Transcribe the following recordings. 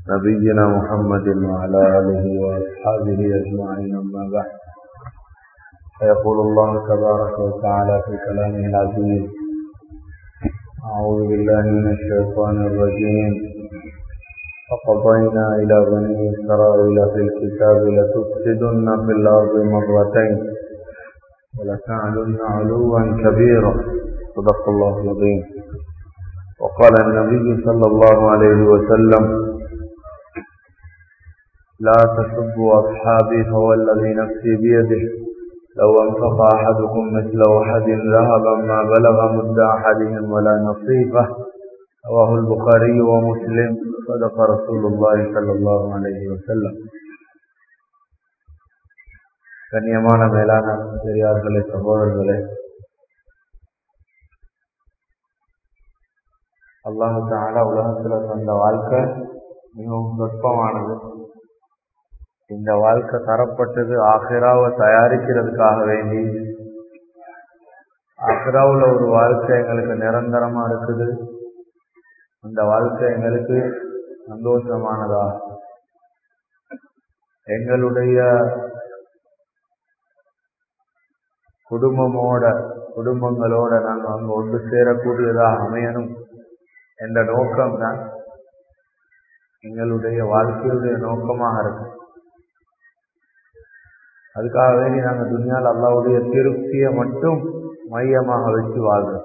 نبينا محمد وعلى آله وأصحابه أجمعين أما بعد فيقول الله تبارك وتعالى في كلامه العزيز أعوذ بالله من الشيطان الرجيم فقضينا إلى بني إسرائيل في الكتاب لتفسدن في الأرض مرتين ولتعلن علوا كبيرا صدق الله العظيم وقال النبي صلى الله عليه وسلم لا تسبوا أصحابي فهو الذي نفسي بيده لو انفق أحدكم مثل أحد ذهبا ما بلغ مد أحدهم ولا نصيفه رواه البخاري ومسلم صدق رسول الله صلى الله عليه وسلم கண்ணியமான மேலான பெரியார்களே சகோதரர்களே அல்லாஹு தாலா உலகத்துல தந்த வாழ்க்கை மிகவும் நுட்பமானது இந்த வாழ்க்கை தரப்பட்டது ஆஹிராவை தயாரிக்கிறதுக்காக வேண்டி ஆஹிராவில் ஒரு வாழ்க்கை எங்களுக்கு நிரந்தரமா இருக்குது அந்த வாழ்க்கை எங்களுக்கு சந்தோஷமானதா எங்களுடைய குடும்பமோட குடும்பங்களோட நாங்கள் அங்கே ஒன்று சேரக்கூடியதாக அமையணும் என்ற நோக்கம் தான் எங்களுடைய வாழ்க்கையுடைய நோக்கமாக இருக்கு அதுக்காக வேண்டி நாங்கள் துணியால் அல்லாவுடைய திருப்தியை மட்டும் மையமாக வச்சு வாழ்றோம்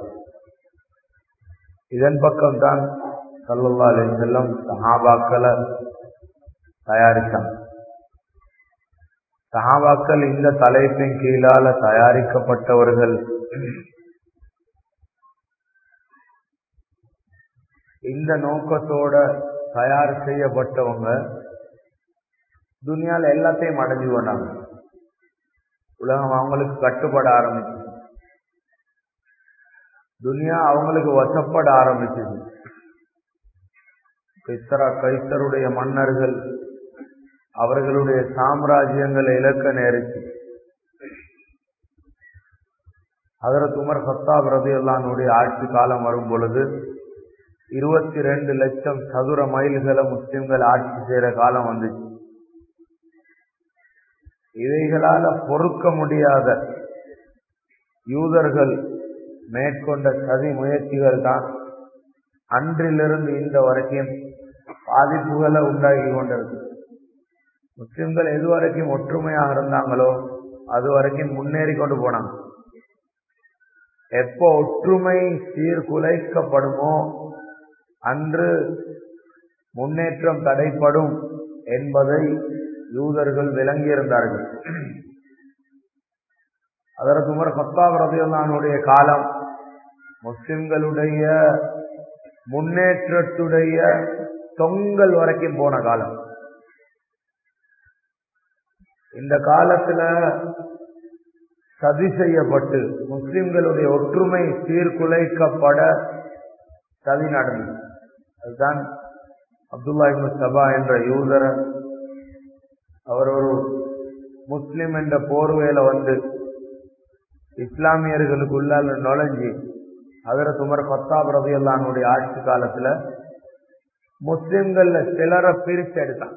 இதன் பக்கம் தான் சல்லல்லா செல்லம் சஹாபாக்களை தயாரித்தாங்க சஹாபாக்கள் இந்த தலைப்பின் கீழால தயாரிக்கப்பட்டவர்கள் இந்த நோக்கத்தோட தயார் செய்யப்பட்டவங்க துனியால எல்லாத்தையும் அடைஞ்சு கொண்டாங்க உலகம் அவங்களுக்கு கட்டுப்பட ஆரம்பிச்சு துனியா அவங்களுக்கு வசப்பட ஆரம்பிச்சது கிஸ்ரா கைசருடைய மன்னர்கள் அவர்களுடைய சாம்ராஜ்யங்களை இழக்க நேரிச்சு அதற்கு உமர் சத்தாப் ரதியுல்லானுடைய ஆட்சி காலம் வரும் பொழுது இருபத்தி ரெண்டு லட்சம் சதுர மைல்களை முஸ்லிம்கள் ஆட்சி செய்யற காலம் வந்துச்சு இவைகளால பொறுக்க முடியாத யூதர்கள் மேற்கொண்ட சதி முயற்சிகள் தான் அன்றிலிருந்து இந்த வரைக்கும் பாதிப்புகளை உண்டாகி கொண்டிருக்கு முஸ்லிம்கள் எது வரைக்கும் ஒற்றுமையாக இருந்தாங்களோ அது வரைக்கும் முன்னேறி கொண்டு போனாங்க எப்போ ஒற்றுமை சீர்குலைக்கப்படுமோ அன்று முன்னேற்றம் தடைப்படும் என்பதை யூதர்கள் விளங்கியிருந்தார்கள் அதற்கு உமர் கத்தாப் ரபியுல்லானுடைய காலம் முஸ்லிம்களுடைய முன்னேற்றத்துடைய தொங்கல் வரைக்கும் போன காலம் இந்த காலத்துல சதி செய்யப்பட்டு முஸ்லிம்களுடைய ஒற்றுமை சீர்குலைக்கப்பட சதி நடந்தது அதுதான் அப்துல்லா இப்னு சபா என்ற யூதர அவர் ஒரு முஸ்லிம் என்ற போர்வையில வந்து இஸ்லாமியர்களுக்குள்ளால நுழைஞ்சி அதர துமர் பத்தாப் ரவியல்லானுடைய ஆட்சி காலத்துல முஸ்லிம்கள்ல சிலரை பிரிச்சு எடுத்தான்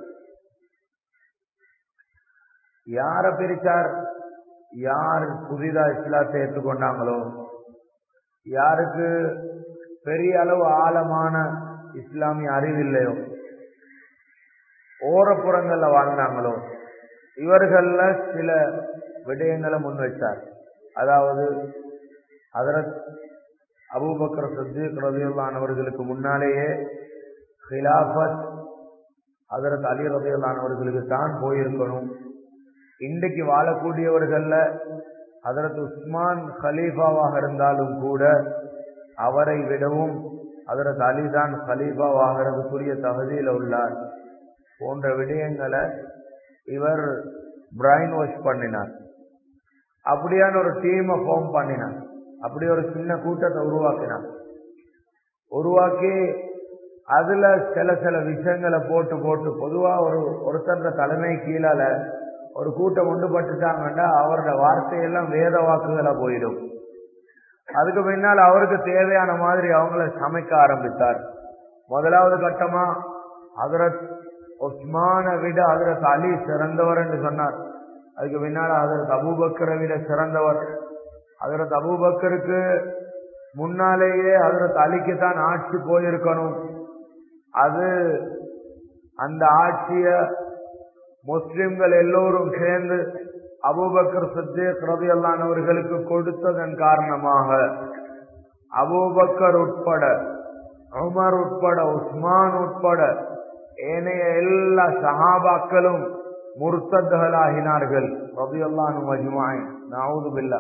யார பிரிச்சார் யார் புதிதா இஸ்லாத்தை ஏற்றுக்கொண்டாங்களோ யாருக்கு பெரிய அளவு ஆழமான இஸ்லாமிய அறிவில்லையோ ஓரப்புறங்கள்ல வாழ்ந்தாங்களோ இவர்கள்ல சில விடயங்களை முன் வச்சார் அதாவது அதரத் அபூபக்கர் சத்தீக் ரதியுல்லானவர்களுக்கு முன்னாலேயே ஹிலாபத் அதரத் அலி ரதியுல்லானவர்களுக்கு தான் போயிருக்கணும் இன்றைக்கு வாழக்கூடியவர்கள்ல அதரத் உஸ்மான் ஹலீஃபாவாக இருந்தாலும் கூட அவரை விடவும் அதரத் அலிதான் ஹலீஃபாவாகிறதுக்குரிய தகுதியில் உள்ளார் போன்ற விடயங்களை இவர் பிரைன் வாஷ் பண்ணினார் அப்படியான ஒரு டீமை ஃபார்ம் பண்ணினார் அப்படி ஒரு சின்ன கூட்டத்தை உருவாக்கினார் உருவாக்கி அதுல சில சில விஷயங்களை போட்டு போட்டு பொதுவா ஒரு ஒருத்தன்ற தலைமை கீழால ஒரு கூட்டம் ஒன்றுபட்டுட்டாங்கன்னா அவரோட வார்த்தையெல்லாம் வேத வாக்குகளா போயிடும் அதுக்கு பின்னால் அவருக்கு தேவையான மாதிரி அவங்கள சமைக்க ஆரம்பித்தார் முதலாவது கட்டமா ஹதரத் உஸ்மான விட ஹதரத் அலி சிறந்தவர் என்று சொன்னார் அதுக்கு பின்னால ஹதரத் அபூபக்கரை விட சிறந்தவர் ஹதரத் அபூபக்கருக்கு முன்னாலேயே ஹதரத் அலிக்கு தான் ஆட்சி போயிருக்கணும் அது அந்த ஆட்சிய முஸ்லிம்கள் எல்லோரும் சேர்ந்து அபூபக்கர் சித்தேக் ரதியல்லானவர்களுக்கு கொடுத்ததன் காரணமாக அபூபக்கர் உட்பட உமர் உட்பட உஸ்மான் உட்பட ஏனைய எல்லா சஹாபாக்களும் முர்த்தத்களாகினார்கள் ரதியல்லானு மஜ்மாய் நாவுது பில்லா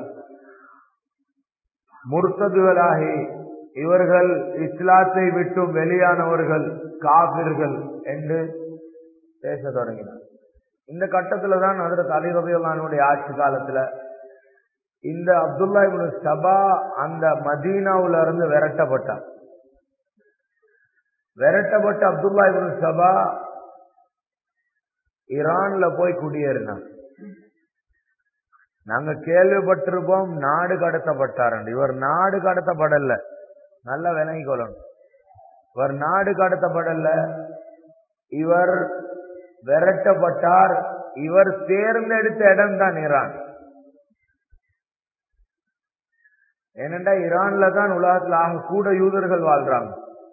முர்த்ததுகளாகி இவர்கள் இஸ்லாத்தை விட்டும் வெளியானவர்கள் காபிர்கள் என்று பேச தொடங்கினார் இந்த கட்டத்துல தான் அதில் அலி ரபியுல்லானுடைய ஆட்சி காலத்துல இந்த அப்துல்லா இப்னு சபா அந்த மதீனாவுல இருந்து விரட்டப்பட்டார் விரட்டப்பட்ட அப்துல்லா இப்னு சபா ஈரான்ல போய் குடியேறினார் நாங்க கேள்விப்பட்டிருப்போம் நாடு கடத்தப்பட்டார் இவர் நாடு கடத்தப்படல நல்ல விலகி கொள்ளணும் இவர் நாடு கடத்தப்படல இவர் விரட்டப்பட்டார் இவர் தேர்ந்தெடுத்த இடம் தான் ஈரான் ஏனென்றா ஈரான்ல தான் உலகத்தில் ஆக கூட யூதர்கள் வாழ்றாங்க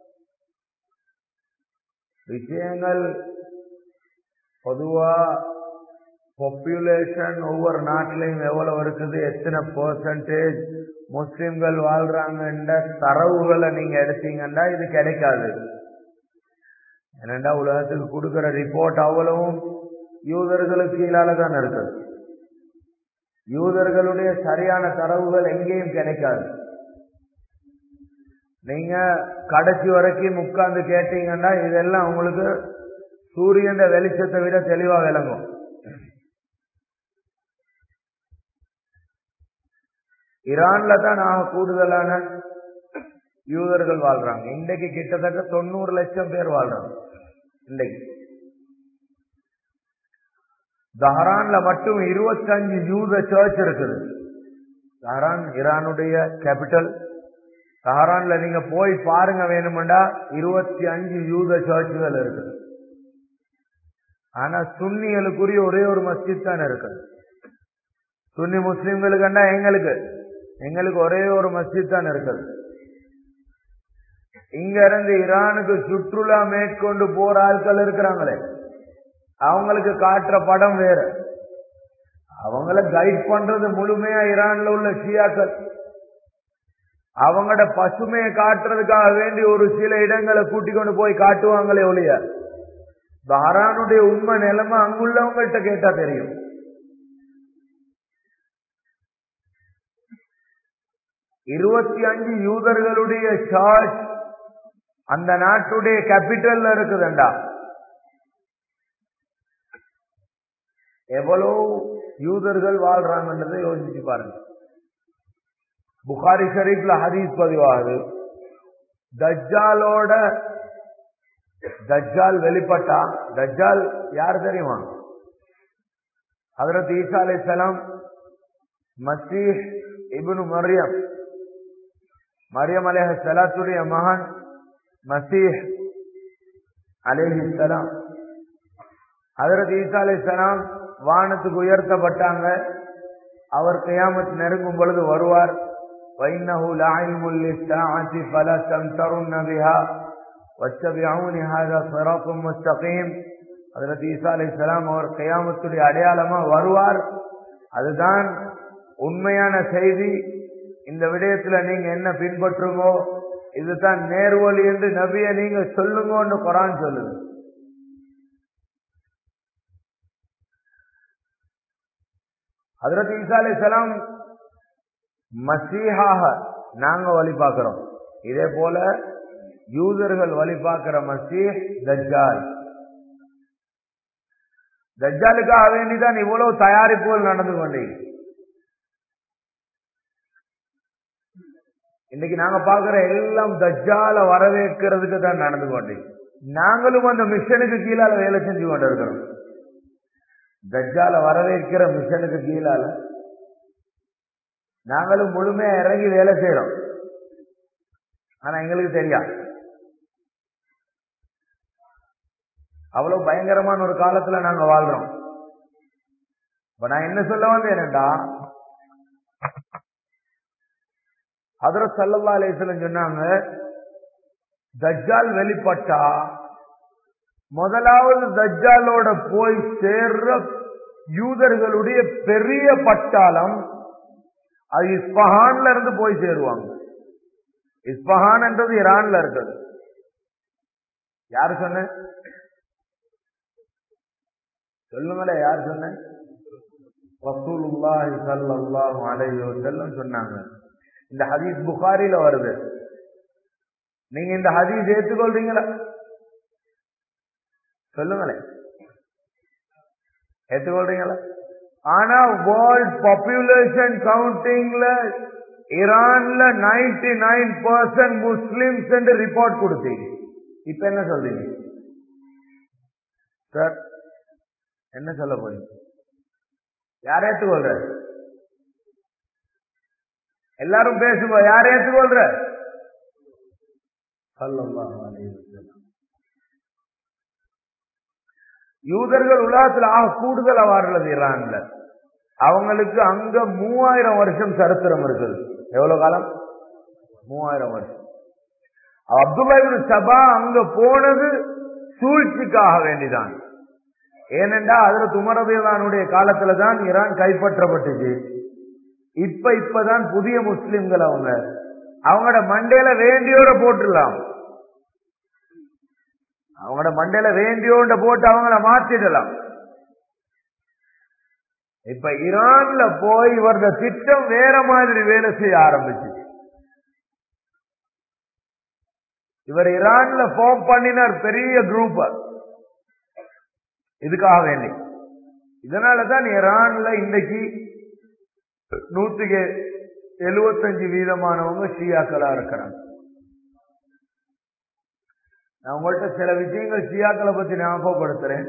விஷயங்கள் பொதுவா பாப்புலேஷன் ஒவ்வொரு நாட்டிலையும் எவ்வளவு இருக்குது எத்தனை பெர்சன்டேஜ் முஸ்லிம்கள் வாழ்றாங்கன்ற தரவுகளை நீங்க எடுத்தீங்கன்னா இது கிடைக்காது ஏனென்றா உலகத்துக்கு கொடுக்கிற ரிப்போர்ட் அவ்வளவும் யூதர்களுக்கு கீழால தான் இருக்குது யூதர்களுடைய சரியான தரவுகள் எங்கேயும் கிடைக்காது நீங்க கடைசி வரைக்கும் உட்கார்ந்து கேட்டீங்கன்னா இதெல்லாம் உங்களுக்கு சூரியன் வெளிச்சத்தை விட தெளிவா விளங்கும் ஈரான்ல தான் ஆக கூடுதலான யூதர்கள் வாழ்றாங்க இன்றைக்கு கிட்டத்தட்ட தொண்ணூறு லட்சம் பேர் வாழ்றாங்க இன்றைக்கு தஹரான்ல மட்டும் இருபத்தஞ்சு யூத சர்ச் இருக்குது தஹரான் ஈரானுடைய கேபிட்டல் தஹரான்ல நீங்க போய் பாருங்க வேணுமெண்டா இருபத்தி அஞ்சு யூத சர்ச்சுகள் இருக்குது ஆனா சுன்னிகளுக்குரிய ஒரே ஒரு மஸ்ஜித் தான் இருக்குது சுன்னி முஸ்லிம்களுக்குண்டா எங்களுக்கு எங்களுக்கு ஒரே ஒரு மஸ்ஜித் தான் இருக்குது இங்க இருந்து ஈரானுக்கு சுற்றுலா மேற்கொண்டு போற ஆட்கள் இருக்கிறாங்களே அவங்களுக்கு காட்டுற படம் வேற அவங்கள கைட் பண்றது முழுமையா ஈரான்ல உள்ள ஷியாக்கள் அவங்களோட பசுமையை காட்டுறதுக்காக வேண்டி ஒரு சில இடங்களை கூட்டிக் கொண்டு போய் காட்டுவாங்களே ஒழிய பஹரானுடைய உண்மை நிலைமை அங்குள்ளவங்கள்ட்ட கேட்டா தெரியும் இருபத்தி அஞ்சு யூதர்களுடைய சர்ச் அந்த நாட்டுடைய கேபிட்டல்ல இருக்குதுண்டா எவ்வளவு யூதர்கள் வாழ்றாங்கன்றதை யோசிச்சு பாருங்க புகாரி ஷரீப்ல ஹதீஸ் பதிவாகுது தஜ்ஜாலோட தஜ்ஜால் வெளிப்பட்டா தஜ்ஜால் யார் தெரியுமா ஹதரத் ஈசா அலைசலாம் மசீஹ் இப்னு மரியம் மரியம் அலேஹ சலாத்துடைய மகன் மசீஹ் அலேஹி சலாம் ஹதரத் ஈசா அலை சலாம் வானத்துக்கு உயர்த்தப்பட்டாங்க அவர் கியாமத் நெருங்கும் பொழுது வருவார் وإنه لعلم للساعة فلا تمترن بها واتبعوني هذا صراط مستقيم ஹதரத் ஈசா அலை சலாம் அவர் கியாமத்துடைய அடையாளமா வருவார் அதுதான் உண்மையான செய்தி இந்த விடயத்துல நீங்க என்ன பின்பற்றுமோ இதுதான் நேர்வழி என்று நபிய நீங்க சொல்லுங்கன்னு குரான் சொல்லுது ஹதரத் ஈசா அலை சலாம் மசீஹாக நாங்க வழி பார்க்கிறோம் இதே போல யூதர்கள் வழி பார்க்கிற மசீஹ் தஜ்ஜால் தஜ்ஜாலுக்காக வேண்டிதான் இவ்வளவு தயாரிப்புகள் நடந்து கொண்டே இன்னைக்கு நாங்க பாக்குற எல்லாம் தஜ்ஜால வரவேற்கிறதுக்கு தான் நடந்து கொண்டே நாங்களும் அந்த மிஷனுக்கு கீழால வேலை செஞ்சு கொண்டு இருக்கிறோம் தஜ்ஜால வரவேற்கிற மிஷனுக்கு கீழால நாங்களும் முழுமையா இறங்கி வேலை செய்யறோம் ஆனா எங்களுக்கு தெரியாது அவ்வளவு பயங்கரமான ஒரு காலத்துல நாங்க வாழ்றோம் இப்ப நான் என்ன சொல்ல வந்தேன்டா அதர சல்லல்லா அலேசலம் சொன்னாங்க தஜ்ஜால் வெளிப்பட்டா முதலாவது தஜ்ஜாலோட போய் சேர்ற யூதர்களுடைய பெரிய பட்டாளம் அது இஸ்பஹான்ல இருந்து போய் சேருவாங்க இஸ்பஹான் என்றது ஈரான்ல இருக்குது யாரு சொன்ன சொல்லுங்களே யார் சொன்ன ரசூலுல்லாஹி ஸல்லல்லாஹு அலைஹி வஸல்லம் சொன்னாங்க இந்த ஹதீஸ் புகாரில வருது நீங்க இந்த ஹதீஸ் ஏத்துக்கொள்றீங்களா சொல்லுங்களேன் ஏத்துக்கொள்றீங்களா ஆனா வேர்ல்ட் பாப்புலேஷன் கவுண்டிங்ல ஈரான்ல நைன்டி நைன் பர்சன்ட் முஸ்லிம்ஸ் என்று ரிப்போர்ட் கொடுத்தீங்க இப்ப என்ன சொல்றீங்க சார் என்ன சொல்ல போறீங்க யார் ஏத்துக்கொள்ற எல்லாரும் பேசுங்க யார் ஏத்துக்கொள்ற யூதர்கள் உலகத்தில் ஆக கூடுதல் அவாறுള്ളത് ஈரான்ல அவங்களுக்கு அங்க மூவாயிரம் வருஷம் சரித்திரம் இருக்குது எவ்வளவு காலம் மூவாயிரம் வருஷம் அப்துல்லா சபா அங்க போனது சூழ்ச்சிக்காக வேண்டிதான் ஏனென்றா அதுல துமரபியதானுடைய காலத்துல தான் ஈரான் கைப்பற்றப்பட்டுச்சு இப்ப இப்பதான் புதிய முஸ்லிம்கள் அவங்க அவங்களோட மண்டையில வேண்டியோட போட்டுடலாம் அவங்களோட மண்டையில வேண்டியோட போட்டு அவங்கள மாத்திடலாம் இப்ப ஈரான்ல போய் இவரது திட்டம் வேற மாதிரி வேலை செய்ய ஆரம்பிச்சு இவர் ஈரான்ல ஃபார்ம் பண்ணினார் பெரிய குரூப் இதுக்காக வேண்டி இதனாலதான் ஈரான்ல இன்னைக்கு நூத்துக்கு எழுபத்தஞ்சு வீதமானவங்க ஷியாக்களா இருக்கிறாங்க நான் உங்கள்கிட்ட சில விஷயங்கள் ஷியாக்களை பத்தி ஞாபகப்படுத்துறேன்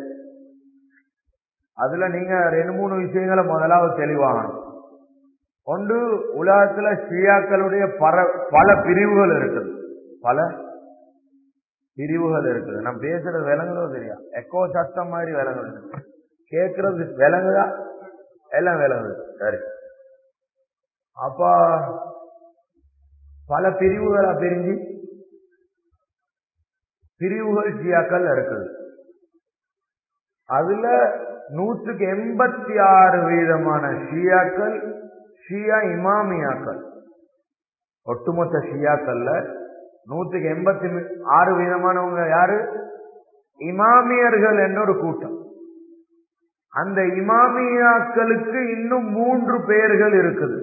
அதுல நீங்க ரெண்டு மூணு விஷயங்களை முதலாவது தெளிவாகணும் ஒன்று உலகத்துல ஷியாக்களுடைய பர பல பிரிவுகள் இருக்குது பல பிரிவுகள் இருக்குது நான் பேசுறது விளங்குதோ தெரியா எக்கோ சத்தம் மாதிரி விளங்குது கேட்கறது விளங்குதா எல்லாம் விளங்குது சரி அப்ப பல பிரிவுகளா பிரிஞ்சு பிரிவுகள் ஷியாக்கள் இருக்குது அதுல நூற்றுக்கு எண்பத்தி ஆறு வீதமான ஷியாக்கள் ஷியா இமாமியாக்கள் ஒட்டுமொத்த ஷியாக்கள்ல நூற்றுக்கு எண்பத்தி ஆறு வீதமானவங்க யாரு இமாமியர்கள் என்ற ஒரு கூட்டம் அந்த இமாமியாக்களுக்கு இன்னும் மூன்று பெயர்கள் இருக்குது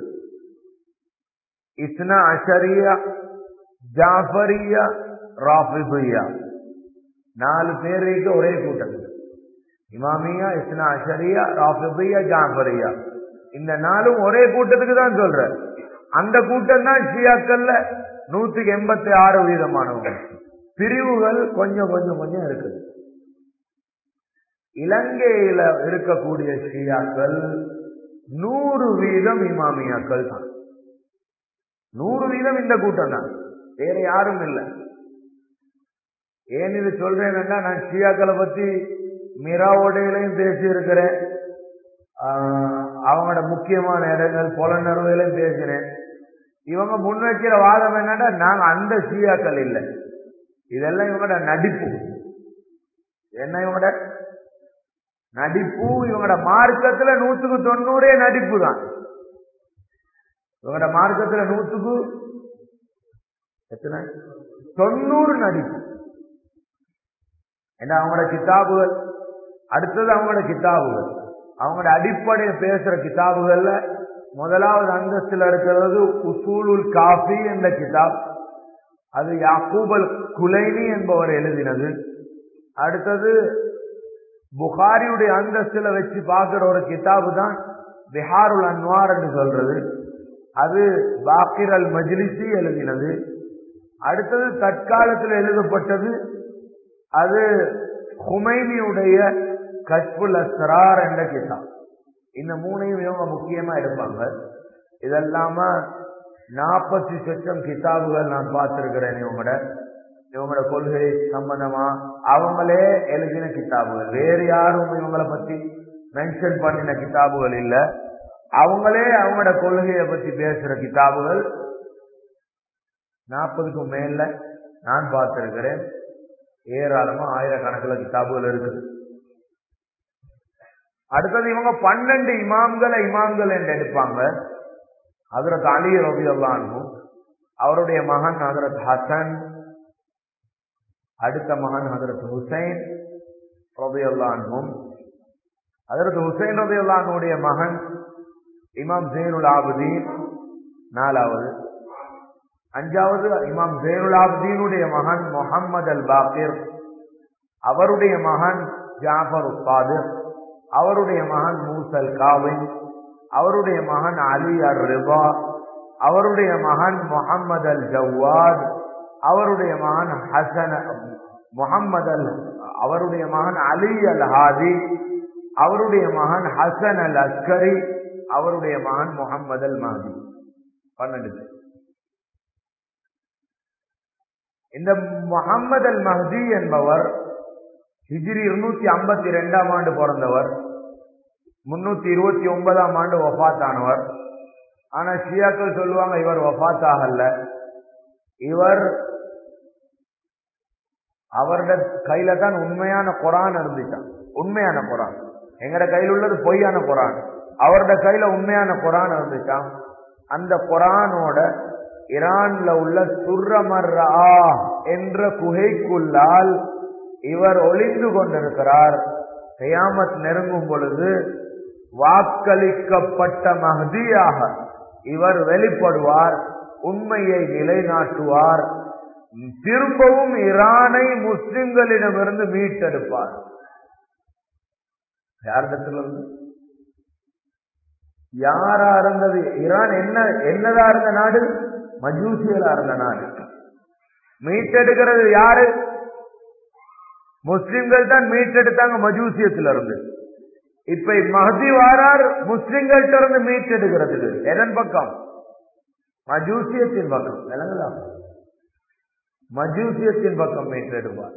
இஸ்னா அஷரியா ஜாஃபரியா ராஃபிதுயா நாலு பேருக்கு ஒரே கூட்டம் இமாமியா இஸ்னா அஷரியா ராஃபிதுயா ஜாஃபரியா இந்த நாளும் ஒரே கூட்டத்துக்கு தான் சொல்ற அந்த கூட்டம் தான் ஷியாக்கள்ல நூத்துக்கு எண்பத்தி ஆறு வீதமானவங்க பிரிவுகள் கொஞ்சம் கொஞ்சம் கொஞ்சம் இருக்குது இலங்கையில இருக்கக்கூடிய ஷியாக்கள் நூறு வீதம் இமாமியாக்கள் தான் நூறு வீதம் இந்த கூட்டம் தான் வேற யாரும் இல்லை ஏன் இது சொல்றேன்னா நான் ஷியாக்களை பத்தி மிராவோடையிலையும் பேசி இருக்கிறேன் அவங்களோட முக்கியமான இடங்கள் புலனறுவையிலையும் பேசினேன் இவங்க முன்வைக்கிற வாதம் என்னன்னா நாங்க அந்த ஷியாக்கள் இல்லை இதெல்லாம் இவங்களோட நடிப்பு என்ன இவங்களோட நடிப்பு இவங்களோட மார்க்கத்துல நூத்துக்கு தொண்ணூறே நடிப்பு தான் இவங்களோட மார்க்கத்துல நூத்துக்கு எத்தனை தொண்ணூறு நடிப்பு ஏன்னா அவங்களோட கிதாபுகள் அடுத்தது அவங்களோட கிதாபுகள் அவங்களோட அடிப்படையை பேசுற கிதாபுகள்ல முதலாவது அந்தஸ்தில் இருக்கிறது உசூலுல் காஃபி என்ற கிதாப் அது யாக்கூபல் குலைனி என்பவர் எழுதினது அடுத்தது புகாரியுடைய அந்தஸ்துல வச்சு பார்க்கிற ஒரு கிதாபு தான் பிஹாருல் அன்வார் என்று சொல்றது அது பாக்கிர் அல் மஜ்லிசி எழுதினது அடுத்தது தற்காலத்தில் எழுதப்பட்டது அது ஹுமைனியுடைய கஷ்புல் அஸ்ரார் என்ற கிதாப் இந்த மூணையும் இவங்க முக்கியமா எடுப்பாங்க இதெல்லாம நாற்பத்தி சொச்சம் கிதாபுகள் நான் பார்த்திருக்கிறேன் இவங்களோட இவங்களோட கொள்கை சம்பந்தமா அவங்களே எழுதின கிதாபுகள் வேறு யாரும் இவங்களை பத்தி மென்ஷன் பண்ணின கிதாபுகள் இல்ல அவங்களே அவங்களோட கொள்கையை பத்தி பேசுற கிதாபுகள் நாற்பதுக்கும் மேல நான் பார்த்திருக்கிறேன் ஏராளமா ஆயிரக்கணக்கில் கிதாபுகள் இருக்குது அடுத்தது இவங்க பன்னெண்டு இமாம்களை இமாம்கள் என்று எடுப்பாங்க ஹதரத் அலி ரவி அல்லானும் அவருடைய மகன் ஹதரத் ஹசன் அடுத்த மகன் ஹதரத் ஹுசைன் ரவி அல்லானும் ஹதரத் ஹுசைன் ரவி அல்லானுடைய மகன் இமாம் ஜெயினுல் ஆபுதீன் நாலாவது அஞ்சாவது இமாம் ஜெயினுல் ஆபுதீனுடைய மகன் முகம்மது அல் பாக்கிர் அவருடைய மகன் ஜாஃபர் உஸ்தாதிர் அவருடைய மகன் மூசல் காவின் அவருடைய மகன் அலி அர் ரிபா அவருடைய மகன் முகம்மது அல் ஜவாத் அவருடைய மகன் ஹசன் முகம்மது அல் அவருடைய மகன் அலி அல் ஹாதி அவருடைய மகன் ஹசன் அல் அஸ்கரி அவருடைய மகன் முகம்மது அல் மஹதி பன்னெண்டு பேர் இந்த முகம்மது அல் மஹதி என்பவர் ஹிஜ்ரி இருநூத்தி ஐம்பத்தி ரெண்டாம் ஆண்டு பிறந்தவர் முன்னூத்தி இருபத்தி ஒன்பதாம் ஆண்டு ஒஃபாத்தானவர் ஆனா ஷியாக்கள் சொல்லுவாங்க இவர் ஒஃபாத் ஆகல இவர் அவரோட கையில தான் உண்மையான குரான் இருந்துச்சான் உண்மையான குரான் எங்கட கையில் உள்ளது பொய்யான குரான் அவரோட கையில உண்மையான குரான் இருந்துச்சான் அந்த குரானோட ஈரான்ல உள்ள சுர்ரமர்ரா என்ற குகைக்குள்ளால் இவர் ஒளிந்து கொண்டிருக்கிறார் கயாமத் நெருங்கும் பொழுது வாக்களிக்கப்பட்ட மஹதியாக இவர் வெளிப்படுவார் உண்மையை நிலைநாட்டுவார் திரும்பவும் ஈரானை முஸ்லிம்களிடமிருந்து மீட்டெடுப்பார் யாரிடத்திலிருந்து யாரா இருந்தது ஈரான் என்ன என்னதா இருந்த நாடு மஜூசியலா இருந்த நாடு மீட்டெடுக்கிறது யாரு முஸ்லிம்கள் தான் மீட்டெடுத்தாங்க மஜூசியத்துல இருந்து இப்ப மஹதி வாரார் முஸ்லிம்கள்ட்ட இருந்து மீட்டெடுக்கிறதுக்கு எதன் பக்கம் மஜூசியத்தின் பக்கம் விளங்குதா மஜூசியத்தின் பக்கம் மீட்டெடுப்பார்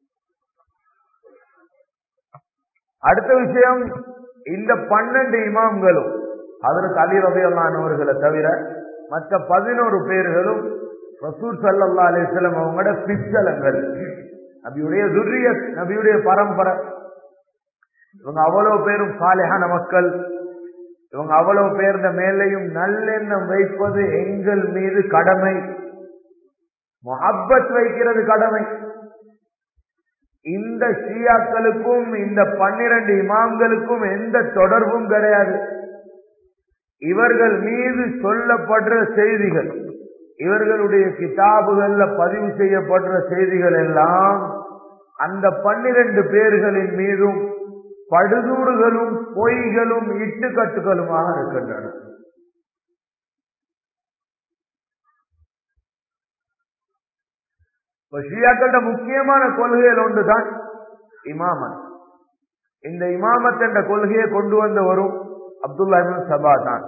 அடுத்த விஷயம் இந்த பன்னெண்டு இமாம்களும் அதற்கு அலி ரபியல்லானவர்களை தவிர மற்ற பதினோரு பேர்களும் ரசூல் சல்லா அலிஸ்லம் அவங்களோட பிச்சலங்கள் நபியுடைய துரிய நபியுடைய பரம்பரை இவங்க அவ்வளவு பேரும் சாலையான மக்கள் இவங்க அவ்வளவு பேர்ந்த மேலையும் நல்லெண்ணம் வைப்பது எங்கள் மீது கடமை மொஹப்பத் வைக்கிறது கடமை இந்த ஷியாக்களுக்கும் இந்த பன்னிரண்டு இமாம்களுக்கும் எந்த தொடர்பும் கிடையாது இவர்கள் மீது சொல்லப்படுற செய்திகள் இவர்களுடைய கிதாபுகள்ல பதிவு செய்யப்படுற செய்திகள் எல்லாம் அந்த பன்னிரண்டு பேர்களின் மீதும் படுதூறுகளும் பொய்களும் இட்டுக்கட்டுகளுமாக இருக்கின்றன ஷியாக்கள முக்கியமான கொள்கைகள் ஒன்றுதான் இமாமத் இந்த இமாமத் என்ற கொள்கையை கொண்டு வந்தவரும் அப்துல்லா சபா தான்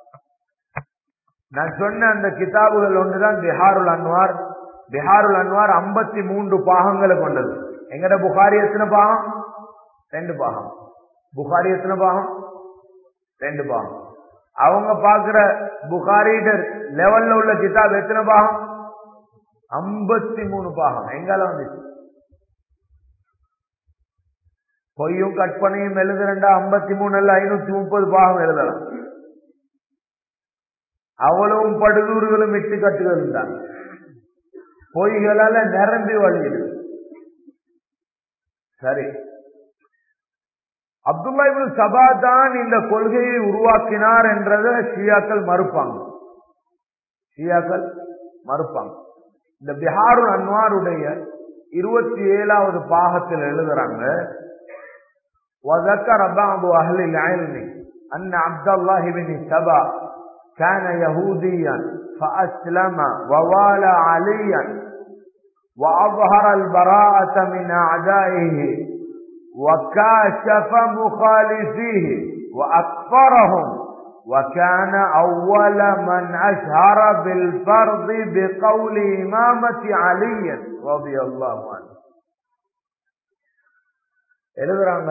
நான் சொன்ன அந்த கிதாபுகள் ஒன்றுதான் பிஹாருல் அன்வார் பிஹாருல் அன்வார் ஐம்பத்தி மூன்று பாகங்களை கொண்டது எங்கட புகாரி எத்தனை பாகம் ரெண்டு பாகம் புகாரி எத்தனை பாகம் ரெண்டு பாகம் அவங்க பாக்குற புகாரிட லெவல்ல உள்ள கிதாப் எத்தனை பாகம் ஐம்பத்தி மூணு பாகம் எங்கால வந்துச்சு பொய்யும் கற்பனையும் எழுதுறண்டா ஐம்பத்தி மூணு அல்ல ஐநூத்தி முப்பது பாகம் எழுதலாம் அவ்வளவும் படுதூர்களும் இட்டு கட்டுகளும் தான் பொய்களால நிரம்பி வழியுது சரி அப்துல்லா இப்னு சபா தான் இந்த கொள்கையை உருவாக்கினார் என்றதை ஷியாக்கள் மறுப்பாங்க ஷியாக்கள் மறுப்பாங்க இந்த பிஹாருல் அன்வாருடைய இருபத்தி ஏழாவது பாகத்தில் எழுதுறாங்க وذكر بعض أهل العلم أن عبد الله بن سبا كان يهوديا فأسلم ووالى عليا وأظهر البراءة من أعدائه وكاشف مخالفيه وأكفرهم وكان أول من أشهر بالفرض بقول إمامة علي رضي الله عنه எழுதுறாங்க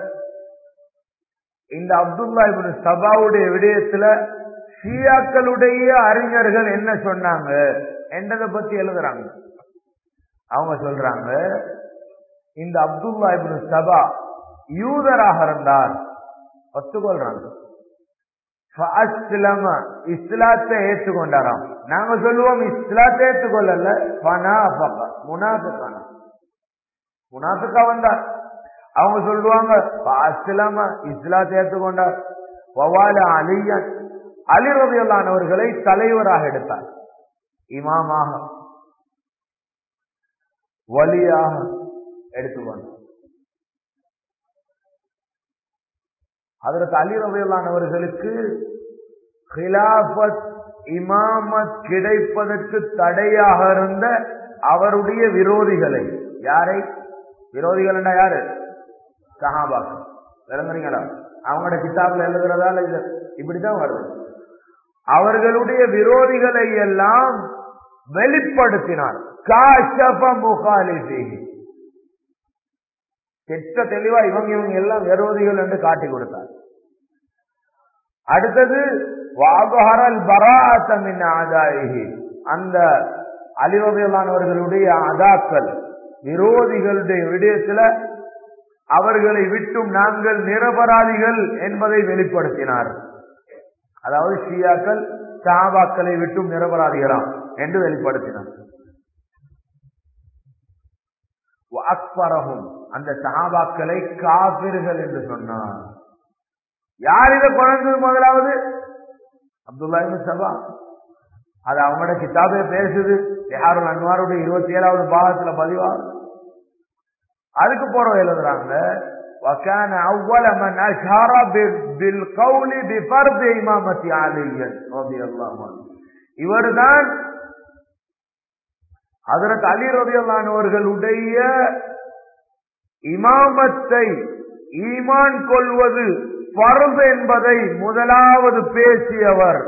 இந்த அப்துல்லா இப்னு சபாவுடைய விடயத்துல ஷியாக்களுடைய அறிஞர்கள் என்ன சொன்னாங்க என்றதை பத்தி எழுதுறாங்க அவங்க சொல்றாங்க இந்த அப்துல்லா இப்னு சபா யூதராக இருந்தார் ஒத்துக்கொள்றாங்க இஸ்லாத்தை ஏற்றுக்கொண்டாராம் நாங்க சொல்லுவோம் இஸ்லாத்தை ஏற்றுக்கொள்ளல முனாஃபிகான முனாஃபிகா வந்தார் அவங்க சொல்லுவாங்க அஸ்லாம இஸ்லாத்தை ஏற்றுக்கொண்டார் வவால அலியன் அலி ரவியல்லானவர்களை தலைவராக எடுத்தார் இமாமாக வலியாக எடுத்துக்கொண்டார் அதற்கு அலி ரவியல்லானவர்களுக்கு ஹிலாபத் இமாமத் கிடைப்பதற்கு தடையாக இருந்த அவருடைய விரோதிகளை யாரை விரோதிகள் யாரு சஹாபாக்கள் விளங்குறீங்களா அவங்களோட கிதாபில் எழுதுறதால இது இப்படிதான் வருது அவர்களுடைய விரோதிகளை எல்லாம் வெளிப்படுத்தினார் காஷப முகாலிஃபி கெட்ட தெளிவா இவங்க இவங்க எல்லாம் விரோதிகள் என்று காட்டி கொடுத்தார் அடுத்தது வாபஹரல் பராத்தமின் ஆதாயி அந்த அலிவகையிலானவர்களுடைய அதாக்கள் விரோதிகளுடைய விடயத்துல அவர்களை விட்டும் நாங்கள் நிரபராதிகள் என்பதை வெளிப்படுத்தினார் அதாவது ஷியாக்கள் சாபாக்களை விட்டும் நிரபராதிகளாம் என்று வெளிப்படுத்தினார் அக்பரகும் அந்த சஹாபாக்களை காபிர்கள் என்று சொன்னார் யார் இதை குழந்தது முதலாவது அப்துல்லா சபா அது அவங்களோட கிதாபே பேசுது யாரும் அன்வாருடைய இருபத்தி ஏழாவது பாகத்துல பதிவாகும் அதுக்கு போற எழுதுறாங்க وكان أول من أشهر بالقول بفرض إمامة علي رضي الله عنه இவர்தான் அதற்கு அலி ரதியல்லானவர்களுடைய இமாமத்தை ஈமான் கொள்வது பருது என்பதை முதலாவது பேசியவர்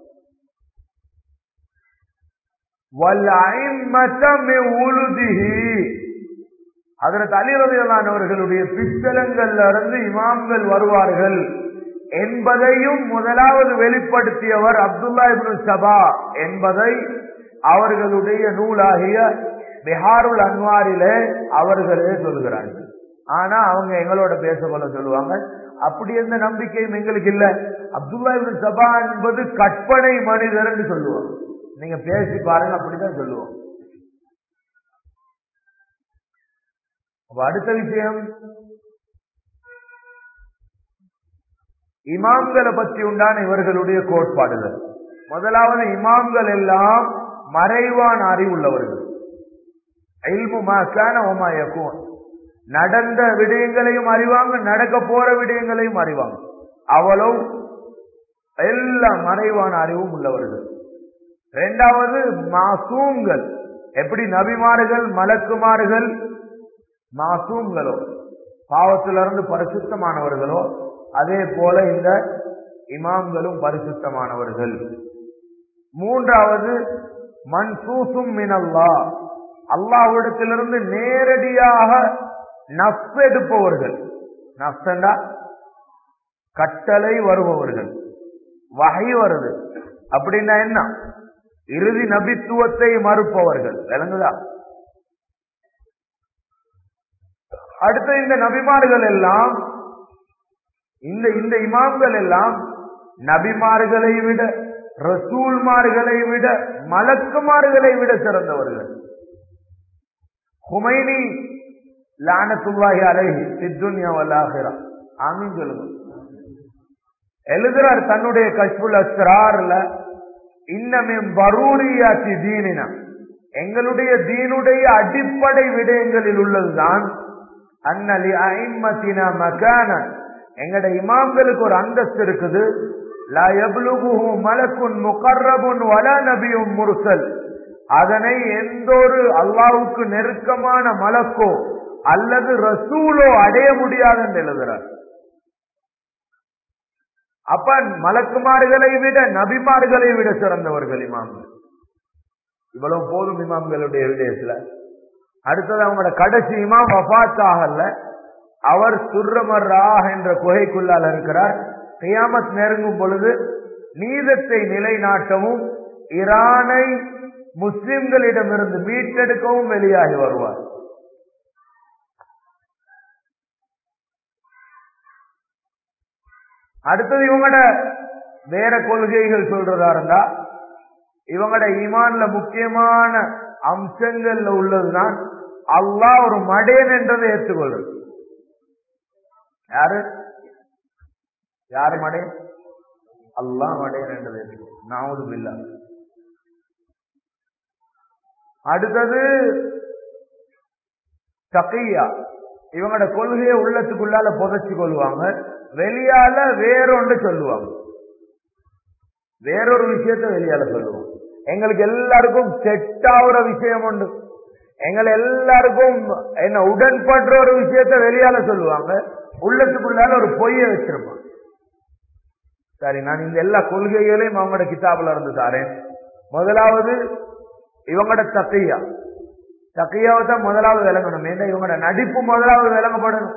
அதற்கு அலிரதியலானவர்களுடைய பிச்சலங்கள்ல இருந்து இமாம்கள் வருவார்கள் என்பதையும் முதலாவது வெளிப்படுத்தியவர் அப்துல்லா இப்னு சபா என்பதை அவர்களுடைய நூலாகிய பிஹாருல் அன்வாரிலே அவர்களே சொல்கிறார்கள் ஆனா அவங்க எங்களோட பேசக்கொள்ள சொல்லுவாங்க அப்படி எந்த நம்பிக்கையும் எங்களுக்கு இல்ல அப்துல்லா இப்னு சபா என்பது கற்பனை மனிதர் என்று சொல்லுவாங்க நீங்க பேசி பாருங்க அப்படிதான் சொல்லுவோம் அப்ப அடுத்த விஷயம் இமாம்களை பற்றி உண்டான இவர்களுடைய கோட்பாடுகள் முதலாவது இமாம்கள் எல்லாம் மறைவான அறிவுள்ளவர்கள் நடந்த விடயங்களையும் அறிவாங்க நடக்க போற விடயங்களையும் அறிவாங்க அவ்வளவு எல்லா மறைவான அறிவும் உள்ளவர்கள் இரண்டாவது மாசூம்கள் எப்படி நபிமார்கள் மலக்குமார்கள் மாசூம்களோ பாவத்திலிருந்து பரிசுத்தமானவர்களோ அதே போல இந்த இமாம்களும் பரிசுத்தமானவர்கள் மூன்றாவது மன்சூசும் மினல்லா அல்லாவிடத்திலிருந்து நேரடியாக நஃப் எடுப்பவர்கள் நஃப்டா கட்டளை வருபவர்கள் வகை வருது அப்படின்னா என்ன இறுதி நபித்துவத்தை மறுப்பவர்கள் விளங்குதா அடுத்த இந்த நபிமார்கள் எல்லாம் இந்த இந்த இமாம்கள் எல்லாம் நபிமார்களை விட ரசூல்மார்களை விட மலக்குமார்களை விட சிறந்தவர்கள் ஹுமைனி லானத்துல்லாஹி அலைஹி சித்துன்யா வல்லாஹிரா ஆமீன் சொல்லுங்க எழுதுறார் தன்னுடைய கஷ்புல் அஸ்ரார்ல இன்னமே பரூரியாச்சி தீனினா எங்களுடைய தீனுடைய அடிப்படை விடயங்களில் உள்ளதுதான் அன்னலி ஐம்மத்தினா மகான எங்கட இமாம்களுக்கு ஒரு அந்தஸ்து இருக்குது லா எப்லுகுஹு மலக்குன் முகர்ரபுன் வல நபியும் முர்சல் அதனை எந்த ஒரு அல்லாவுக்கு நெருக்கமான மலக்கோ அல்லது ரசூலோ அடைய முடியாது என்று எழுதுறார் அப்ப மலக்குமார்களை விட நபிமார்களை விட சிறந்தவர்கள் இமாம்கள் இவ்வளவு போதும் இமாம்களுடைய விடயத்துல அடுத்தது அவங்களோட கடைசி இமாம் வபாத் ஆகல அவர் சுர்ரமர்ரா என்ற குகைக்குள்ளால் இருக்கிறார் கியாமத் நெருங்கும் பொழுது நீதத்தை நிலைநாட்டவும் ஈரானை முஸ்லிம்களிடமிருந்து மீட்டெடுக்கவும் வெளியாகி வருவார் அடுத்தது இவங்களோட வேற கொள்கைகள் சொல்றதா இருந்தா இவங்களோட ஈமான்ல முக்கியமான அம்சங்கள்ல உள்ளதுதான் அல்லாஹ் ஒரு மடேன் என்றதை ஏற்றுக்கொள்றது யாரு யாரு மடேன் அல்லாஹ் மடேன் என்றதை ஏற்றுக்கொள்றது நாவது பில்லா அடுத்தது தகையா இவங்களோட கொள்கையை உள்ளத்துக்குள்ளால புதைச்சு கொள்வாங்க வெளியால வேறொன்று சொல்லுவாங்க வேறொரு விஷயத்த வெளியால சொல்லுவோம் எங்களுக்கு எல்லாருக்கும் செட் ஆகுற விஷயம் உண்டு எங்களை எல்லாருக்கும் என்ன உடன்படுற ஒரு விஷயத்த வெளியால சொல்லுவாங்க உள்ளத்துக்குள்ளால ஒரு பொய்ய வச்சிருப்பாங்க சரி நான் இந்த எல்லா கொள்கைகளையும் அவங்களோட கிதாபுல இருந்து தாரேன் முதலாவது இவங்களோட தக்கையா தக்கையாவை தான் முதலாவது விளங்கணும் ஏன்னா இவங்களோட நடிப்பு முதலாவது விளங்கப்படணும்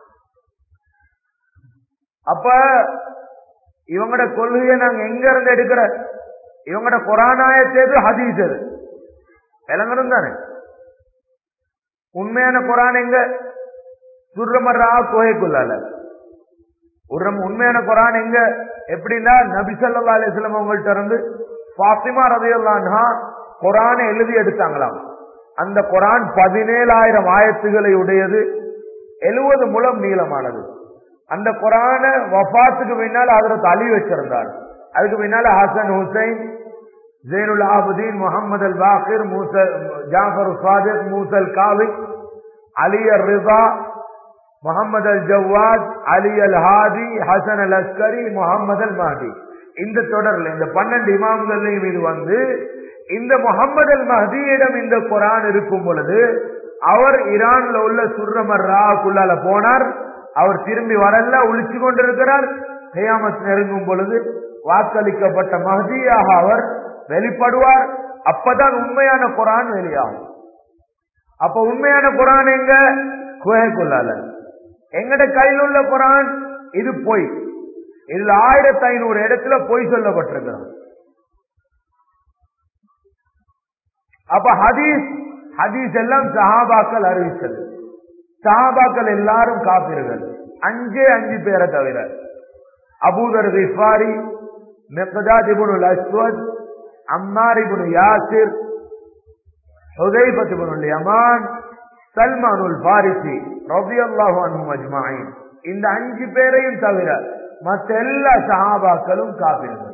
அப்ப இவங்களோட கொள்கையை நாங்க எங்க இருந்து எடுக்கிற இவங்களோட குரானாயத்தேது ஹதீஸ் அது விளங்கணும் தானே உண்மையான குரான் எங்க சுர்ரமர்ரா கோகைக்குள்ளால உரம் உண்மையான குரான் எங்க எப்படின்னா நபிசல்லா அலிஸ்லாம் அவங்கள்ட்ட இருந்து பாத்திமா ரதையல்லான்ஹா குரானை எழுதி எடுத்தாங்களாம் அந்த குரான் பதினேழாயிரம் ஆயத்துகளை உடையது எழுபது முழம் நீளமானது அந்த குரான வஃபாத்துக்கு பின்னால் அதற்கு அலி வச்சிருந்தார் அதுக்கு பின்னால ஹசன் ஹுசைன் ஜெயினுல் ஆபுதீன் முகமது அல் பாக்கிர் மூசல் ஜாஃபர் சாதிக் மூசல் காவி Ali al Rida Muhammad al Jawad Ali al Hadi Hasan al Askari Muhammad al Mahdi இந்த தொடர்ல இந்த பன்னெண்டு இமாம்களையும் இது வந்து இந்த முகமது அல் மஹதியிடம் இந்த குரான் இருக்கும் பொழுது அவர் ஈரான்ல உள்ள சுர்ரமர் ராக்குள்ளால போனார் அவர் திரும்பி வரல ஒழிச்சு கொண்டிருக்கிறார் கையாமத் நெருங்கும் பொழுது வாக்களிக்கப்பட்ட மகதியாக அவர் வெளிப்படுவார் அப்பதான் உண்மையான குரான் வெளியாகும் அப்ப உண்மையான குரான் எங்க குகைக்குள்ளால எங்கட கையில் உள்ள குரான் இது பொய் இதுல ஆயிரத்தி ஐநூறு இடத்துல பொய் சொல்லப்பட்டிருக்கிறது அப்ப ஹதீஸ் ஹதீஸ் எல்லாம் சஹாபாக்கள் அறிவிச்சது சஹாபாக்கள் எல்லாரும் காப்பீர்கள் அஞ்சே அஞ்சு பேரை தவிர அபூதர் ரிஃபாரி மெக்தாத் இபுனுல் Aswad Ammar Ibnu Yasir Hudhaifa Ibnul Yaman Salmanul Farisi ரபியல்லாஹு அன்ஹும் அஜ்மாயின் இந்த அஞ்சு பேரையும் தவிர மற்ற எல்லா சஹாபாக்களும் காப்பீர்கள்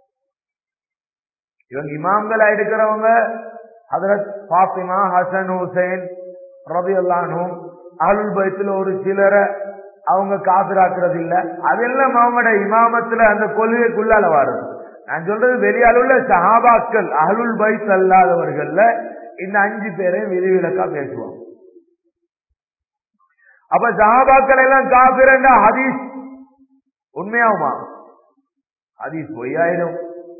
இவங்க இமாம்களா எடுக்கிறவங்க ஹதரத் பாத்திமா ஹசன் ஹுசைன் ரபி அல்லானும் அருள் பயத்துல ஒரு சிலரை அவங்க காபிராக்குறது இல்ல அதெல்லாம் அவங்களோட இமாமத்துல அந்த கொள்கைக்குள்ளால வரும் நான் சொல்றது வெளியால உள்ள சஹாபாக்கள் அருள் பைத் அல்லாதவர்கள்ல இந்த அஞ்சு பேரையும் விதிவிலக்கா பேசுவோம் அப்ப சஹாபாக்கள் எல்லாம் காபிரண்டா ஹதீஸ் உண்மையாகுமா ஹதீஸ் பொய்யாயிடும்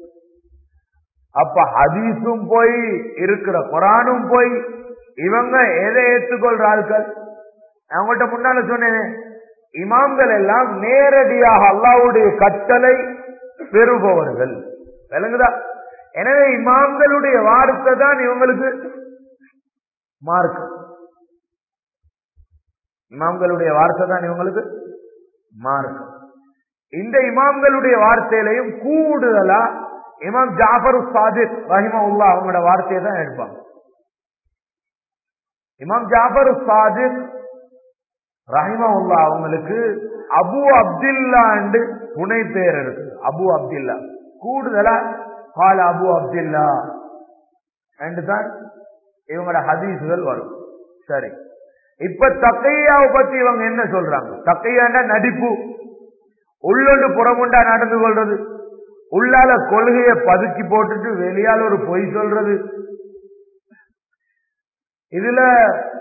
அப்ப ஹதீஸும் போய் இருக்கிற குரானும் போய் இவங்க எதை ஏற்றுக்கொள்ற ஆட்கள் நான் உங்கள்கிட்ட முன்னால சொன்னேன் இமாம்கள் எல்லாம் நேரடியாக அல்லாவுடைய கட்டளை பெறுபவர்கள் விளங்குதா எனவே இமாம்களுடைய வார்த்தை தான் இவங்களுக்கு மார்க்கம் இமாம்களுடைய வார்த்தை தான் இவங்களுக்கு மார்க்கம் இந்த இமாம்களுடைய வார்த்தையிலையும் கூடுதலா இமாம் ஜாஃபர் சாதிக் ரஹிமா உல்லா அவங்களோட வார்த்தையை தான் எடுப்பாங்க இமாம் ஜாஃபர் சாதிக் ரஹிமா உல்லா அவங்களுக்கு அபு அப்துல்லா துணை பேர் இருக்கு அபு அப்துல்லா கூடுதலா கால அபு அப்துல்லா என்று தான் இவங்களோட ஹதீசுகள் வரும் சரி இப்ப தக்கையாவை பத்தி இவங்க என்ன சொல்றாங்க தக்கையாண்டா நடிப்பு உள்ளொன்று புறமுண்டா நடந்து கொள்றது உள்ளால கொள்கையை பதுக்கி போட்டுட்டு வெளியால ஒரு பொய் சொல்றது இதுல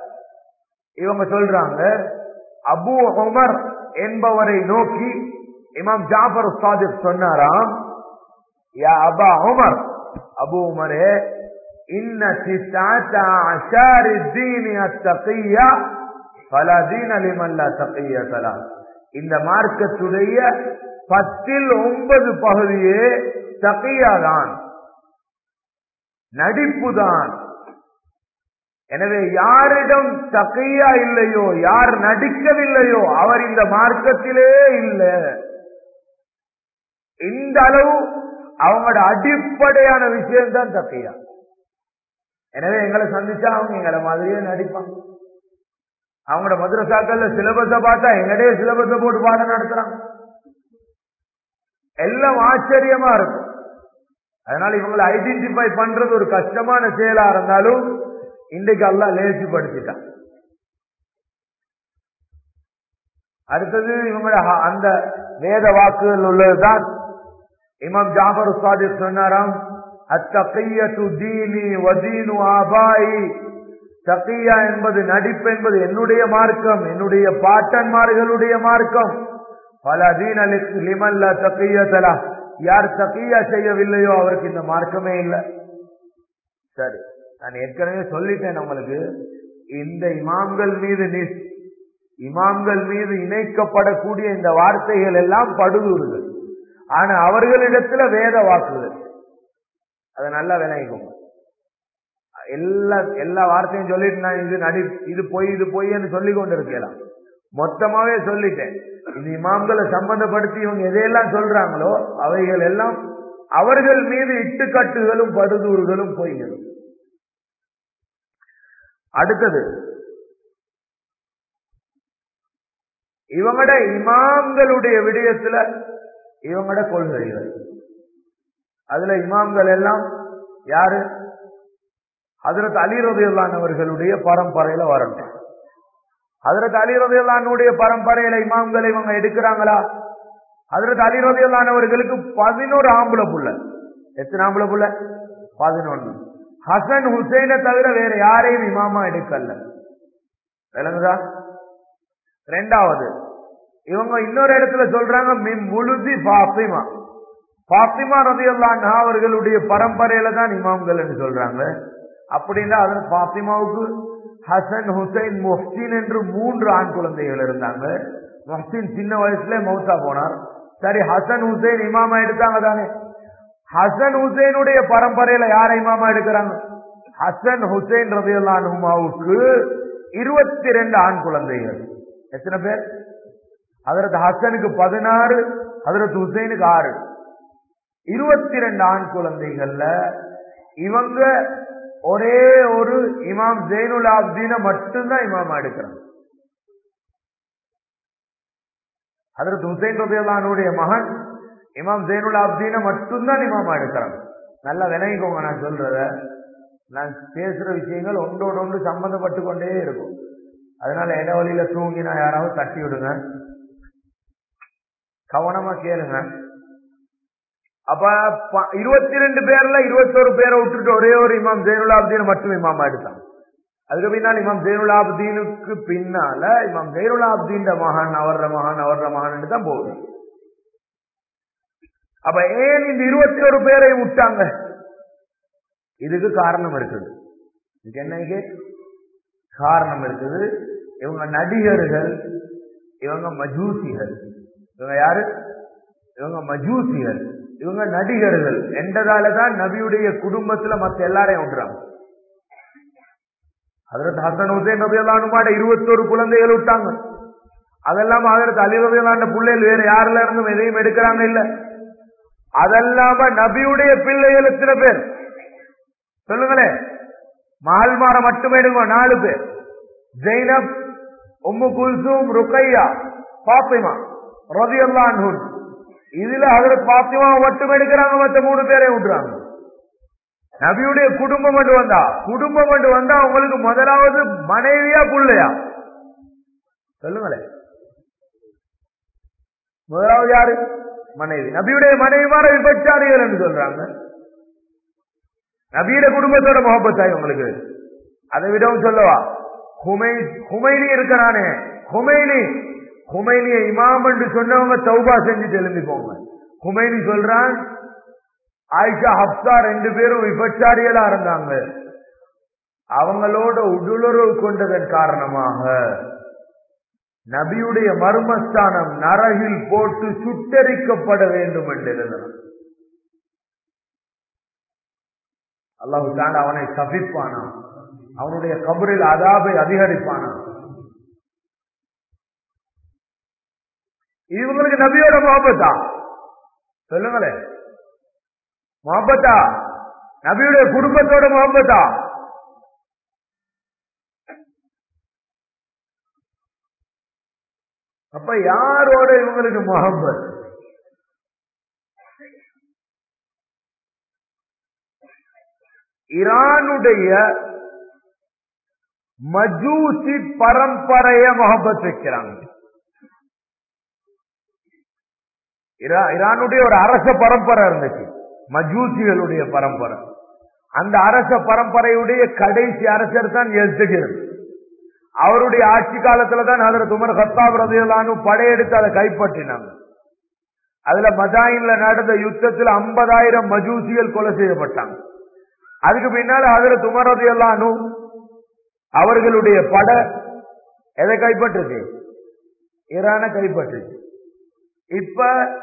இவங்க சொல்றாங்க அபு உமர் என்பவரை நோக்கி இமாம் ஜாஃபர் சாதிக் சொன்னாராம் யா அபா உமர் அபு உமரே இன்ன சித்தாத்த அஷாரி தீனி அத்தகையா பல தீன லிமல்ல தகைய தலா இந்த மார்க்கத்துடைய பத்தில் ஒன்பது பகுதியே தகையாதான் நடிப்புதான் எனவே யாரிடம் தகையா இல்லையோ யார் நடிக்கவில்லையோ அவர் இந்த மார்க்கத்திலே இல்லை இந்த அளவு அவங்களோட அடிப்படையான விஷயம் தான் தக்கையா எனவே எங்களை சந்திச்சா அவங்க எங்களை மாதிரியே நடிப்பாங்க அவங்களோட மதுரசாக்கள்ல சிலபஸ பார்த்தா எங்கடைய சிலபஸ போட்டு பாடம் நடத்துறாங்க எல்லாம் ஆச்சரியமா இருக்கும் அதனால இவங்களை ஐடென்டிஃபை பண்றது ஒரு கஷ்டமான செயலா இருந்தாலும் இன்றைக்கு எல்லாம் லேசிப்படுத்திட்டான் அடுத்தது இவங்களோட அந்த வேத வாக்குகள் உள்ளதுதான் இமாம் ஜாபர் சாதிக் சொன்னாராம் அத்தகையத்து தீனி வதீனு ஆபாயி தக்கியா என்பது நடிப்பு என்பது என்னுடைய மார்க்கம் என்னுடைய பாட்டன்மார்களுடைய மார்க்கம் பல தீன லிமல்ல தக்கியத்தலா யார் தக்கியா செய்யவில்லையோ அவருக்கு இந்த மார்க்கமே இல்லை சரி நான் ஏற்கனவே சொல்லிட்டேன் உங்களுக்கு இந்த இமாம்கள் மீது இமாம்கள் மீது இணைக்கப்படக்கூடிய இந்த வார்த்தைகள் எல்லாம் படுதூறுகள் ஆனா அவர்களிடத்துல வேத வாக்குகள் அதை நல்லா விளங்கிக்கும் எல்லா எல்லா வார்த்தையும் சொல்லிட்டு நான் இது நடி இது பொய் இது பொய்ன்னு சொல்லி கொண்டு இருக்கலாம் மொத்தமாவே சொல்லிட்டேன் இந்த இமாம்களை சம்பந்தப்படுத்தி இவங்க எதையெல்லாம் சொல்றாங்களோ அவைகள் எல்லாம் அவர்கள் மீது இட்டுக்கட்டுகளும் படுதூறுகளும் பொய்களும் அடுத்தது இவங்கட இமாம்களுடைய விடயத்துல இவங்கட கொள்கைகள் அதுல இமாம்கள் எல்லாம் யாரு ஹதரத் அலி ரபியுல்லானவர்களுடைய பரம்பரையில வரணும் ஹதரத் அலி ரபியுல்லானுடைய பரம்பரையில இமாம்களை இவங்க எடுக்கிறாங்களா ஹதரத் அலி ரபியுல்லானவர்களுக்கு பதினோரு ஆம்பளை புள்ள எத்தனை ஆம்பளை புள்ள பதினொன்னு ஹசன் ஹுசைனை தவிர வேற யாரையும் இமாமா எடுக்கல விளங்குதா ரெண்டாவது இவங்க இன்னொரு இடத்துல சொல்றாங்க மின் முழுதி பாத்திமா பாத்திமா ரதியுல்லான் அவர்களுடைய பரம்பரையில தான் இமாம்கள் சொல்றாங்க அப்படின்னா அதன் பாத்திமாவுக்கு ஹசன் ஹுசைன் மொஹ்சின் என்று மூன்று ஆண் குழந்தைகள் இருந்தாங்க மொஹ்சின் சின்ன வயசுல மௌத்தா போனார் சரி ஹசன் ஹுசைன் இமாமா எடுத்தாங்க தானே ஹசன் ஹுசைனுடைய பரம்பரையில யார இமாமா எடுக்கிறாங்க ஹசன் ஹுசைன் ரபியுல்லான் உமாவுக்கு இருபத்தி ரெண்டு ஆண் குழந்தைகள் எத்தனை பேர் அதற்கு ஹசனுக்கு பதினாறு அதற்கு ஹுசைனுக்கு ஆறு இருபத்தி ரெண்டு ஆண் குழந்தைகள்ல இவங்க ஒரே ஒரு இமாம் ஜெயினுல் ஆப்தீன மட்டும்தான் இமாமா எடுக்கிறாங்க அதற்கு ஹுசைன் ரபியுல்லானுடைய மகன் இமாம் ஜெயினுல் ஆப்தீன மட்டும்தான் இமாமா எடுக்கிறாங்க நல்லா விளங்கிக்கோங்க நான் சொல்றத நான் பேசுற விஷயங்கள் ஒன்றோடு ஒன்று சம்பந்தப்பட்டு கொண்டே இருக்கும் அதனால இட வழியில தூங்கினா யாராவது தட்டி விடுங்க கவனமா கேளுங்க அப்ப இருபத்தி ரெண்டு பேர்ல இருபத்தோரு பேரை விட்டுட்டு ஒரே ஒரு இமாம் ஜெயினுலாப்தீன் மட்டும் இமாமா எடுத்தாங்க அதுக்கு பின்னால் இமாம் ஜெயினுலாப்தீனுக்கு பின்னால இமாம் ஜெயினுலாப்தீன் மகான் அவர்ற மகான் அவர்ற மகான் தான் போகுது அப்ப ஏன் இந்த இருபத்தி ஒரு பேரை விட்டாங்க இதுக்கு காரணம் இருக்குது இதுக்கு என்ன காரணம் இருக்குது இவங்க நடிகர்கள் இவங்க மஜூசிகள் இவங்க யாரு இவங்க மஜூசிகள் இவங்க நடிகர்கள் என்றதாலதான் நபியுடைய குடும்பத்துல மத்த எல்லாரையும் விட்டுறாங்க அதற்கு ஹசன் ஹுசேன் நபியல்லானுமாட இருபத்தோரு குழந்தைகள் விட்டாங்க அதெல்லாம அதற்கு அலி ரபியல்லாண்ட பிள்ளைகள் வேற யாருல இருந்தும் எதையும் எடுக்கிறாங்க இல்ல அதெல்லாம நபியுடைய பிள்ளைகள் எத்தனை பேர் சொல்லுங்களேன் மால்மார மட்டுமே எடுங்க நாலு பேர் ஜெய்னப் உம்மு குல்சூம் ருக்கையா பாத்திமா ரவி அல்லான் இதுல அதற்கு பாத்திமா மட்டும் எடுக்கிறாங்க மற்ற மூணு பேரை விட்டுறாங்க நபியுடைய குடும்பம் கொண்டு வந்தா குடும்பம் கொண்டு வந்தா உங்களுக்கு முதலாவது மனைவியா புள்ளையா சொல்லுங்களேன் முதலாவது யாரு மனைவி நபியுடைய மனைவிமார விபச்சாரிகள் என்று சொல்றாங்க நபியுடைய குடும்பத்தோட முகப்பத்தாய் உங்களுக்கு அதை விடவும் சொல்லவா ஹுமை ஹுமைனி இருக்கிறானே ஹுமைனி குமைனிய இமாம் என்று சொன்னவங்க தௌபா செஞ்சுட்டு எழுந்து போங்க குமைனி சொல்றான் ஆயிஷா ஹப்சா ரெண்டு பேரும் விபச்சாரியலா இருந்தாங்க அவங்களோட உடலுறவு கொண்டதன் காரணமாக நபியுடைய மர்மஸ்தானம் நரகில் போட்டு சுட்டரிக்கப்பட வேண்டும் என்று எழுதினான் அல்லாஹு தாண்ட அவனை சபிப்பானா அவனுடைய கபரில் அதாபை அதிகரிப்பானா இவங்களுக்கு நபியோட முகப்பத்தா சொல்லுங்களேன் முகப்பத்தா நபியுடைய குடும்பத்தோட முகப்பத்தா அப்ப யாரோட இவங்களுக்கு முகப்பத் ஈரானுடைய மஜூசி பரம்பரைய முகப்பத் வைக்கிறாங்க ஈரானுடைய ஒரு அரச பரம்பரை இருந்துச்சு மஜூசிகளுடைய பரம்பரை அந்த அரச பரம்பரையுடைய கடைசி அரசர் தான் எஸ்தகிர் அவருடைய ஆட்சி காலத்துல தான் அதில் துமர் ஹத்தாப் ரதியலானு படையெடுத்து அதை கைப்பற்றினாங்க அதுல மதாயின்ல நடந்த யுத்தத்தில் ஐம்பதாயிரம் மஜூசிகள் கொலை செய்யப்பட்டாங்க அதுக்கு பின்னால அதுல துமர் ரதியலானு அவர்களுடைய பட எதை கைப்பற்றுச்சு ஈரான கைப்பற்றுச்சு இப்ப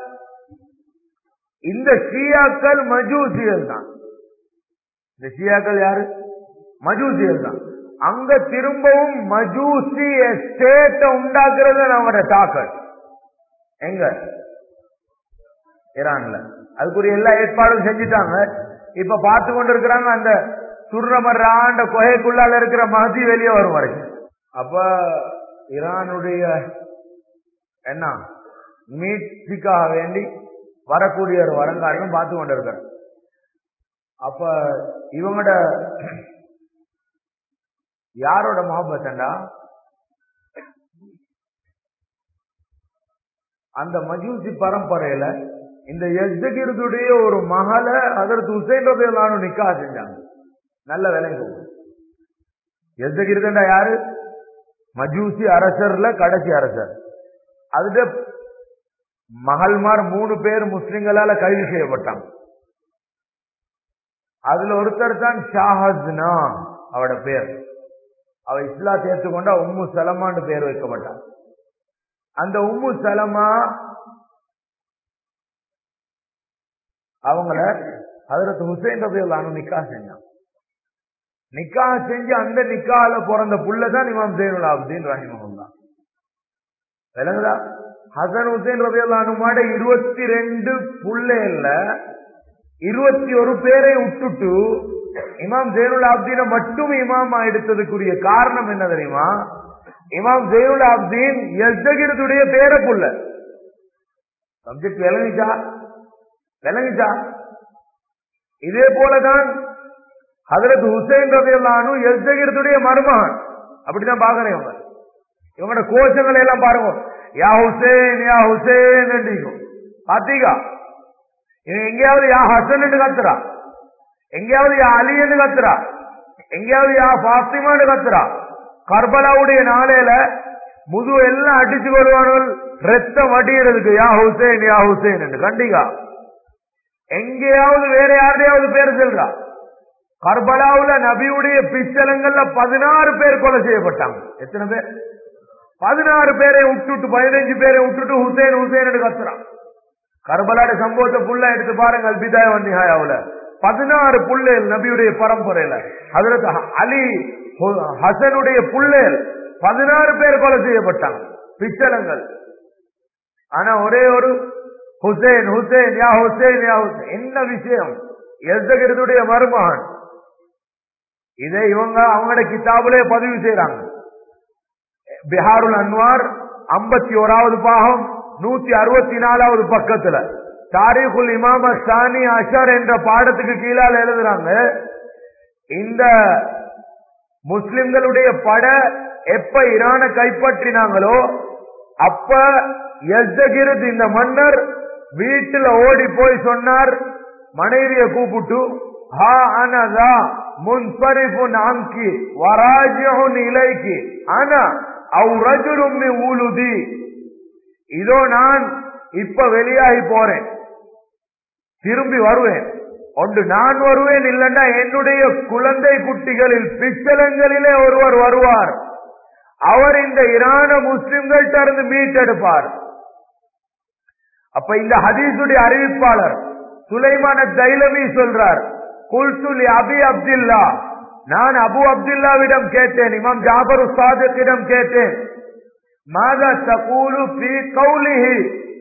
இந்த ஷியாக்கள் மஜூசிகள் தான் இந்த ஷியாக்கள் யாரு மஜூசிகள் தான் அங்க திரும்பவும் மஜூசி எஸ்டேட்டை உண்டாக்குறது நம்மளோட தாக்கல் எங்க ஈரான்ல அதுக்குரிய எல்லா ஏற்பாடும் செஞ்சுட்டாங்க இப்ப பார்த்து கொண்டு இருக்கிறாங்க அந்த சுர்ணமர்றாண்ட குகைக்குள்ளால இருக்கிற மகதி வெளியே வரும் வரைக்கும் அப்ப ஈரானுடைய என்ன மீட்சிக்காக வேண்டி வரக்கூடிய ஒரு வரங்காரையும் பார்த்து கொண்டு இருக்கிற அப்ப இவங்களோட யாரோட மொஹபத்தண்டா அந்த மஜூசி பரம்பரையில இந்த எஸ்தகிருதுடைய ஒரு மகளை அதற்கு உசைன் ரதையிலான நிக்கா செஞ்சாங்க நல்ல விலைங்க எஸ்தகிருதண்டா யாரு மஜூசி அரசர்ல கடைசி அரசர் அதுல மகள்மார் மூணு பேர் முஸ்லிம்களால கைது செய்யப்பட்டாங்க அதுல ஒருத்தர் தான் ஷாஹஸ்னா அவட பேர் அவ இஸ்லாத்தை ஏற்றுக்கொண்டா உம்மு சலமான்னு பேர் வைக்கப்பட்டார் அந்த உம்மு சலமா அவங்கள அதற்கு ஹுசைன் ரபியுல்லானு நிக்கா செஞ்சான் நிக்கா செஞ்சு அந்த நிக்கால பிறந்த புள்ளதான் இமாம் ஜெயினுல் ஆப்தீன் ரஹிமஹுல்லா விளங்குதா ஹசன் ஹுசைன் ரபியுல்லானுமாட இருபத்தி ரெண்டு புள்ளைல இருபத்தி ஒரு பேரை விட்டுட்டு இமாம் ஜெயினுல் ஆப்தீனை மட்டும் இமாமா எடுத்ததுக்குரிய காரணம் என்ன தெரியுமா இமாம் ஜெயினுல் ஆப்தீன் எஸ்தகிரதுடைய பேரை புள்ள சப்ஜெக்ட் விளங்கிச்சா விளங்கிச்சா இதே போலதான் ஹதரத் ஹுசைன் ரபியல்லானு எஸ்தகிரதுடைய மருமகன் அப்படிதான் பாக்குறேன் இவங்க இவங்களோட கோஷங்களை எல்லாம் பாருங்க யா ஹுசேன் யா ஹுசேன் பாத்தீங்க எங்கேயாவது யா ஹசன் கத்துறா எங்கேயாவது யா அலி என்று கத்துறா எங்கேயாவது யா பாத்திமான்னு கத்துறா கர்பலாவுடைய நாளையில முது எல்லாம் அடிச்சு வருவார்கள் ரத்தம் வடிகிறதுக்கு யா ஹுசேன் யா ஹுசேன் என்று கண்டிகா எங்கேயாவது வேற யாருடையாவது பேர் சொல்றா கர்பலாவுல நபியுடைய பிச்சலங்கள்ல பதினாறு பேர் கொலை செய்யப்பட்டாங்க எத்தனை பேர் பதினாறு பேரை விட்டுட்டு பதினஞ்சு பேரை விட்டுட்டு ஹுசேன் ஹுசேன் கத்துறான் கர்பலாட சம்பவத்தை புள்ள எடுத்து பாருங்க அல்பிதாய வந்திஹாயாவுல பதினாறு புள்ளேல் நபியுடைய பரம்பரையில அதற்கு அலி ஹசனுடைய புள்ளேல் பதினாறு பேர் கொலை செய்யப்பட்டாங்க பிச்சலங்கள் ஆனா ஒரே ஒரு ஹுசேன் ஹுசேன் யா ஹுசேன் யா ஹுசேன் என்ன விஷயம் எஸ்தகிரதுடைய மருமகன் இதை இவங்க அவங்களோட கிதாபுலே பதிவு செய்யறாங்க பிஹாருல் அன்வார் ஐம்பத்தி ஓராவது பாகம் நூத்தி அறுபத்தி நாலாவது பக்கத்துல தாரிகுல் இமாம சானி அஷர் என்ற பாடத்துக்கு கீழால் எழுதுறாங்க இந்த முஸ்லிம்களுடைய பட எப்ப ஈரான கைப்பற்றினாங்களோ அப்ப எஸ்தகிருத் இந்த மன்னர் வீட்டுல ஓடி போய் சொன்னார் மனைவியை கூப்பிட்டு ஹா அனதா முன்பரிஃபுன் அம்கி வராஜியுன் இலைக்கு ஆனா அவ் ரஜுலும் ஊலுதி இதோ நான் இப்ப வெளியாகி போறேன் திரும்பி வருவேன் ஒன்று நான் வருவேன் இல்லைன்னா என்னுடைய குழந்தை குட்டிகளில் பிச்சலங்களிலே ஒருவர் வருவார் அவர் இந்த இரான முஸ்லிம்கள்ட்ட இருந்து மீட்டெடுப்பார் அப்ப இந்த ஹதீஸுடைய அறிவிப்பாளர் சுலைமான தைலவி சொல்றார் குல்துலி அபி அப்துல்லா நான் அபு அப்துல்லாவிடம் கேட்டேன் இமாம் ஜாபர் சாதிக்கிடம் கேட்டேன் மாதா தகூலு பி கௌலிஹி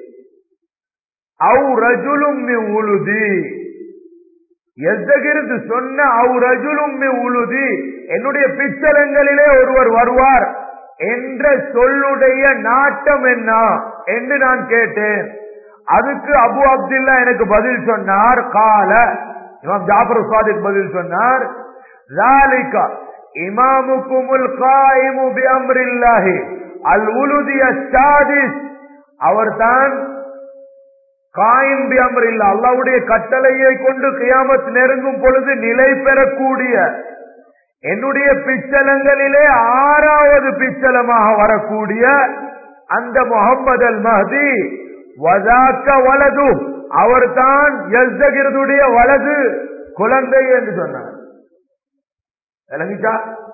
அவு ரஜுலும் மி உழுதி எத்தகிருந்து சொன்ன அவு ரஜுலும் மி உழுதி என்னுடைய பிச்சலங்களிலே ஒருவர் வருவார் என்ற சொல்லுடைய நாட்டம் என்ன என்று நான் கேட்டேன் அதுக்கு அபு அப்துல்லா எனக்கு பதில் சொன்னார் கால இமாம் ஜாபர் சாதிக் பதில் சொன்னார் ذلك إمامكم القائم بأمر الله الولدي السادس அவர்தான் காயும் பியம்பர் இல்ல அல்லாவுடைய கட்டளையை கொண்டு கியாமத் நெருங்கும் பொழுது நிலை பெறக்கூடிய என்னுடைய பிச்சலங்களிலே ஆறாவது பிச்சலமாக வரக்கூடிய அந்த முகமது அல் மஹதி வதாக்க வலது அவர்தான் எஸ்தகிருதுடைய வலது குழந்தை என்று சொன்னார் விளங்கிச்சா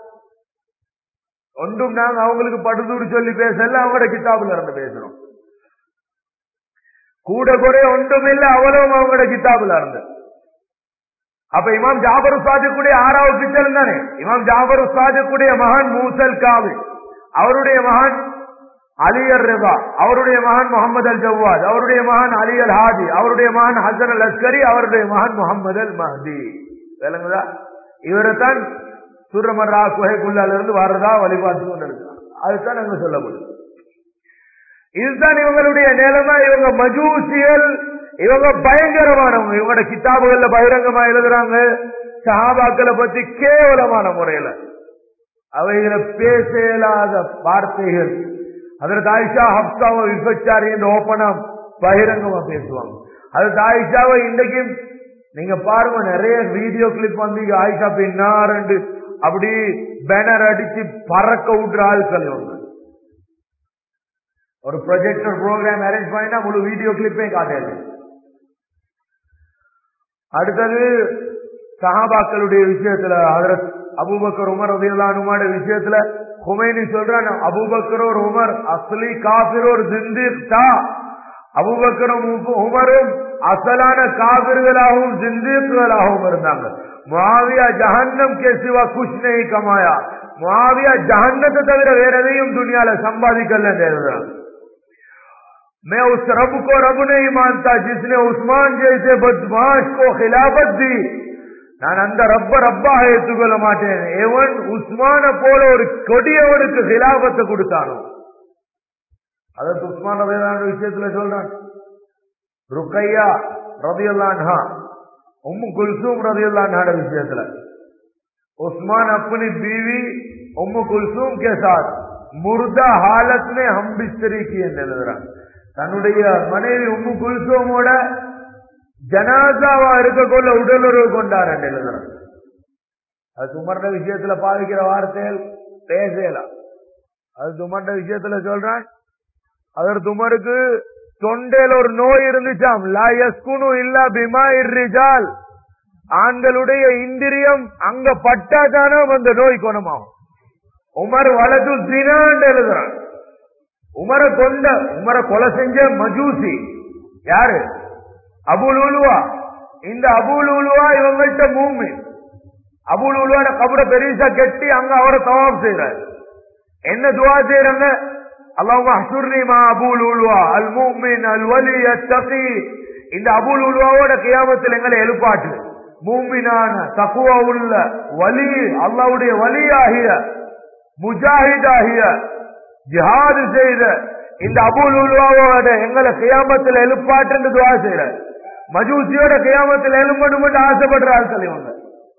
ஒன்றும் நாங்க அவங்களுக்கு படுதூடு சொல்லி பேசல அவங்களோட கிதாபுல இருந்து பேசுறோம் கூட குறை ஒன்றும் இல்ல அவ்வளவும் அவங்களோட கிதாபுல இருந்து அப்ப இமாம் ஜாபர் சாதிக்குடைய ஆறாவது பிச்சல் தானே இமாம் ஜாபர் சாதிக்குடைய மகன் மூசல் காவி அவருடைய மகன் அலியர் ரிபா அவருடைய மகன் முகமது அல் ஜவாத் அவருடைய மகன் அலி அல் ஹாதி அவருடைய மகன் ஹசன் அல் அஸ்கரி அவருடைய மகன் முகமது அல் மஹதி விளங்குதா இவரைத்தான் சூரமர்ரா குகைக்குள்ளால இருந்து வர்றதா வழிபாட்டு கொண்டு இருக்கிறான் அதுதான் நாங்க சொல்ல முடியும் இதுதான் இவங்களுடைய நிலைமை இவங்க மஜூசியல் இவங்க பயங்கரமானவங்க இவங்களோட கிதாபுகள்ல பகிரங்கமா எழுதுறாங்க சஹாபாக்களை பத்தி கேவலமான முறையில அவைகளை பேச இயலாத வார்த்தைகள் அதற்கு ஆயிஷா ஹப்சாவை விபச்சாரி என்று ஓப்பனா பகிரங்கமா பேசுவாங்க அது ஆயிஷாவை இன்றைக்கும் நீங்க பாருங்க நிறைய வீடியோ கிளிப் வந்து இங்க ஆயிஷா பின்னார் அப்படி பேனர் அடிச்சு பறக்க விட்டுற ஆட்கள் இவங்க ஒரு ப்ரொஜெக்டர் ப்ரோக்ராம் அரேஞ்ச் பண்ணினா முழு வீடியோ கிளிப்பே காட்டாது அடுத்தது சஹாபாக்களுடைய விஷயத்துல அதற்கு அபூபக்கர் உமர் ரதியல்லானுமான விஷயத்துல குமைனி சொல்றான் அபூபக்கர் ஒரு உமர் அஸ்லி காபிர் ஒரு ஜிந்திக் தா அபூபக்கரும் உமரும் அசலான காபிர்களாகவும் ஜிந்திக்குகளாகவும் இருந்தாங்க முஆவியா ஜஹன்னம் கே சிவா குஷ் நஹி கமாயா முஆவியா ஜஹன்னத்தை தவிர வேற எதையும் துனியால சம்பாதிக்கல எழுதுறாங்க मैं उस रब को रब नहीं मानता जिसने उस्मान जैसे बदमाश को खिलाफत दी நான் அந்த ரப்ப ரப்பாக ஏற்றுக்கொள்ள மாட்டேன் எவன் உஸ்மான போல ஒரு கொடியவனுக்கு ஹிலாபத்தை கொடுத்தானோ அதற்கு உஸ்மான் ரபியல்லான விஷயத்துல சொல்றான் ருக்கையா ரபியல்லான்ஹா உம்மு குல்சூம் ரபியல்லான்ஹாட விஷயத்துல उस्मान अपनी बीवी उम्म कुलसूम के साथ मुर्दा हालत में हम बिस्तरी की எழுதுறான் தன்னுடைய மனைவி உம்மு குல்சூமோட ஜனாசாவா இருக்கக்குள்ள உடலுறவு கொண்டார் என்று எழுதுறான் அது துமர்ந்த விஷயத்துல பாவிக்கிற வார்த்தைகள் பேசலாம் அது துமர்ந்த விஷயத்துல சொல்றான் அவர் துமருக்கு தொண்டையில் ஒரு நோய் இருந்துச்சாம் லா யஸ்குனு இல்லா பிமா இர்ரிஜால் ஆண்களுடைய இந்திரியம் அங்க பட்டாதானோ அந்த நோய் குணமாகும் உமர் வலது தினாண்டு எழுதுறான் உமரை கொண்ட உமரை கொலை செஞ்ச மஜூசி யாரு அபுல் உலுவா இந்த அபுல் உலுவா இவங்கள்ட்ட மூமி அபுல் உலுவாட கபட பெருசா கட்டி அங்க அவரை தவாப் செய்யறாரு என்ன துவா செய்யறாங்க அல்லாஹ் ஹசுர்னி மா அபுல் உலுவா அல் மூமின் அல் வலி அத்தகி இந்த அபுல் உலுவாவோட கியாமத்தில் எங்களை எழுப்பாட்டு மூமினான தக்குவா உள்ள வலி அல்லாவுடைய வலியாகிய முஜாஹிதாகிய ஜிஹாது செய்த இந்த அபுல் உல்வாவோட எங்களை கியாமத்தில் எழுப்பாட்டு துவா செய்யற மஜூசியோட கியாமத்தில் எழும்பணும் ஆசைப்படுற ஆட்கள் இவங்க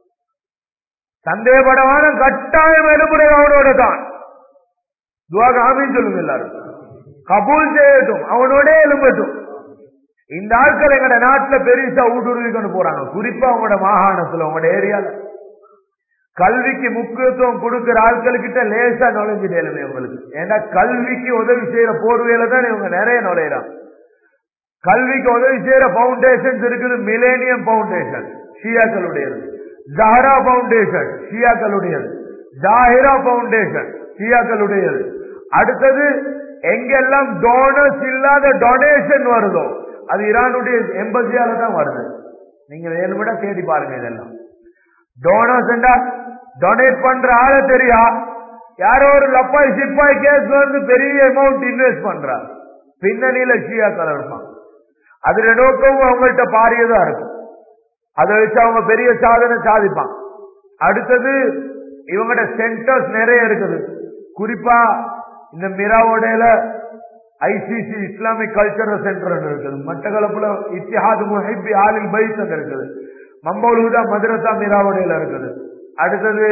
சந்தேகப்படவான கட்டாயம் எழுப்புறது அவனோட தான் துவா காமின்னு சொல்லுங்க எல்லாரும் கபூல் செய்யட்டும் அவனோட எழும்பட்டும் இந்த ஆட்கள் எங்கட நாட்டுல பெருசா ஊடுருவி கொண்டு போறாங்க குறிப்பா உங்களோட மாகாணத்துல உங்களோட ஏரியால கல்விக்கு முக்கியத்துவம் கொடுக்கிற ஆட்களுக்கிட்ட லேசா நுழைஞ்சிட்டேலுமே உங்களுக்கு ஏன்னா கல்விக்கு உதவி செய்யற போர்வையில தான் இவங்க நிறைய நுழையிறாங்க கல்விக்கு உதவி செய்யற பவுண்டேஷன்ஸ் இருக்குது மிலேனியம் பவுண்டேஷன் ஷியாக்களுடையது ஜஹரா பவுண்டேஷன் ஷியாக்களுடையது ஜாஹிரா பவுண்டேஷன் ஷியாக்களுடையது அடுத்தது எங்கெல்லாம் டோனர்ஸ் இல்லாத டொனேஷன் வருதோ அது ஈரானுடைய எம்பசியால தான் வருது நீங்க வேணும்னா தேடி பாருங்க இதெல்லாம் டோனர்ஸ் டொனேட் பண்ற ஆள தெரியா யாரோ ஒரு லப்பாய் சிப்பாய் கேஸ் வந்து பெரிய அமௌண்ட் இன்வெஸ்ட் பண்றா பின்னணியில ஷியாக்கள் இருப்பாங்க அதுல நோக்கமும் அவங்கள்ட்ட பாரியதா இருக்கும் அதை வச்சு அவங்க பெரிய சாதனை சாதிப்பாங்க அடுத்தது இவங்கட சென்டர்ஸ் நிறைய இருக்குது குறிப்பா இந்த மிராவோடையில ஐசிசி இஸ்லாமிக் கல்ச்சரல் சென்டர் இருக்குது மட்டக்களப்புல இத்திஹாது முஹிப்பி ஆலில் பைஸ் அங்க இருக்குது மம்பௌலுதா மதுரசா மிராவோடையில இருக்குது அடுத்தது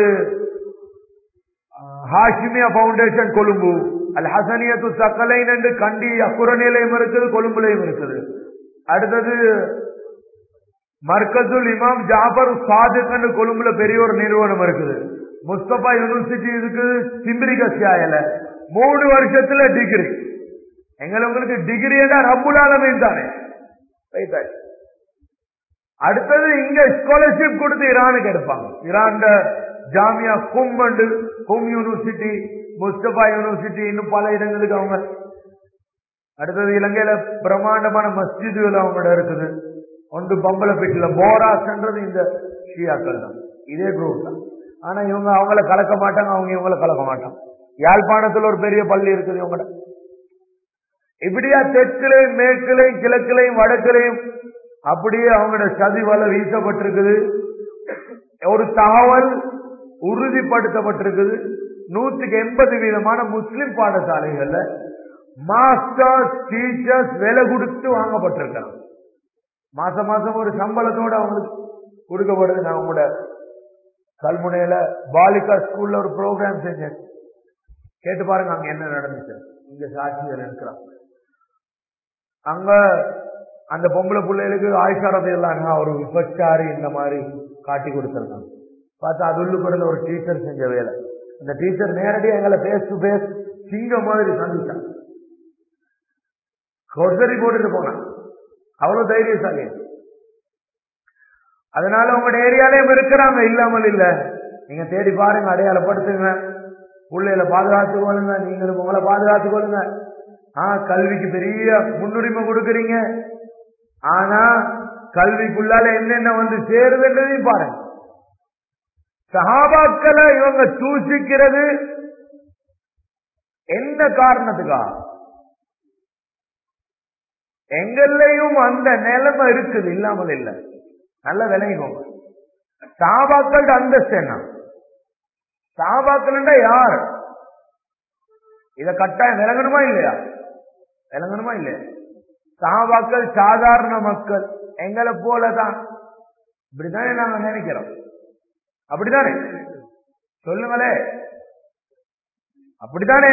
ஹாஷிமியா பவுண்டேஷன் கொழும்பு அல் ஹசனியத்து சக்கலைன் என்று கண்டி அக்குரநிலையும் இருக்குது கொழும்புலையும் இருக்குது அடுத்தது மர்கசுல் இமாம் ஜாபர் சாதிக் கொழும்புல பெரிய ஒரு நிறுவனம் இருக்குது முஸ்தபா யூனிவர்சிட்டி இருக்குது சிம்பிரி கசியாயில மூணு வருஷத்துல டிகிரி எங்களை உங்களுக்கு டிகிரி ரப்புலாலமையும் தானே அடுத்தது இங்க ஸ்காலர்ஷிப் கொடுத்து ஈரானுக்கு எடுப்பாங்க ஈரான் ஜாமியா கும் அண்டு கும் யூனிவர்சிட்டி முஸ்தபா யூனிவர்சிட்டி இன்னும் பல இடங்களுக்கு அவங்க அடுத்தது இலங்கையில பிரம்மாண்டமான மஸ்ஜிதுகள் அவங்களோட இருக்குது ஒன்று பம்பலப்பேட்டில் போராஸ்ன்றது இந்த ஷியாக்கள் தான் இதே குரூப் தான் ஆனா இவங்க அவங்கள கலக்க மாட்டாங்க அவங்க இவங்கள கலக்க மாட்டாங்க யாழ்ப்பாணத்துல ஒரு பெரிய பள்ளி இருக்குது இவங்கட இப்படியா தெற்குலையும் மேற்குலையும் கிழக்குலையும் வடக்குலையும் அப்படியே அவங்களோட சதி வலை வீசப்பட்டிருக்குது ஒரு தகவல் உறுதிப்படுத்தப்பட்டிருக்குது நூற்றுக்கு எண்பது வீதமான முஸ்லிம் பாடசாலைகள்ல மாஸ்டர்ஸ் டீச்சர்ஸ் விலை கொடுத்து வாங்கப்பட்டிருக்கிறாங்க மாசம் மாசம் ஒரு சம்பளத்தோட அவங்களுக்கு கொடுக்கப்படுது நான் உங்களோட கல்முனையில பாலிகா ஸ்கூல்ல ஒரு ப்ரோக்ராம் செஞ்சேன் கேட்டு பாருங்க அங்க என்ன நடந்துச்சு இங்க சாட்சிகள் இருக்கிறான் அங்க அந்த பொம்பளை பிள்ளைகளுக்கு ஆயுஷாரத்தை இல்லாங்க ஒரு விபச்சாரி இந்த மாதிரி காட்டி கொடுத்துருக்காங்க பார்த்தா அது உள்ளுக்கு ஒரு டீச்சர் செஞ்ச வேலை இந்த டீச்சர் நேரடியாக எங்களை பேஸ் டு பேஸ் சிங்க மாதிரி சந்திச்சாங்க கொசரி போட்டுட்டு போனான் அவ்வளவு தைரியசாலி அதனால உங்க ஏரியாலையும் இருக்கிறாங்க இல்லாமல் இல்ல நீங்க தேடி பாருங்க அடையாளப்படுத்துங்க பிள்ளைகளை பாதுகாத்து கொள்ளுங்க நீங்களும் உங்களை பாதுகாத்து கொள்ளுங்க ஆஹ் கல்விக்கு பெரிய முன்னுரிமை கொடுக்கறீங்க ஆனா கல்விக்குள்ளால என்னென்ன வந்து சேருதுன்றதையும் பாருங்க சகாபாக்களை இவங்க தூசிக்கிறது என்ன காரணத்துக்கா எங்கள்லையும் அந்த நிலைமை இருக்குது இல்லாமல் இல்லை நல்ல விளங்கிக்கோங்க சாபாக்கள் அந்தஸ்து என்ன சாபாக்கள் யார் இத கட்டாயம் விளங்கணுமா இல்லையா விளங்கணுமா இல்லையா சாபாக்கள் சாதாரண மக்கள் எங்களை போலதான் இப்படித்தானே நாங்க நினைக்கிறோம் அப்படித்தானே சொல்லுங்களே அப்படித்தானே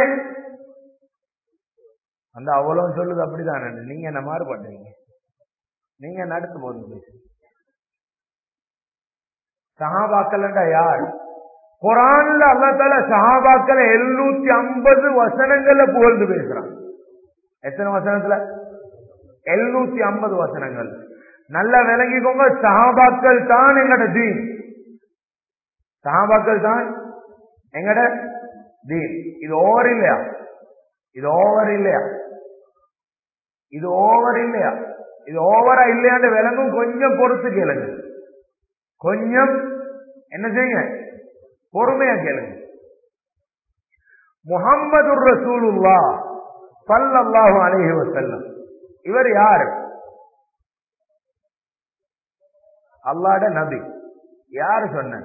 அந்த அவ்வளவு சொல்லுது அப்படிதானே நீங்க என்ன மாறுபடுறீங்க நீங்க நடத்து போது சஹாபாக்கள் யார் குரான்ல அல்லத்தால சஹாபாக்கள் எழுநூத்தி ஐம்பது வசனங்கள்ல புகழ்ந்து பேசுறான் எத்தனை வசனத்துல எழுநூத்தி ஐம்பது வசனங்கள் நல்லா விளங்கிக்கோங்க சஹாபாக்கள் தான் எங்கட தீன் சஹாபாக்கள் தான் எங்கட தீன் இது ஓவர் இல்லையா இது ஓவர் இல்லையா இது ஓவர் இல்லையா இது ஓவரா இல்லையான்னு விளங்கும் கொஞ்சம் பொறுத்து கேளுங்க கொஞ்சம் என்ன செய்யுங்க பொறுமையா கேளுங்க முகம்மது ரசூலுல்லா சல்லல்லாஹு அலைஹி வஸல்லம் இவர் யார் அல்லாட நபி யாரு சொன்ன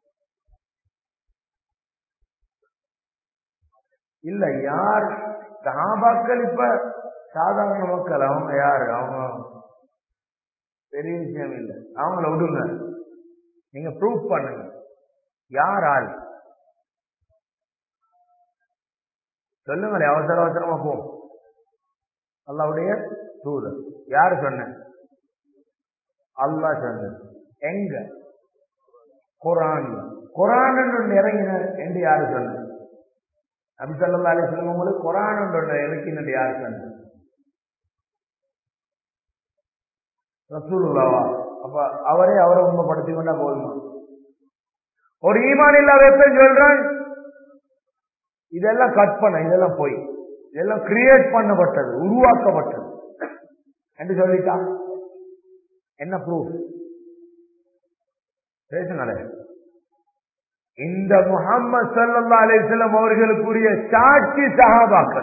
இல்ல யார் சஹாபாக்கள் இப்ப சாதாரண மக்கள் அவங்க யாரு அவங்க பெரிய விஷயம் இல்லை அவங்கள விடுங்க நீங்க ப்ரூவ் பண்ணுங்க யார் ஆள் சொல்லுங்களே அவசர அவசரமா போ அல்லாவுடைய தூதர் யாரு சொன்ன அல்லா சொன்ன எங்க குரான்ல குரான் ஒன்று இறங்கினார் என்று யாரு சொன்ன நபி சல்லா அலிஸ்லாம் உங்களுக்கு குரான் ஒன்று இறக்கினது யாரு சொன்ன ரசூலுல்லாவா அப்ப அவரே அவரை உண்மைப்படுத்திக் கொண்டா போதுமா ஒரு ஈமான் இல்லாத சொல்றான் இதெல்லாம் கற்பனை இதெல்லாம் போய் இதெல்லாம் கிரியேட் பண்ணப்பட்டது உருவாக்கப்பட்டது என்று சொல்லிட்டான் என்ன ப்ரூஃப் பேசுங்களே இந்த முகம்மது சல்லா அலிஸ்லாம் அவர்களுக்குரிய சாட்சி சஹாபாக்கள்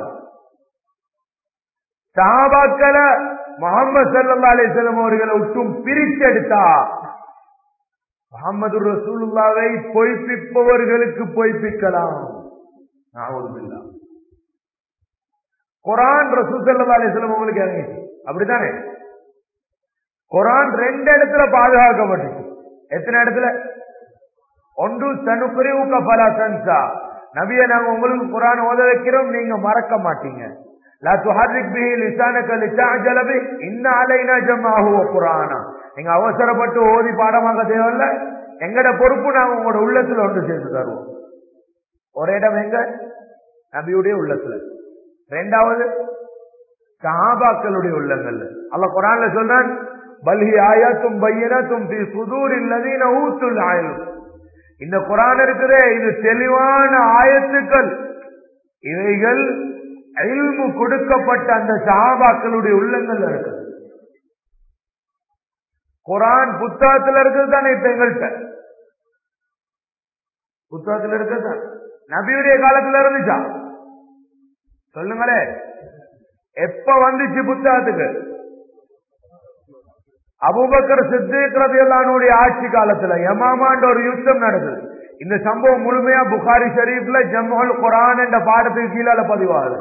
சஹாபாக்களை முகமது சல்லா அலிஸ்லாம் அவர்களை விட்டும் பிரிச்செடுத்தா முகமது ரசூலுல்லாவை பொய்ப்பிப்பவர்களுக்கு பொய்ப்பிக்கலாம் நாவதுமில்லா குரான் ரசூல் சல்லா அலிஸ்லாம் அவங்களுக்கு இறங்கிச்சு அப்படித்தானே குரான் ரெண்டு இடத்துல பாதுகாக்கப்பட்டுச்சு எத்தனை இடத்துல ஒன்று தனுக்குறிவுக்க பல சன்சா நபிய நாங்க உங்களுக்கு குரான் ஓத வைக்கிறோம் நீங்க மறக்க மாட்டீங்க லா துஹர்ரிக் பிஹி லிசானக லிதஅஜல பி இன்ன அலைனா ஜமாஹு வ குர்ஆனா நீங்க அவசரப்பட்டு ஓதி பாடமாக தேவையில்ல எங்கட பொறுப்பு நாங்க உங்களோட உள்ளத்துல ஒன்று சேர்த்து தருவோம் ஒரு இடம் எங்க நபியுடைய உள்ளத்துல ரெண்டாவது சஹாபாக்களுடைய உள்ளங்கள்ல அல்லாஹ் குர்ஆன்ல சொல்றான் பல்ஹி ஆயாத்தும் பையனத்தும் ஃபி சுதூரில் லதீன ஊத்துல் ஆயிலும் இந்த குரான் இருக்குதே இது தெளிவான ஆயத்துக்கள் இவைகள் இல்மு கொடுக்கப்பட்ட அந்த சஹாபாக்களுடைய உள்ளங்கள் இருக்கு குரான் புத்தகத்தில் இருக்குது தானே இப்ப எங்கள்கிட்ட புத்தகத்தில் இருக்குது நபியுடைய காலத்துல இருந்துச்சா சொல்லுங்களே எப்ப வந்துச்சு புத்தகத்துக்கு அபுபக்கர் சித்திக்ரதையல்லானுடைய ஆட்சி காலத்துல யமாமான்ற ஒரு யுத்தம் நடக்குது இந்த சம்பவம் முழுமையா புகாரி ஷரீப்ல ஜம்முல் குரான் என்ற பாடத்துக்கு கீழால பதிவாகுது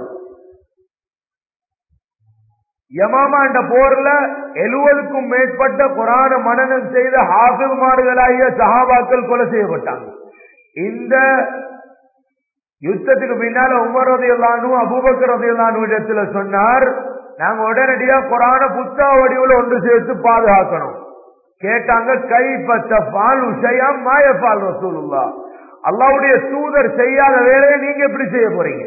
யமாமா என்ற போர்ல எழுவதுக்கும் மேற்பட்ட குரான மனநம் செய்த ஹாஃபிமார்களாகிய சஹாபாக்கள் கொலை செய்யப்பட்டாங்க இந்த யுத்தத்துக்கு பின்னால உமர் ரதையல்லானு அபூபக்கர் ரதையல்லானு இடத்துல சொன்னார் நாங்க உடனடியா குரான புத்தக வடிவில் ஒன்று சேர்த்து பாதுகாக்கணும் கேட்டாங்க கை பத்த பால் உஷயம் மாயபால் ரசூலுல்லா அல்லாவுடைய தூதர் செய்யாத வேலையை நீங்க எப்படி செய்ய போறீங்க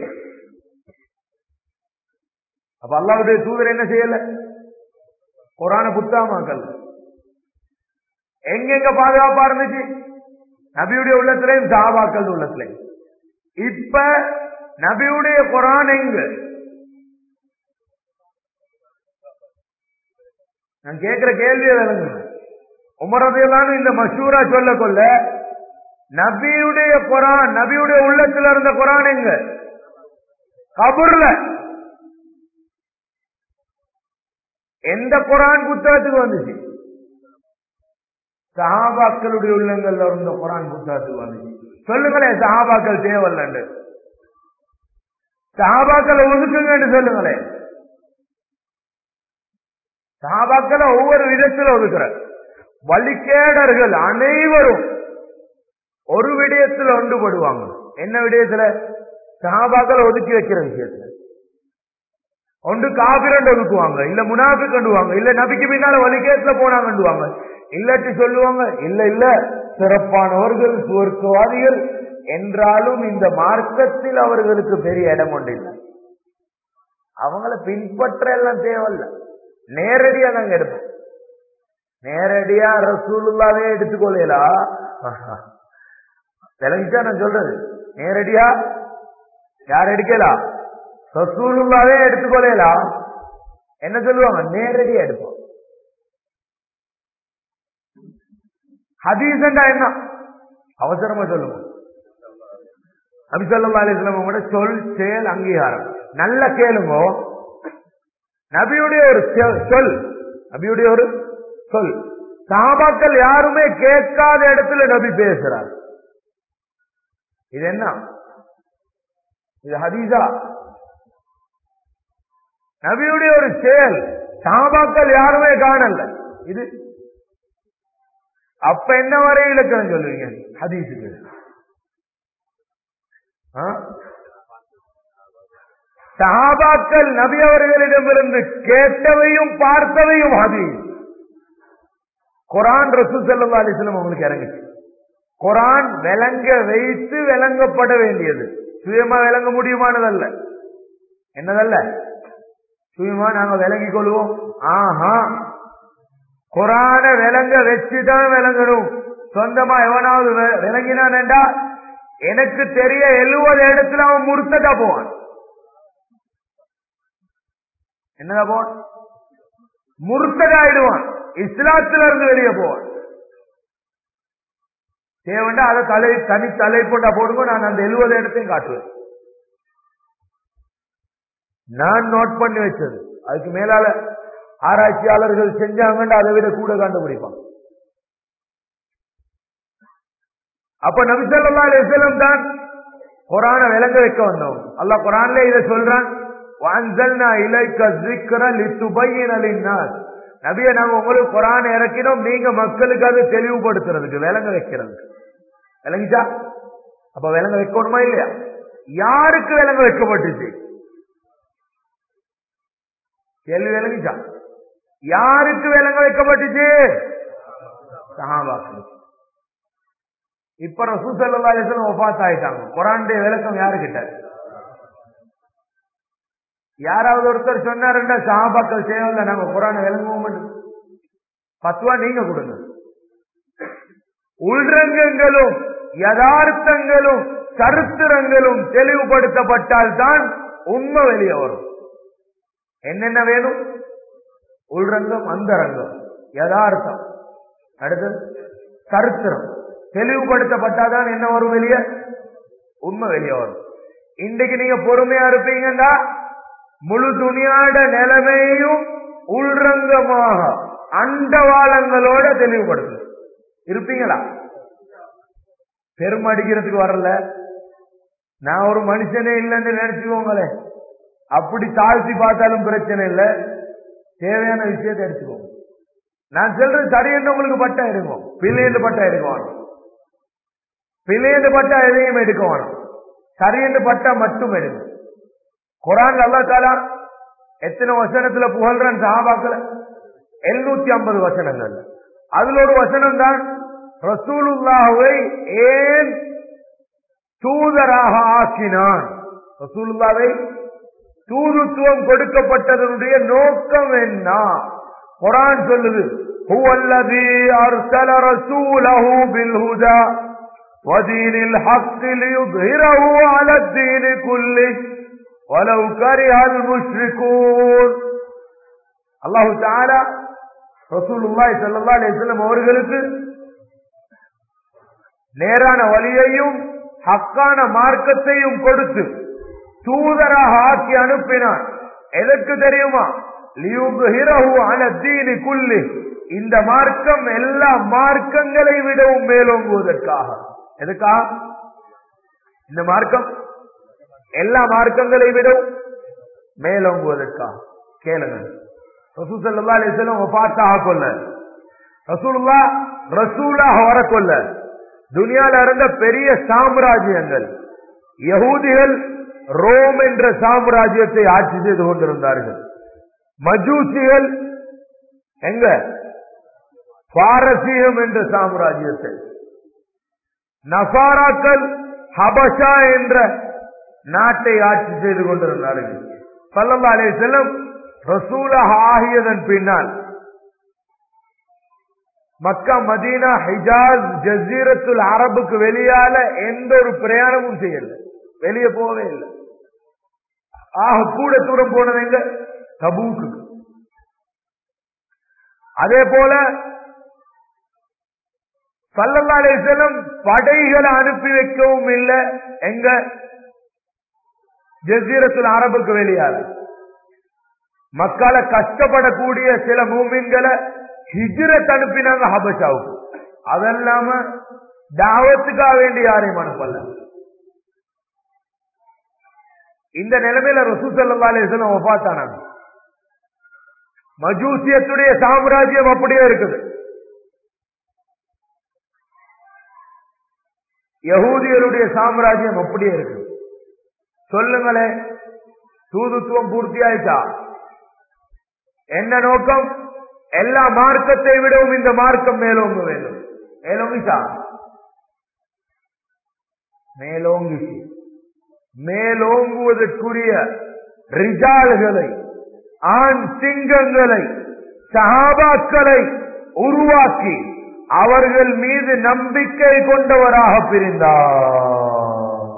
அப்ப அல்லாவுடைய தூதர் என்ன செய்யல குரான புத்தகமாக்கல் எங்கெங்க பாதுகாப்பா இருந்துச்சு நபியுடைய உள்ளத்திலையும் சாபாக்கள் உள்ளத்திலையும் இப்ப நபியுடைய குரான் எங்க நான் கேட்கிற கேள்வியை விளங்குங்க உமரதையெல்லாம் இந்த மஷூரா சொல்ல கொள்ள நபியுடைய குரான் நபியுடைய உள்ளத்துல இருந்த குரான் எங்க கபூர்ல எந்த குரான் புத்தகத்துக்கு வந்துச்சு சஹாபாக்களுடைய உள்ளங்கள்ல இருந்த குரான் புத்தகத்துக்கு வந்துச்சு சொல்லுங்களேன் சஹாபாக்கள் தேவல்லண்டு சஹாபாக்களை ஒதுக்குங்கன்னு சொல்லுங்களேன் சாபாக்களை ஒவ்வொரு விதத்தில் ஒதுக்குற வழிகேடர்கள் அனைவரும் ஒரு விடயத்தில் ஒன்றுபடுவாங்க என்ன விடயத்துல சாபாக்களை ஒதுக்கி வைக்கிற விஷயத்துல ஒன்று காபிரண்டு ஒதுக்குவாங்க இல்ல முனாஃபி கண்டுவாங்க இல்ல நபிக்கு பின்னால வழிகேட்டுல போனாங்கண்டுவாங்க இல்லாட்டி சொல்லுவாங்க இல்ல இல்ல சிறப்பானவர்கள் சுவர்க்கவாதிகள் என்றாலும் இந்த மார்க்கத்தில் அவர்களுக்கு பெரிய இடம் ஒன்று இல்லை அவங்கள பின்பற்ற எல்லாம் தேவையில்லை நேரடியா நாங்க எடுப்போம் நேரடியா ரசூலுல்லாவே எடுத்துக்கொள்ளலா விளங்கிச்சா நான் சொல்றது நேரடியா யார் எடுக்கலாம் ரசூலுல்லாவே எடுத்துக்கொள்ளலாம் என்ன சொல்லுவாங்க நேரடியா எடுப்போம் ஹதீசண்டா என்ன அவசரமா சொல்லுங்க அபிசல்லா அலிஸ்லாம் கூட சொல் செயல் அங்கீகாரம் நல்ல கேளுங்க நபியுடைய ஒரு சொல் நபியுடைய ஒரு சொல் சாபாக்கள் யாருமே கேட்காத இடத்துல நபி பேசுறார் இது என்ன இது ஹதீஸா நபியுடைய ஒரு செயல் சாபாக்கள் யாருமே காணல இது அப்ப என்ன வரை இலக்கணம் சொல்லுவீங்க ஹதீஸுக்கு சஹாபாக்கள் நபி அவர்களிடமிருந்து கேட்டவையும் பார்த்தவையும் ஹதீஸ் குரான் ரசூல் சல்லா அலிஸ்லம் உங்களுக்கு இறங்குச்சு குரான் விளங்க வைத்து விளங்கப்பட வேண்டியது சுயமா விளங்க முடியுமானதல்ல என்னதல்ல சுயமா நாங்க விளங்கிக் கொள்வோம் ஆஹா குரான விளங்க வச்சுதான் விளங்கணும் சொந்தமா எவனாவது வி- விளங்கினான்டா எனக்கு தெரிய எழுபது இடத்துல அவன் முறுத்ததா போவான் என்னதா போவான் முறுத்ததாயிடுவான் இஸ்லாத்துல இருந்து வெளியே போவான் தேவண்டா அதை தலை தனி தலை கொண்டா போடுங்க நான் அந்த எழுபது இடத்தையும் காட்டுவேன் நான் நோட் பண்ணி வச்சது அதுக்கு மேலால ஆராய்ச்சியாளர்கள் செஞ்சாங்கன்னு அதை விட கூட கண்டுபிடிப்பான் அப்ப நபிசல்லா அலிஸ்லம் தான் குரான விளங்க வைக்க வந்தோம் அல்லாஹ் குரான்ல இதை சொல்றான் வான்சல்னா இலைக்க ذِكْرَ لِتُبَيِّنَ لِلنَّاسِ நபியை நாங்க உங்களுக்கு குரான் இறக்கினோம் நீங்க மக்களுக்கு அது தெளிவுபடுத்துறதுக்கு விளங்க வைக்கிறதுக்கு விளங்கிச்சா அப்ப விளங்க வைக்கணுமா இல்லையா யாருக்கு விளங்க வைக்கப்பட்டுச்சு கேள்வி விளங்கிச்சா யாருக்கு விளங்க வைக்கப்பட்டுச்சு சஹாபாக்களுக்கு இப்ப ரசூசல்லா அலிஸ்லாம் ஒபாத் ஆயிட்டாங்க குரானுடைய விளக்கம் யாருக்கிட்ட யாராவது ஒருத்தர் சொன்னாருன்னா சஹாபாக்கள் தேவையில்ல நாங்க குரானை விளங்குவோம் பத்துவா நீங்க கொடுங்க உள்ரங்கங்களும் யதார்த்தங்களும் சரித்திரங்களும் தெளிவுபடுத்தப்பட்டால் தான் உண்மை வெளியே வரும் என்னென்ன வேணும் உள்ரங்கம் அந்தரங்கம் யதார்த்தம் அடுத்தது சரித்திரம் தெளிவுபடுத்தப்பட்டாதான் என்ன வரும் வெளியே உண்மை வெளியே வரும் இன்றைக்கு நீங்க பொறுமையா இருப்பீங்கன்னா முழு துணியாட நிலைமையும் உள்ரங்கமாக அண்டவாளங்களோட தெளிவுபடுத்தணும் இருப்பீங்களா பெருமை அடிக்கிறதுக்கு வரல நான் ஒரு மனுஷனே இல்லைன்னு நினைச்சுக்கோங்களேன் அப்படி தாழ்த்தி பார்த்தாலும் பிரச்சனை இல்லை தேவையான விஷயத்தை எடுத்துக்கோங்க நான் சொல்றது சரி என்று உங்களுக்கு பட்டா எடுக்கும் பிள்ளை என்று பட்டா எடுக்க வேணும் பிள்ளை என்று பட்டா எதையும் எடுக்க வேணும் சரி என்று பட்டா மட்டும் எடுக்கும் குரான் அல்லா தாலா எத்தனை வசனத்துல புகழ்றான் சஹாபாக்கள எழுநூத்தி ஐம்பது வசனங்கள் அதுல ஒரு வசனம் தான் ரசூலுல்லாவை ஏன் தூதராக ஆக்கினான் ரசூலுல்லாவை தூதுத்துவம் கொடுக்கப்பட்டதனுடைய நோக்கம் என்ன குரான் சொல்லுது هو الذي أرسل رسوله بالهدى ودين الحق ليظهره على الدين كله ولو كره المشركون அல்லாஹு தாலா ரசூலுல்லாஹி ஸல்லல்லாஹு அலைஹி வஸல்லம் அவர்களுக்கு நேரான வழியையும் ஹக்கான மார்க்கத்தையும் கொடுத்து தூதராக ஆக்கி அனுப்பினான் எதற்கு தெரியுமா லியுப்ஹிரஹு அல தீனி குல்லி இந்த மார்க்கம் எல்லா மார்க்கங்களை விடவும் மேலோங்குவதற்காக எதுக்காக இந்த மார்க்கம் எல்லா மார்க்கங்களை விடவும் மேலோங்குவதற்காக கேளுங்க ரசூசல்லா அலிஸ்லாம் ஒப்பாத்தாக கொள்ள ரசூலுல்லா ரசூலாக வரக்கொள்ள துனியால இருந்த பெரிய சாம்ராஜ்யங்கள் யகூதிகள் ரோம் என்ற சாம்ராஜ்யத்தை ஆட்சி செய்து கொண்டிருந்தார்கள் மஜூசிகள் எங்க பாரசீகம் என்ற சாம்ராஜ்யத்தை நசாராக்கள் ஹபஷா என்ற நாட்டை ஆட்சி செய்து கொண்டிருந்தார்கள் சல்லல்லா அலே செல்லம் ரசூலாக ஆகியதன் பின்னால் மக்கா மதீனா ஹிஜாஸ் ஜசீரத்துல் அரபுக்கு வெளியால எந்த ஒரு பிரயாணமும் செய்யல வெளியே போகவே இல்லை ஆக கூட தூரம் போனது எங்க தபூக்கு அதே போல சல்லல்லா அலிசலம் படைகளை அனுப்பி வைக்கவும் இல்லை எங்க ஜசீரத்துல் அரபுக்கு வெளியால மக்களை கஷ்டப்படக்கூடிய சில மூமின்களை ஹிஜ்ரத் அனுப்பினாங்க ஹபஷாவுக்கு அதெல்லாம தாவத்துக்காக வேண்டி யாரையும் அனுப்பல இந்த நிலைமையில ரசூசல்லா அலிஸ்லாம் ஒப்பாத்தானாங்க மஜூசியத்துடைய சாம்ராஜ்யம் அப்படியே இருக்குது யகூதியருடைய சாம்ராஜ்யம் அப்படியே இருக்குது சொல்லுங்களே தூதுத்துவம் பூர்த்தி ஆயிட்டா என்ன நோக்கம் எல்லா மார்க்கத்தை விடவும் இந்த மார்க்கம் மேலோங்க வேண்டும் மேலோங்கிச்சா மேலோங்கிச்சு மேலோங்குவதற்குரிய ரிஜால்களை ஆண் சிங்கங்களை சஹாபாக்களை உருவாக்கி அவர்கள் மீது நம்பிக்கை கொண்டவராக பிரிந்தார்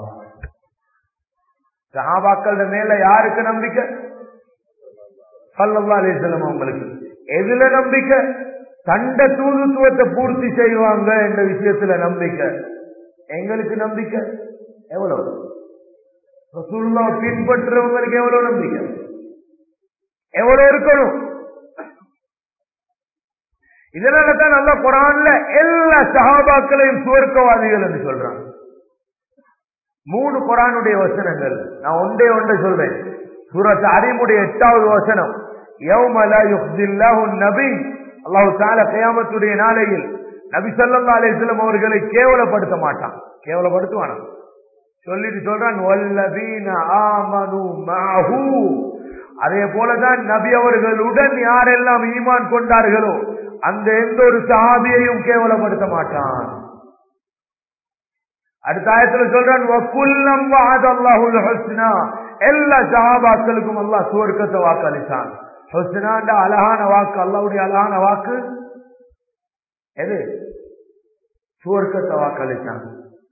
சஹாபாக்கள் மேல யாருக்கு நம்பிக்கை சல்லல்லா அலிஸ்லாம் அவங்களுக்கு எதுல நம்பிக்கை தண்ட தூதுத்துவத்தை பூர்த்தி செய்வாங்க என்ற விஷயத்துல நம்பிக்கை எங்களுக்கு நம்பிக்கை எவ்வளவு ரசூல்லா பின்பற்றுறவங்களுக்கு எவ்வளவு நம்பிக்கை எவ்வளவு இருக்கணும் இதனால தான் நல்ல குரான்ல எல்லா சஹாபாக்களையும் சுவர்க்கவாதிகள் என்று சொல்றாங்க மூணு குரானுடைய வசனங்கள் நான் ஒன்றே ஒன்றை சொல்றேன் சூரத் அறிமுடைய எட்டாவது வசனம் யௌமல யுஹ்தில்லாஹு நபி அல்லாஹு தஆலா கியாமத்துடைய நாளையில் நபி ஸல்லல்லாஹு அலைஹி வஸல்லம் அவர்களை கேவலப்படுத்த மாட்டான் கேவலப்படுத்துவானா சொல்லிட்டு சொல்றான் வல்லதீன ஆமனு மஅஹு அதே போலதான் நபி அவர்களுடன் யாரெல்லாம் ஈமான் கொண்டார்களோ அந்த எந்த ஒரு சஹாபியையும் கேவலப்படுத்த மாட்டான் அடுத்த ஆயத்துல சொல்றான் வக்குல்லம் வஅதல்லாஹுல் ஹுஸ்னா எல்லா சஹாபாக்களுக்கும் அல்லாஹ் சுவர்க்கத்தை வாக்களித்தான் ஹுஸ்னாண்ட அழகான வாக்கு அல்லாஹ்வுடைய அழகான வாக்கு எது சுவர்க்கத்தை வாக்களித்தான்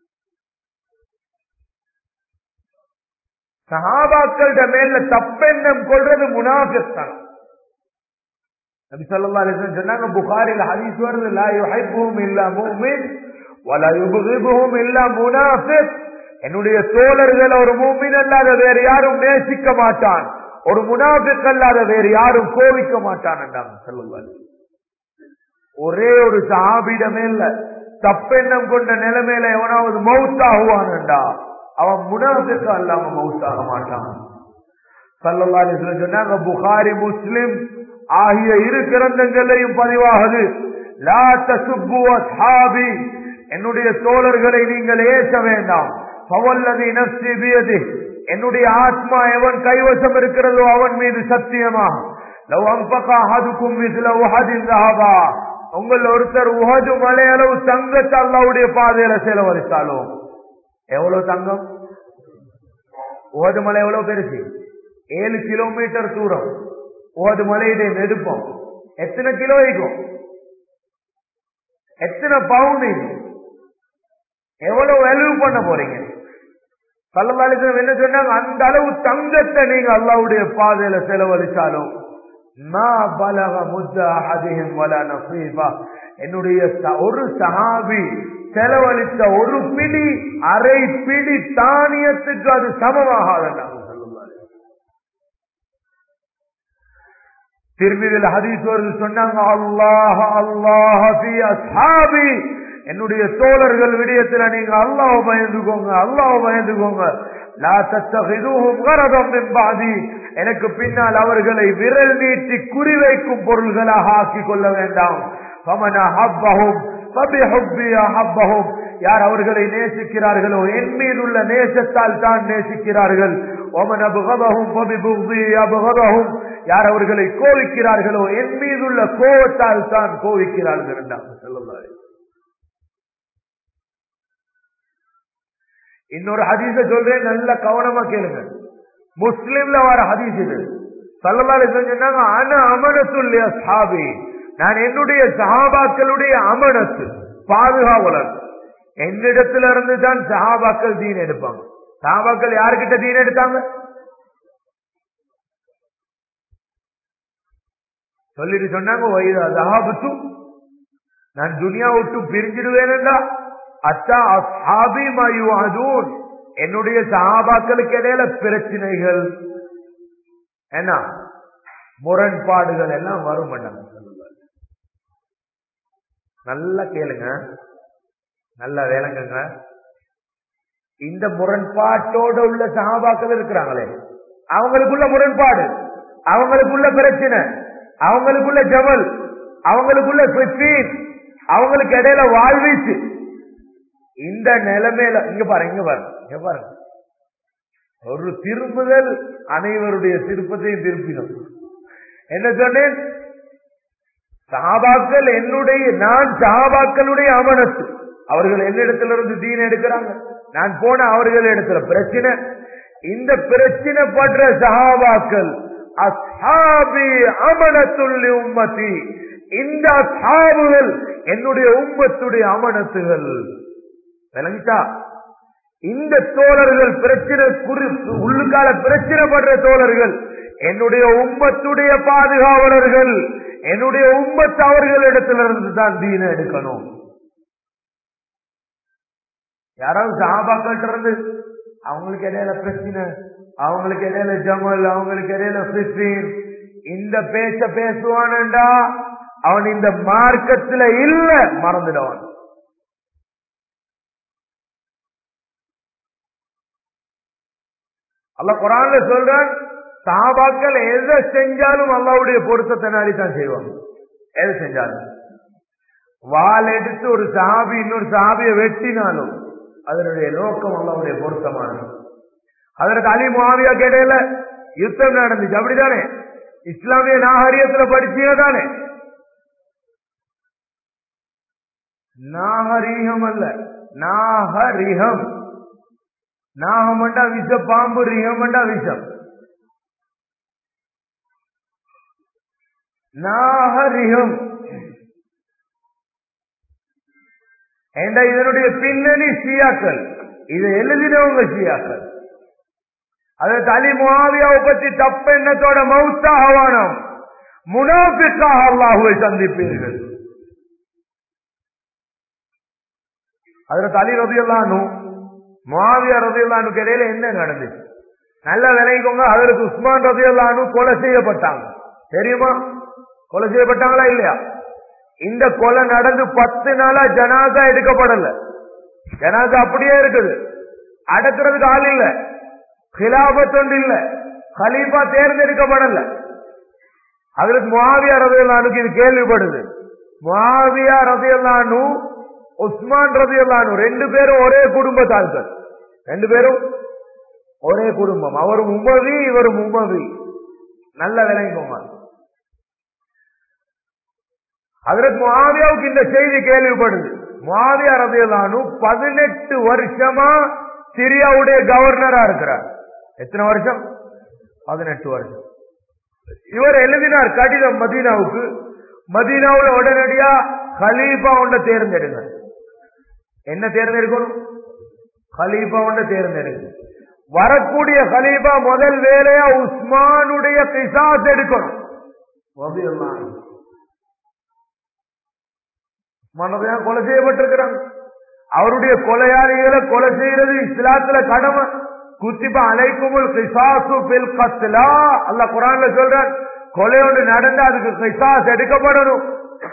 சஹாபாக்கள்ட மேல தப்பெண்ணம் கொள்றது முனாஃபிஸ்தான் நபி ஸல்லல்லாஹு அலைஹி வஸல்லம் சொன்னாங்க புகாரில ஹதீஸ் வருது லா யுஹிப்புஹும் இல்லா முஃமின் வலா யுபகிதுஹும் இல்லா முனாஃபிக் என்னுடைய தோழர்கள் ஒரு மூமின் அல்லாத வேறு யாரும் நேசிக்க மாட்டான் ஒரு முனாஃபிக் அல்லாத வேறு யாரும் கோவிக்க மாட்டான் என்றாங்க ஸல்லல்லாஹு அலைஹி ஒரே ஒரு சஹாபியிடமே இல்ல தப்பெண்ணம் கொண்ட நிலைமையில எவனாவது மவுத்தாகுவான்டா அவன் முனாஃபிக் அல்லாம மவுத்தாக மாட்டான் ஸல்லல்லாஹு அலைஹி வஸல்லம் சொன்னாங்க புகாரி முஸ்லிம் ஆகிய இரு கிரந்தங்களையும் பதிவாகுது லா தசுப்பு அஸ்ஹாபி என்னுடைய தோழர்களை நீங்கள் ஏச வேண்டாம் பவல்லதி நப்சி பியதி என்னுடைய ஆத்மா எவன் கைவசம் இருக்கிறதோ அவன் மீது சத்தியமா லவ் அம்பகா ஹதுக்கும் மிஸ்ல உஹதின் ذهبا உங்கள் ஒருத்தர் உஹது மலையளவு தங்கத்தை அல்லாவுடைய பாதையில செலவழித்தாலும் எவ்வளவு தங்கம் உஹது மலை எவ்வளவு பெருசு ஏழு கிலோமீட்டர் தூரம் ஓது மலையுடைய நெடுப்பம் எத்தனை கிலோ இருக்கும் எத்தனை பவுண்ட் இருக்கும் எவ்வளவு வேல்யூ பண்ண போறீங்க கள்ளவாளிசம் என்ன சொன்னாங்க அந்த அளவு தங்கத்தை நீங்க அல்லாவுடைய பாதையில செலவழிச்சாலும் என்னுடைய ஒரு சஹாபி செலவழித்த ஒரு பிடி அரை பிடி தானியத்துக்கு அது சமமாகாதான் திரும்பிதில் ஹதீஸ் வருது சொன்னாங்க அல்லாஹ் அல்லாஹ் அஸ்ஹாபி என்னுடைய தோழர்கள் விடயத்துல நீங்க அல்லாஹ் பயந்துக்கோங்க அல்லாஹ் பயந்துக்கோங்க லா தத்தகிதுஹும் கரதம் பாதி எனக்கு பின்னால் அவர்களை விரல் நீட்டி குறிவைக்கும் பொருள்களாக ஆக்கிக் கொள்ள வேண்டாம் பமன ஹப்பஹும் ஹப்பஹும் யார் அவர்களை நேசிக்கிறார்களோ என் மீதுள்ள நேசத்தால் தான் நேசிக்கிறார்கள் ஒமன் அபுகபகும் அபுகபகும் யார் அவர்களை கோவிக்கிறார்களோ என் மீதுள்ள கோவத்தால் தான் கோவிக்கிறார்கள் என்றாங்க செல்லுள்ளாரு இன்னொரு ஹதீஸ சொல்றேன் நல்ல கவனமா கேளுங்க முஸ்லிம்ல வர ஹதீஸ் இது சல்லல்லாஹு சொன்னாங்க அன அமனத்துல்லிய சாபி நான் என்னுடைய சஹாபாக்களுடைய அமனத்து பாதுகாவலர் என்னிடத்துல இருந்து தான் சஹாபாக்கள் தீன் எடுப்பாங்க சஹாபாக்கள் யாருக்கிட்ட தீன் எடுத்தாங்க சொல்லிட்டு சொன்னாங்க வயது அதாபத்தும் நான் துனியா விட்டு பிரிஞ்சிடுவேன்டா அத்தா அசாபி மயு அதூன் என்னுடைய சஹாபாக்களுக்கு இடையில பிரச்சனைகள் என்ன முரண்பாடுகள் எல்லாம் வரும் நல்லா கேளுங்க நல்லா வேலைங்க இந்த முரண்பாட்டோட உள்ள சகாபாக்கள் இருக்கிறாங்களே அவங்களுக்குள்ள முரண்பாடு அவங்களுக்குள்ள பிரச்சனை அவங்களுக்குள்ள ஜமல் அவங்களுக்குள்ள பிஸ்டீன் அவங்களுக்கு இடையில வாழ்வீச்சு இந்த நிலைமையில இங்க பாருங்க இங்க பாருங்க இங்க பாருங்க ஒரு திருப்புதல் அனைவருடைய திருப்பத்தையும் திருப்பினோம் என்ன சொன்னேன் சஹாபாக்கள் என்னுடைய நான் சஹாபாக்களுடைய அமனத்து அவர்கள் என்னிடத்திலிருந்து தீன் எடுக்கிறாங்க நான் போன அவர்கள் இடத்துல பிரச்சனை இந்த பிரச்சனை படுற சஹாபாக்கள் அஸ்ஹாபி அமனத்துள்ளி உம்மதி இந்த அஸ்ஹாபுகள் என்னுடைய உம்மத்துடைய அமனத்துகள் விளங்கிட்டா இந்த தோழர்கள் பிரச்சனை குறி உள்ளுக்கால பிரச்சனைப்படுற தோழர்கள் என்னுடைய உம்மத்துடைய பாதுகாவலர்கள் என்னுடைய உம்மத்து அவர்களிடத்திலிருந்து தான் தீன எடுக்கணும் யாராவது சாபாக்கிட்ட இருந்து அவங்களுக்கு இடையில பிரச்சனை அவங்களுக்கு இடையில ஜமல் அவங்களுக்கு இடையில பிஸ்ரீன் இந்த பேச்ச பேசுவானண்டா அவன் இந்த மார்க்கத்துல இல்ல மறந்துடுவான் அல்ல குரான்ல சொல்றான் சாபாக்கள் எதை செஞ்சாலும் அல்லாவுடைய பொருத்தத்தை நாடி தான் செய்வாங்க எதை செஞ்சாலும் வால் எடுத்து ஒரு சாபி இன்னொரு சாபியை வெட்டினாலும் அதனுடைய நோக்கம் அல்லாவுடைய பொருத்தமானது அதற்கு அலி முகாவியா கேடையில யுத்தம் நடந்துச்சு அப்படித்தானே இஸ்லாமிய நாகரியத்துல படிச்சீங்க தானே நாகரீகம் அல்ல நாகரிகம் நாகமண்டா விஷ பாம்பு ரிகமண்டா விஷம் நாகரிகம் என்ற இதனுடைய பின்னணி ஷியாக்கள் இதை எழுதினவங்க ஷியாக்கள் அதை தலி முகாவியாவை பற்றி தப்ப எண்ணத்தோட மௌத்தாகவானம் முனாபிக்காக அல்லாஹுவை சந்திப்பீர்கள் அதுல தலி ரதியல்லானும் மாவியா ரதியல்லானுக்கு இடையில என்ன நடந்துச்சு நல்ல விளைவிக்கோங்க அதற்கு உஸ்மான் ரதியல்லானு கொலை செய்யப்பட்டாங்க தெரியுமா கொலை செய்யப்பட்டாங்களா இல்லையா இந்த கொலை நடந்து பத்து நாளா ஜனாதா எடுக்கப்படல ஜனாதா அப்படியே இருக்குது அடக்கிறதுக்கு ஆள் இல்ல கிலாபத் ஒன்று இல்ல கலீஃபா தேர்ந்தெடுக்கப்படல அதற்கு மாவியா ரதியல்லானுக்கு இது கேள்விப்படுது மாவியா ரதியல்லானு உஸ்மான் ரதியல்லானு ரெண்டு பேரும் ஒரே குடும்பத்தார்கள் ரெண்டு பேரும் ஒரே குடும்பம் அவரும் உமவி இவரும் உமவி நல்ல விளங்கிக்கோங்க அதற்கு மாவியாவுக்கு இந்த செய்தி கேள்விப்படுது மாவியா ரதியல்லானு பதினெட்டு வருஷமா சிரியாவுடைய கவர்னரா இருக்கிறார் எத்தனை வருஷம் பதினெட்டு வருஷம் இவர் எழுதினார் கடிதம் மதீனாவுக்கு மதீனாவுல உடனடியா கலீஃபா ஒன்றை தேர்ந்தெடுங்க என்ன தேர்ந்தெடுக்கணும் கலீஃபா ஒன்றை தேர்ந்தெடுங்க வரக்கூடிய கலீஃபா முதல் வேலையா உஸ்மானுடைய பிசாஸ் எடுக்கணும் உஸ்மான் கொலை செய்யப்பட்டிருக்கிறாங்க அவருடைய கொலையாளிகளை கொலை செய்யறது இஸ்லாத்துல கடமை குத்திபா அலைக்குமுல் கிசாசு பில் கத்லா அல்ல குரான்ல சொல்றான் கொலை ஒன்று நடந்தா அதுக்கு கிசாஸ் எடுக்கப்படணும்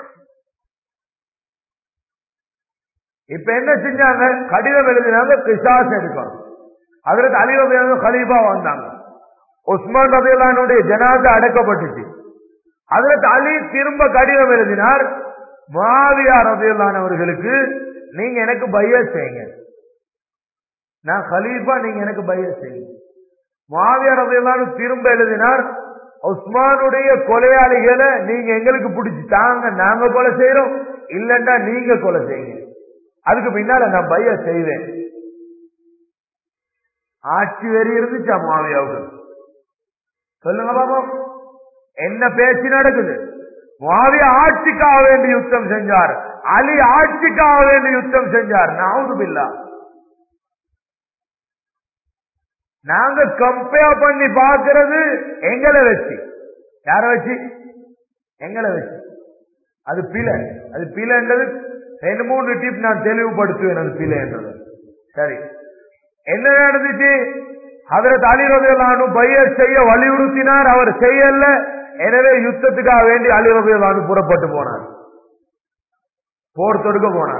இப்ப என்ன செஞ்சாங்க கடிதம் எழுதினாங்க கிசாஸ் எடுக்கணும் அதற்கு அலிவகையாக கலீபா வந்தாங்க உஸ்மான் ரதையிலானுடைய ஜனாதா அடக்கப்பட்டுச்சு அதற்கு அலி திரும்ப கடிதம் எழுதினார் மாவியா ரதையிலானவர்களுக்கு நீங்க எனக்கு பைய செய்யுங்க நான் கலீஃபா நீங்க எனக்கு பைய செய்யுங்க மாவியா ரதையிலானு திரும்ப எழுதினார் உஸ்மானுடைய கொலையாளிகளை நீங்க எங்களுக்கு பிடிச்சி தாங்க நாங்க கொலை செய்யறோம் இல்லண்டா நீங்க கொலை செய்யுங்க அதுக்கு பின்னால நான் பைய செய்வேன் ஆட்சி வெறி இருந்துச்சா மாவியாவுக்கு சொல்லுங்க பாப்போம் என்ன பேச்சு நடக்குது மாவியா ஆட்சிக்காக வேண்டி யுத்தம் செஞ்சார் அலி ஆட்சிக்காக வேண்டி யுத்தம் செஞ்சார் நாவுது பில்லா நாங்க கம்பேர் பண்ணி பார்க்கிறது எங்களை வச்சு யார வச்சு எங்களை வச்சு அது பிழை அது பிழைன்றது ரெண்டு மூணு டிப் நான் தெளிவுபடுத்துவேன் அது பிழைன்றது சரி என்ன நடந்துச்சு அவரை அலிரதையிலானும் பைய செய்ய வலியுறுத்தினார் அவர் செய்யல எனவே யுத்தத்துக்காக வேண்டி அலிரதையிலானு புறப்பட்டு போனார் போர் தொடுக்க போனார்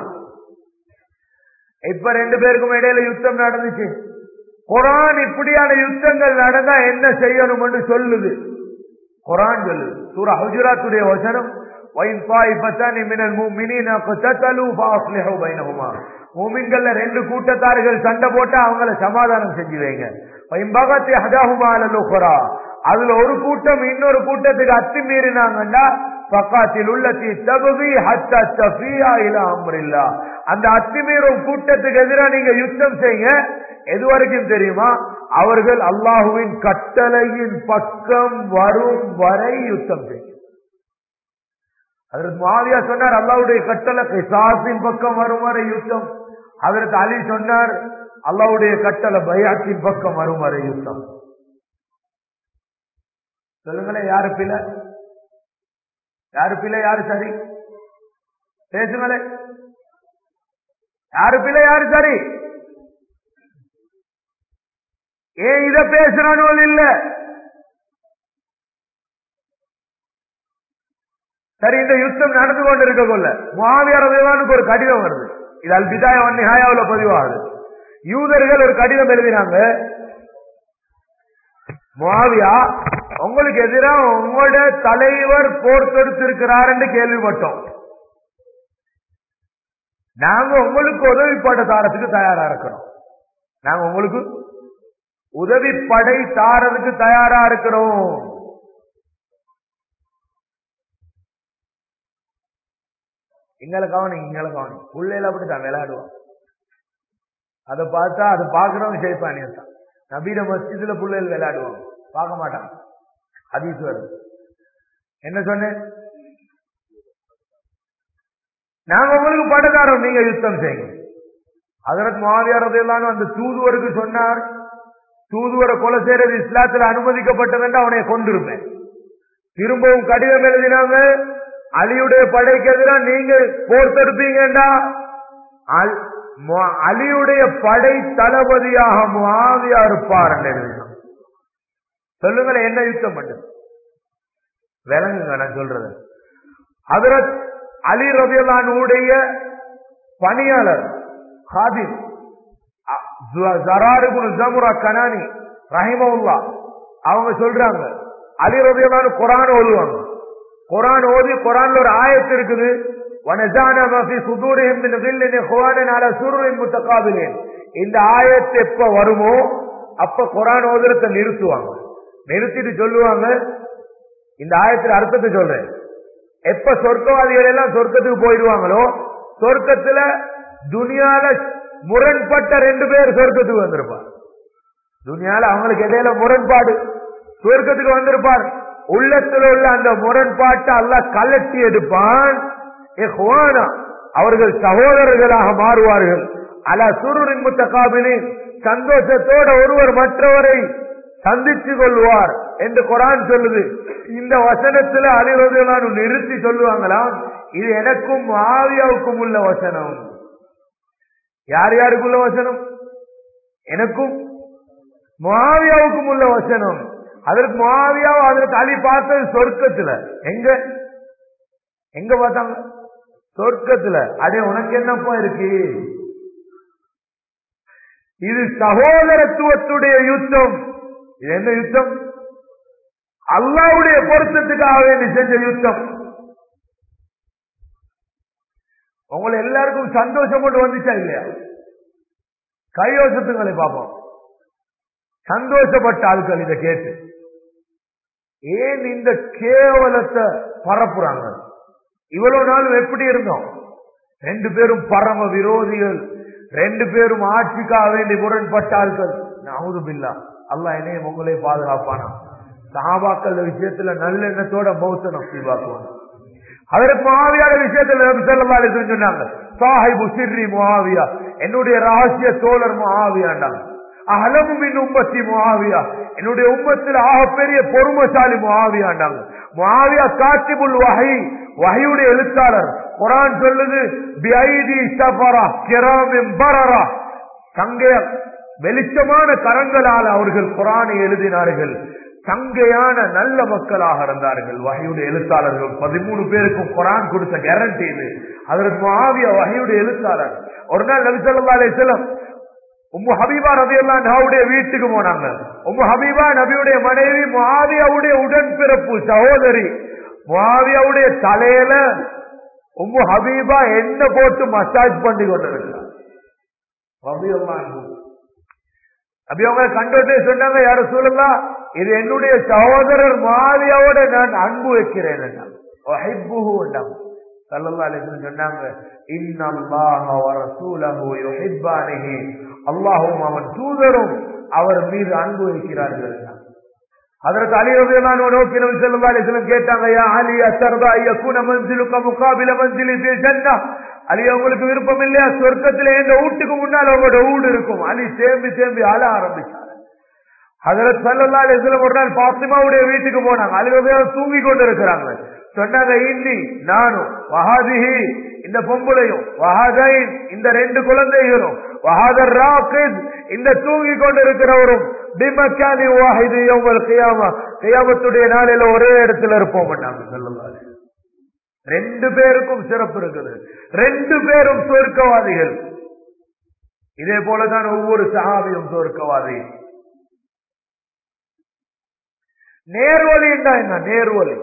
இப்ப ரெண்டு பேருக்கும் இடையில யுத்தம் நடந்துச்சு குரான் இப்படியான யுத்தங்கள் நடந்தா என்ன செய்யணும்னு சொல்லுது குரான் சொல்லுது சூரா ஹுஜராத்துடைய வசனம் وَإِنْ طَائِفَتَانِ مِنَ الْمُؤْمِنِينَ اقْتَتَلُوا فَأَصْلِحُوا بَيْنَهُمَا மூமின்கள்ல ரெண்டு கூட்டத்தார்கள் சண்டை போட்டா அவங்கள சமாதானம் செஞ்சு வைங்க பகத் ஹதாஹுமா அலலுஹரா அதுல ஒரு கூட்டம் இன்னொரு கூட்டத்துக்கு அத்துமீறினாங்கண்டா பக்காத்தில் உள்ளத்தி தகுதி ஹத்தா தஃபியா இல அம்ரில்லா அந்த அத்துமீறும் கூட்டத்துக்கு எதிராக நீங்க யுத்தம் செய்யுங்க எது வரைக்கும் தெரியுமா அவர்கள் அல்லாஹுவின் கட்டளையின் பக்கம் வரும் வரை யுத்தம் செய்யும் அதற்கு மாவியா சொன்னார் அல்லாவுடைய கட்டளை கிசாசின் பக்கம் வரும் வரை யுத்தம் அதற்கு அலி சொன்னார் அல்லாவுடைய கட்டளை பயாத்தின் பக்கம் வரும் வரை யுத்தம் சொல்லுங்களேன் யாரு பிள்ளை யாரு பிள்ளை யாரு சரி பேசுங்களேன் யாரு பிள்ளை யாரு சரி ஏன் இத பேசுறானோ இல்ல சரி இந்த யுத்தம் நடந்து கொண்டிருக்க கொள்ள மாவியார் விவானுக்கு ஒரு கடிதம் வருது இது அல்பிதாய நிகாயாவுல பதிவாகுது யூதர்கள் ஒரு கடிதம் எழுதினாங்க மாவியா உங்களுக்கு எதிராக உங்களோட தலைவர் போர் தொடுத்திருக்கிறார் என்று கேள்விப்பட்டோம் நாங்க உங்களுக்கு உதவிப்பட தாரத்துக்கு தயாரா இருக்கிறோம் நாங்க உங்களுக்கு உதவி படை தாரதுக்கு தயாரா இருக்கிறோம் எங்களை கவனி எங்களை கவனி பிள்ளைல அப்படித்தான் விளையாடுவோம் அதை பார்த்தா அதை பாக்குறவங்க ஜெயிப்பானியா தான் நபீன மஸ்ஜிதுல பிள்ளைகள் விளையாடுவாங்க பார்க்க மாட்டாங்க ஹதீஸ் வருது என்ன சொன்னேன் நாங்க உங்களுக்கு பட்டதாரம் நீங்க யுத்தம் செய்யுங்க அதற்கு மாவியாரதையெல்லாம் அந்த தூதுவருக்கு சொன்னார் தூதுவரை கொலை செய்யறது இஸ்லாத்தில் அனுமதிக்கப்பட்டது அவனை கொண்டிருப்பேன் திரும்பவும் கடிதம் எழுதினாங்க அலியுடைய படைக்கு எதிராக நீங்க போர் தடுப்பீங்கடா அலியுடைய படை தளபதியாக மாவியா இருப்பார் எழுதினான் சொல்லுங்களேன் என்ன யுத்தம் பண்ணு விளங்குங்க நான் சொல்றது அதரத் அலி ரபியலானுடைய பணியாளர் ஹாதிம் ஜமுரா கனானி ரஹிமவுல்லா அவங்க சொல்றாங்க அலி ரபியலானு குரான் ஓதுவாங்க குரான் ஓதி குரான்ல ஒரு ஆயத்து இருக்குது இந்த ஆயத்து எப்ப வருமோ அப்ப குரான் ஓதுறத நிறுத்துவாங்க நிறுத்திட்டு சொல்லுவாங்க இந்த ஆயத்துல அர்த்தத்தை சொல்றேன் எப்ப சொர்க்கவாதிகள் எல்லாம் சொர்க்கத்துக்கு போயிடுவாங்களோ சொர்க்கத்துல துனியால முரண்பட்ட ரெண்டு பேர் சொர்க்கத்துக்கு வந்திருப்பார் துனியால அவங்களுக்கு இடையில முரண்பாடு சொர்க்கத்துக்கு வந்திருப்பார் உள்ளத்துல உள்ள அந்த முரண்பாட்டை அல்ல கலட்டி எடுப்பான் அவர்கள் சகோதரர்களாக மாறுவார்கள் அல சுருரின் முத்தகாபிலின் சந்தோஷத்தோட ஒருவர் மற்றவரை சந்திச்சு கொள்வார் என்று குரான் சொல்லுது இந்த வசனத்துல அலிவதெல்லாம் நிறுத்தி சொல்லுவாங்களாம் இது எனக்கும் ஆவியாவுக்கும் உள்ள வசனம் யார் யாருக்குள்ள வசனம் எனக்கும் மாவியாவுக்கும் உள்ள வசனம் அதற்கு மாவியாவை அதற்கு அலி பார்த்தது சொர்க்கத்துல எங்க எங்க பார்த்தாங்க சொர்க்கத்துல அடே உனக்கு என்னப்பா இருக்கு இது சகோதரத்துவத்துடைய யுத்தம் இது என்ன யுத்தம் அல்லாவுடைய பொருத்தத்துக்காக வேண்டி செஞ்ச யுத்தம் உங்களை எல்லாருக்கும் சந்தோஷம் கொண்டு வந்துச்சா இல்லையா கையோசத்துங்களை பார்ப்போம் சந்தோஷப்பட்ட ஆட்கள் இதை கேட்டு ஏன் இந்த கேவலத்தை பரப்புறாங்க இவ்வளவு நாள் எப்படி இருந்தோம் ரெண்டு பேரும் பரம விரோதிகள் ரெண்டு பேரும் ஆட்சிக்காக வேண்டி முரண்பட்டார்கள் நவுது பில்லா அல்லா என்னையும் உங்களே பாதுகாப்பானா சஹாபாக்கள் விஷயத்துல நல்லெண்ணத்தோட மௌத்த நசீபாக்குவாங்க அதற்கு மாவியார விஷயத்துல நபி ஸல்லல்லாஹு அலைஹி வஸல்லம் சொன்னாங்க சாஹிபு சிர்ரி முஆவியா என்னுடைய ரகசிய தோழர் முஆவியாண்டாங்க அஹலமு மின் உம்மத்தி முஆவியா என்னுடைய உம்மத்தில் ஆகப்பெரிய பொறுமசாலி முஆவியாண்டாங்க முஆவியா காத்திபுல் வஹி வஹியுடைய எழுத்தாளர் குர்ஆன் சொல்லுது பிஐதி சஃபரா கிராமின் பரரா சங்கைய வெளிச்சமான கரங்களால் அவர்கள் குரானை எழுதினார்கள் சங்கையான நல்ல மக்களாக இருந்தார்கள் வகையுடைய எழுத்தாளர்கள் பதிமூணு பேருக்கும் குரான் கொடுத்த கேரண்டி இது அதற்கு ஆவிய வகையுடைய எழுத்தாளர் ஒரு நாள் நபி ஸல்லல்லாஹு அலைஹி வஸல்லம் உம்மு ஹபீபா ரலியல்லாஹு அன்ஹாவுடைய வீட்டுக்கு போனாங்க உம்மு ஹபீபா நபியுடைய மனைவி முஆவியாவுடைய உடன்பிறப்பு சகோதரி முஆவியாவுடைய தலையில உம்மு ஹபீபா என்ன போட்டு மசாஜ் பண்ணி கொண்டிருக்கிறார் ரலியல்லாஹு அன்ஹு அப்படி அவங்க கண்டோட்டே சொன்னாங்க யார சொல்லலாம் இது என்னுடைய சகோதரர் மாவியாவோட நான் அன்பு வைக்கிறேன் சல்லல்லாஹு அலைஹி வஸல்லம் சொன்னாங்க இன்னல்லாஹ வ ரசூலஹு யுஹிப்பானிஹி அல்லாஹ்வும் அவன் தூதரும் அவர் மீது அன்பு வைக்கிறார்கள் அதற்கு அலி ரலியல்லாஹு அன்ஹு நோக்கி நபி ஸல்லல்லாஹு அலைஹி வஸல்லம் கேட்டாங்க யா அலி அத்தர்தா யகுன மன்சிலுக முகாபில மன்சிலி ஃபில் ஜன்னah அலி உங்களுக்கு விருப்பம் இல்லையா சொர்க்கத்துல எங்க வீட்டுக்கு முன்னால உங்களோட வீடு இருக்கும் அலி தேம்பி தேம்பி அழ ஆரம்பிச்சார் ஹதரத் சல்லல்லாஹு அலைஹி வஸல்லம் ஒரு நாள் பாத்திமாவுடைய வீட்டுக்கு போனாங்க அலி ரலியல்லாஹு தூங்கி கொண்டு இருக்கிறாங்க சொன்னாங்க இன்னி நானும் வஹாதிஹி இந்த பொம்பளையும் வஹாதைன் இந்த ரெண்டு குழந்தைகளும் வஹாதர் ராக்கித் இந்த தூங்கி கொண்டு இருக்கிறவரும் பிமக்கானி வாஹிது யௌமல் கியாமா கியாமத்துடைய நாளில ஒரே இடத்துல இருப்போம் சல்லல்லாஹு அலைஹி ரெண்டு பேருக்கும் சிறப்பு இருக்குது ரெண்டு பேரும் சொர்க்கவாதிகள் இதே போலதான் ஒவ்வொரு சஹாபியும் சொர்க்கவாதி நேர்வழி என்ன நேர்வழி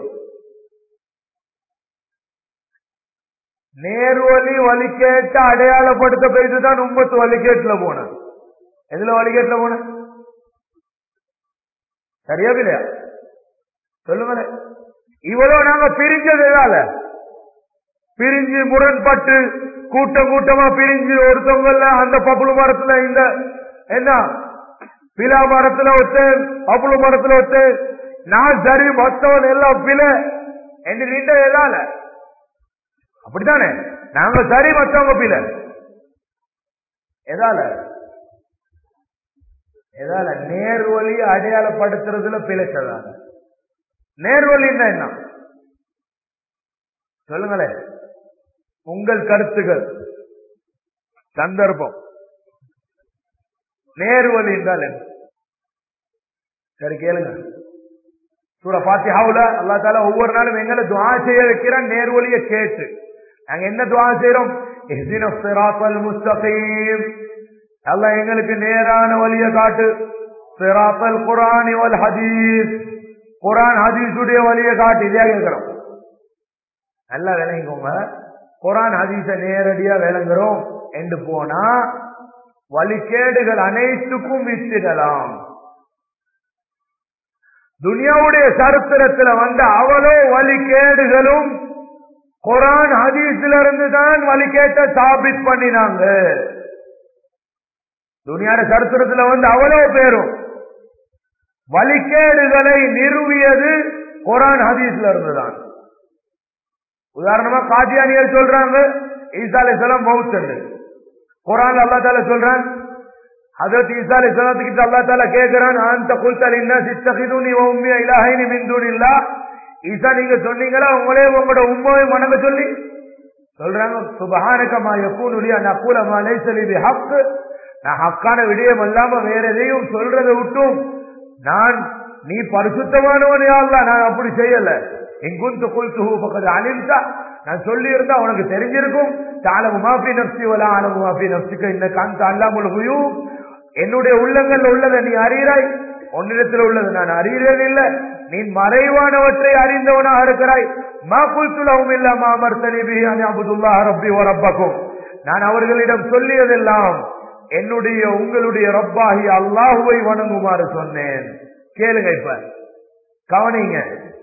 நேர்வழி வழிகேட்ட அடையாளப்படுத்த போயிட்டுதான் உம்பத்து வழிகேட்டுல போன எதுல வழிகேட்டுல போன சரியா இல்லையா சொல்லுங்களேன் இவ்வளவு நாங்க பிரிஞ்சது எதால பிரிஞ்சு முரண்பட்டு கூட்டம் கூட்டமா பிரிஞ்சு ஒருத்தவங்கல்ல அந்த பப்புளு மரத்துல இந்த என்ன பிலா மரத்துல ஒருத்தன் பப்புளு மரத்துல ஒருத்தன் நான் சரி மத்தவன் எல்லாம் பில என்று நின்ற எதால அப்படித்தானே நாங்க சரி மத்தவங்க பில எதால எதால நேர்வழி அடையாளப்படுத்துறதுல பிழைச்சதால நேர்வழின்னா என்ன சொல்லுங்களேன் உங்கள் கருத்துகள் சந்தர்ப்பம் நேர்வழி என்றால் என்ன சரி கேளுங்க சூர பாத்தியாவுல அல்லா தால ஒவ்வொரு நாளும் எங்களை துவா செய்ய வைக்கிறான் நேர்வழிய கேட்டு நாங்க என்ன துவா செய்யறோம் முஸ்தகீம் அல்ல எங்களுக்கு நேரான வழிய காட்டு சிராத்தல் குரான் வல் ஹதீஸ் குரான் ஹதீஸுடைய வழிய காட்டு இதே கேட்கிறோம் நல்லா விளங்கிக்கோங்க குரான் ஹதீஸ நேரடியா விளங்குறோம் என்று போனா வழிகேடுகள் அனைத்துக்கும் வித்திடலாம் துனியாவுடைய சரித்திரத்துல வந்த அவ்வளோ வழிகேடுகளும் குரான் ஹதீஸ்ல இருந்து தான் வழிகேட்ட சாபித் பண்ணினாங்க துனியாட சரித்திரத்துல வந்து அவ்வளோ பேரும் வழிகேடுகளை நிறுவியது குரான் ஹதீஸ்ல இருந்துதான் உதாரணமா காதியானியர் சொல்றாங்க ஈசா அலிசலாம் மவுத்தண்டு குரான் அல்லா தால சொல்றான் ஹதரத் ஈசா அலிசலாத்துக்கிட்ட அல்லா தால கேட்கிறான் அந்த குல்தல் என்ன சித்தகிதுனி உம்மிய இலாஹினி மின்தூன் இல்லா ஈசா நீங்க சொன்னீங்களா உங்களே உங்களோட உண்மையை வணங்க சொல்லி சொல்றாங்க சுபஹானகமா யக்கூனுலியா நக்கூலமா லைசலி பி ஹக் நான் ஹக்கான விடயம் அல்லாம வேற எதையும் சொல்றதை விட்டும் நான் நீ பரிசுத்தமானவனே அல்ல நான் அப்படி செய்யல எங்குந்து குல்துஹு பக்கத்து அலிம்தா நான் சொல்லி இருந்தா உனக்கு தெரிஞ்சிருக்கும் தாளமு மாஃபி நப்சி வலா ஆலமு மாஃபி நப்சிக்க இந்த காந்த அல்லாமல் குயும் என்னுடைய உள்ளங்கள்ல உள்ளதை நீ அறிகிறாய் உன்னிடத்தில் உள்ளது நான் அறிகிறேன் இல்ல நீ மறைவானவற்றை அறிந்தவனாக இருக்கிறாய் மா குல்துலவும் இல்ல மாமர் தனிபி அபுதுல்லா ரப்பி ஓ ரப்பக்கும் நான் அவர்களிடம் சொல்லியதெல்லாம் என்னுடைய உங்களுடைய ரப்பாகி அல்லாஹுவை வணங்குமாறு சொன்னேன் கேளுங்க இப்ப கவனிங்க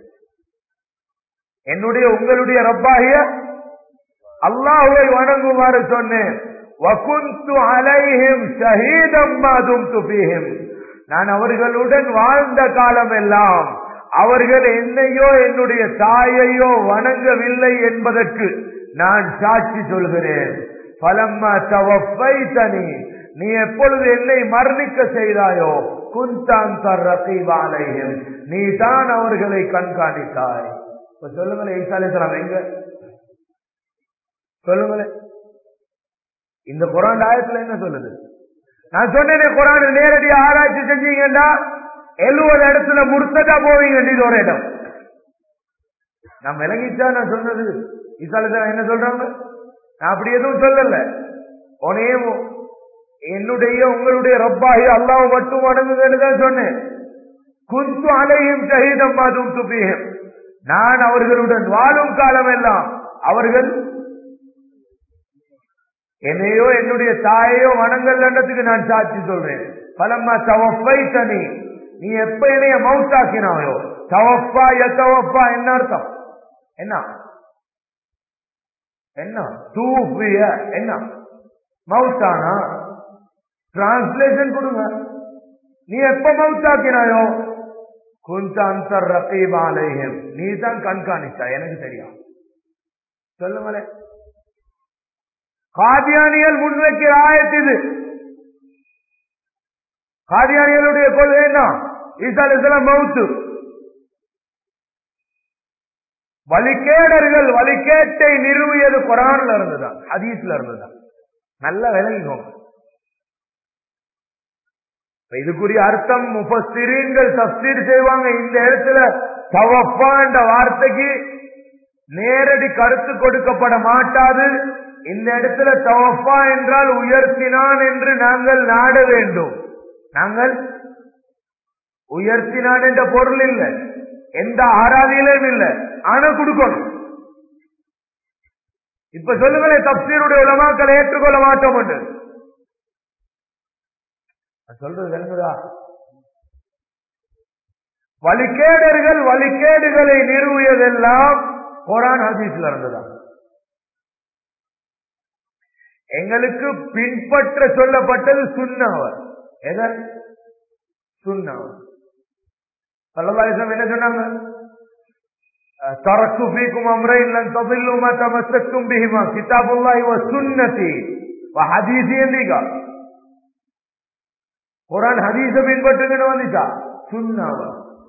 என்னுடைய உங்களுடைய ரப்பாகிய அல்லாஹுவை வணங்குமாறு சொன்னேன் வகுந்து அலைஹிம் ஷஹீதம் மாதும் துபிஹிம் நான் அவர்களுடன் வாழ்ந்த காலம் எல்லாம் அவர்கள் என்னையோ என்னுடைய தாயையோ வணங்கவில்லை என்பதற்கு நான் சாட்சி சொல்கிறேன் பலம்மா தவப்பை தனி நீ எப்பொழுது என்னை மரணிக்க செய்தாயோ குந்தான் தர்றீவாலையும் நீ தான் அவர்களை கண்காணித்தாய் இப்ப சொல்லுங்களேன் ஈசாலேஸ்வரம் எங்க சொல்லுங்களேன் இந்த குரான் ஆயத்துல என்ன சொல்லுது நான் சொன்னேன் குரான் நேரடியா ஆராய்ச்சி செஞ்சீங்கன்னா எழுபது இடத்துல முடுத்ததா போவீங்க இது ஒரு இடம் நான் விளங்கிச்சா நான் சொன்னது ஈசாலேஸ்வரம் என்ன சொல்றாங்க நான் அப்படி எதுவும் சொல்லல உனையே என்னுடைய உங்களுடைய ரப்பாகி அல்லாஹ் மட்டும் வணங்குங்கன்னு தான் சொன்னேன் குந்து அலையும் ஷஹீதம் மாதும் துபியும் நான் அவர்களுடன் வாழும் காலம் எல்லாம் அவர்கள் என்னையோ என்னுடைய தாயையோ வணங்கல்லன்றதுக்கு நான் சாட்சி சொல்றேன் பலம்மா தவப்பை தனி நீ எப்ப என்னைய மவுத்தாக்கினாயோ தவப்பா எத்தவப்பா என்ன அர்த்தம் என்ன என்ன தூஃபிய என்ன மவுத்தானா டிரான்ஸ்லேஷன் கொடுங்க நீ எப்ப மவுத்தாக்கினாயோ குந்தாந்தர் ரகீப் ஆலயம் நீ தான் கண்காணிச்சா எனக்கு தெரியும் சொல்லுங்களேன் காதியானியல் முன்வைக்கிற ஆயத்து இது காதியானியலுடைய கொள்கை என்ன ஈசா அலிஸ்லாம் மவுத்து வழிகேடர்கள் வழிகேட்டை நிறுவியது குரான்ல இருந்துதான் ஹதீஸ்ல இருந்துதான் நல்ல விளங்கிக்கோங்க இதுக்குரிய அர்த்தம் முப்பஸ்திரீன்கள் தப்சீர் செய்வாங்க இந்த இடத்துல தவப்பா என்ற வார்த்தைக்கு நேரடி கருத்து கொடுக்கப்பட மாட்டாது இந்த இடத்துல தவப்பா என்றால் உயர்த்தினான் என்று நாங்கள் நாட வேண்டும் நாங்கள் உயர்த்தினான் என்ற பொருள் இல்லை எந்த ஆராதியிலும் இல்லை ஆனா கொடுக்கணும் இப்ப சொல்லுங்களேன் தப்சீருடைய உலமாக்களை ஏற்றுக்கொள்ள மாட்டோம் என்று சொல்றது விளங்குதா வழிகேடர்கள் வழிகேடுகளை நிறுவியதெல்லாம் குரான் ஹதீஸ்ல இருந்துதான் எங்களுக்கு பின்பற்ற சொல்லப்பட்டது சுண்ணாவர் எதை சுண்ணாவர் சல்லல்லாஹு என்ன சொன்னாங்க تركت فيكم امرين لن تضلوا ما تمسكتم بهما كتاب الله وسنتي وحديثي எந்திகா குரான் ஹதீஸ பின்பற்றுங்கன்னு வந்துச்சா சுண்ணாவா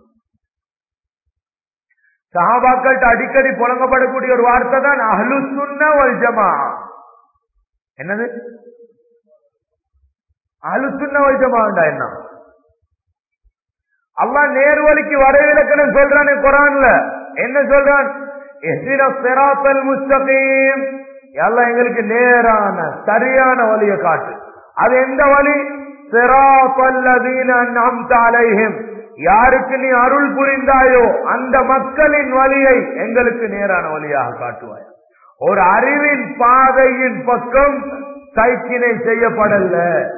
சஹாபாக்கள்கிட்ட அடிக்கடி புழங்கப்படக்கூடிய ஒரு வார்த்தை தான் அஹ்லு சுன்னா வல் ஜமா என்னது அஹ்லு சுன்னா வல் ஜமாண்டா என்ன அல்லாஹ் நேர்வழிக்கு வரைவிலக்கணம் சொல்றானே குரான்ல என்ன சொல்றான் சிராத்தல் முஸ்தகீம் எல்லாம் எங்களுக்கு நேரான சரியான வழியை காட்டு அது எந்த வழி அலைஹிம் யாருக்கு நீ அருள் புரிந்தாயோ அந்த மக்களின் வழியை எங்களுக்கு நேரான வழியாக காட்டுவாய் ஒரு அறிவின் பாதையின் பக்கம் சைக்கினை செய்யப்படல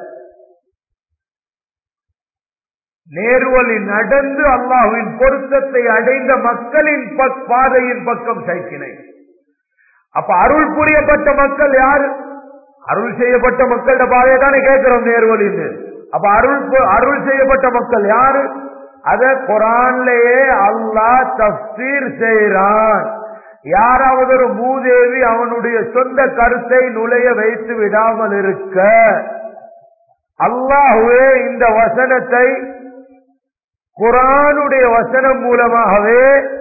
நேர்வழி நடந்து அல்லாஹுவின் பொருத்தத்தை அடைந்த மக்களின் பாதையின் பக்கம் சைக்கினை அப்ப அருள் புரியப்பட்ட மக்கள் யாரு அருள் செய்யப்பட்ட மக்களோட பாதையை தானே கேட்கிறோம் நேர்வழின்னு அப்ப அருள் அருள் செய்யப்பட்ட மக்கள் யாரு அத குரான்லயே அல்லாஹ் தப்சீர் செய்கிறான் யாராவது ஒரு மூதேவி அவனுடைய சொந்த கருத்தை நுழைய வைத்து விடாமல் இருக்க அல்லாஹுவே இந்த வசனத்தை குரானுடைய வசனம் மூலமாகவே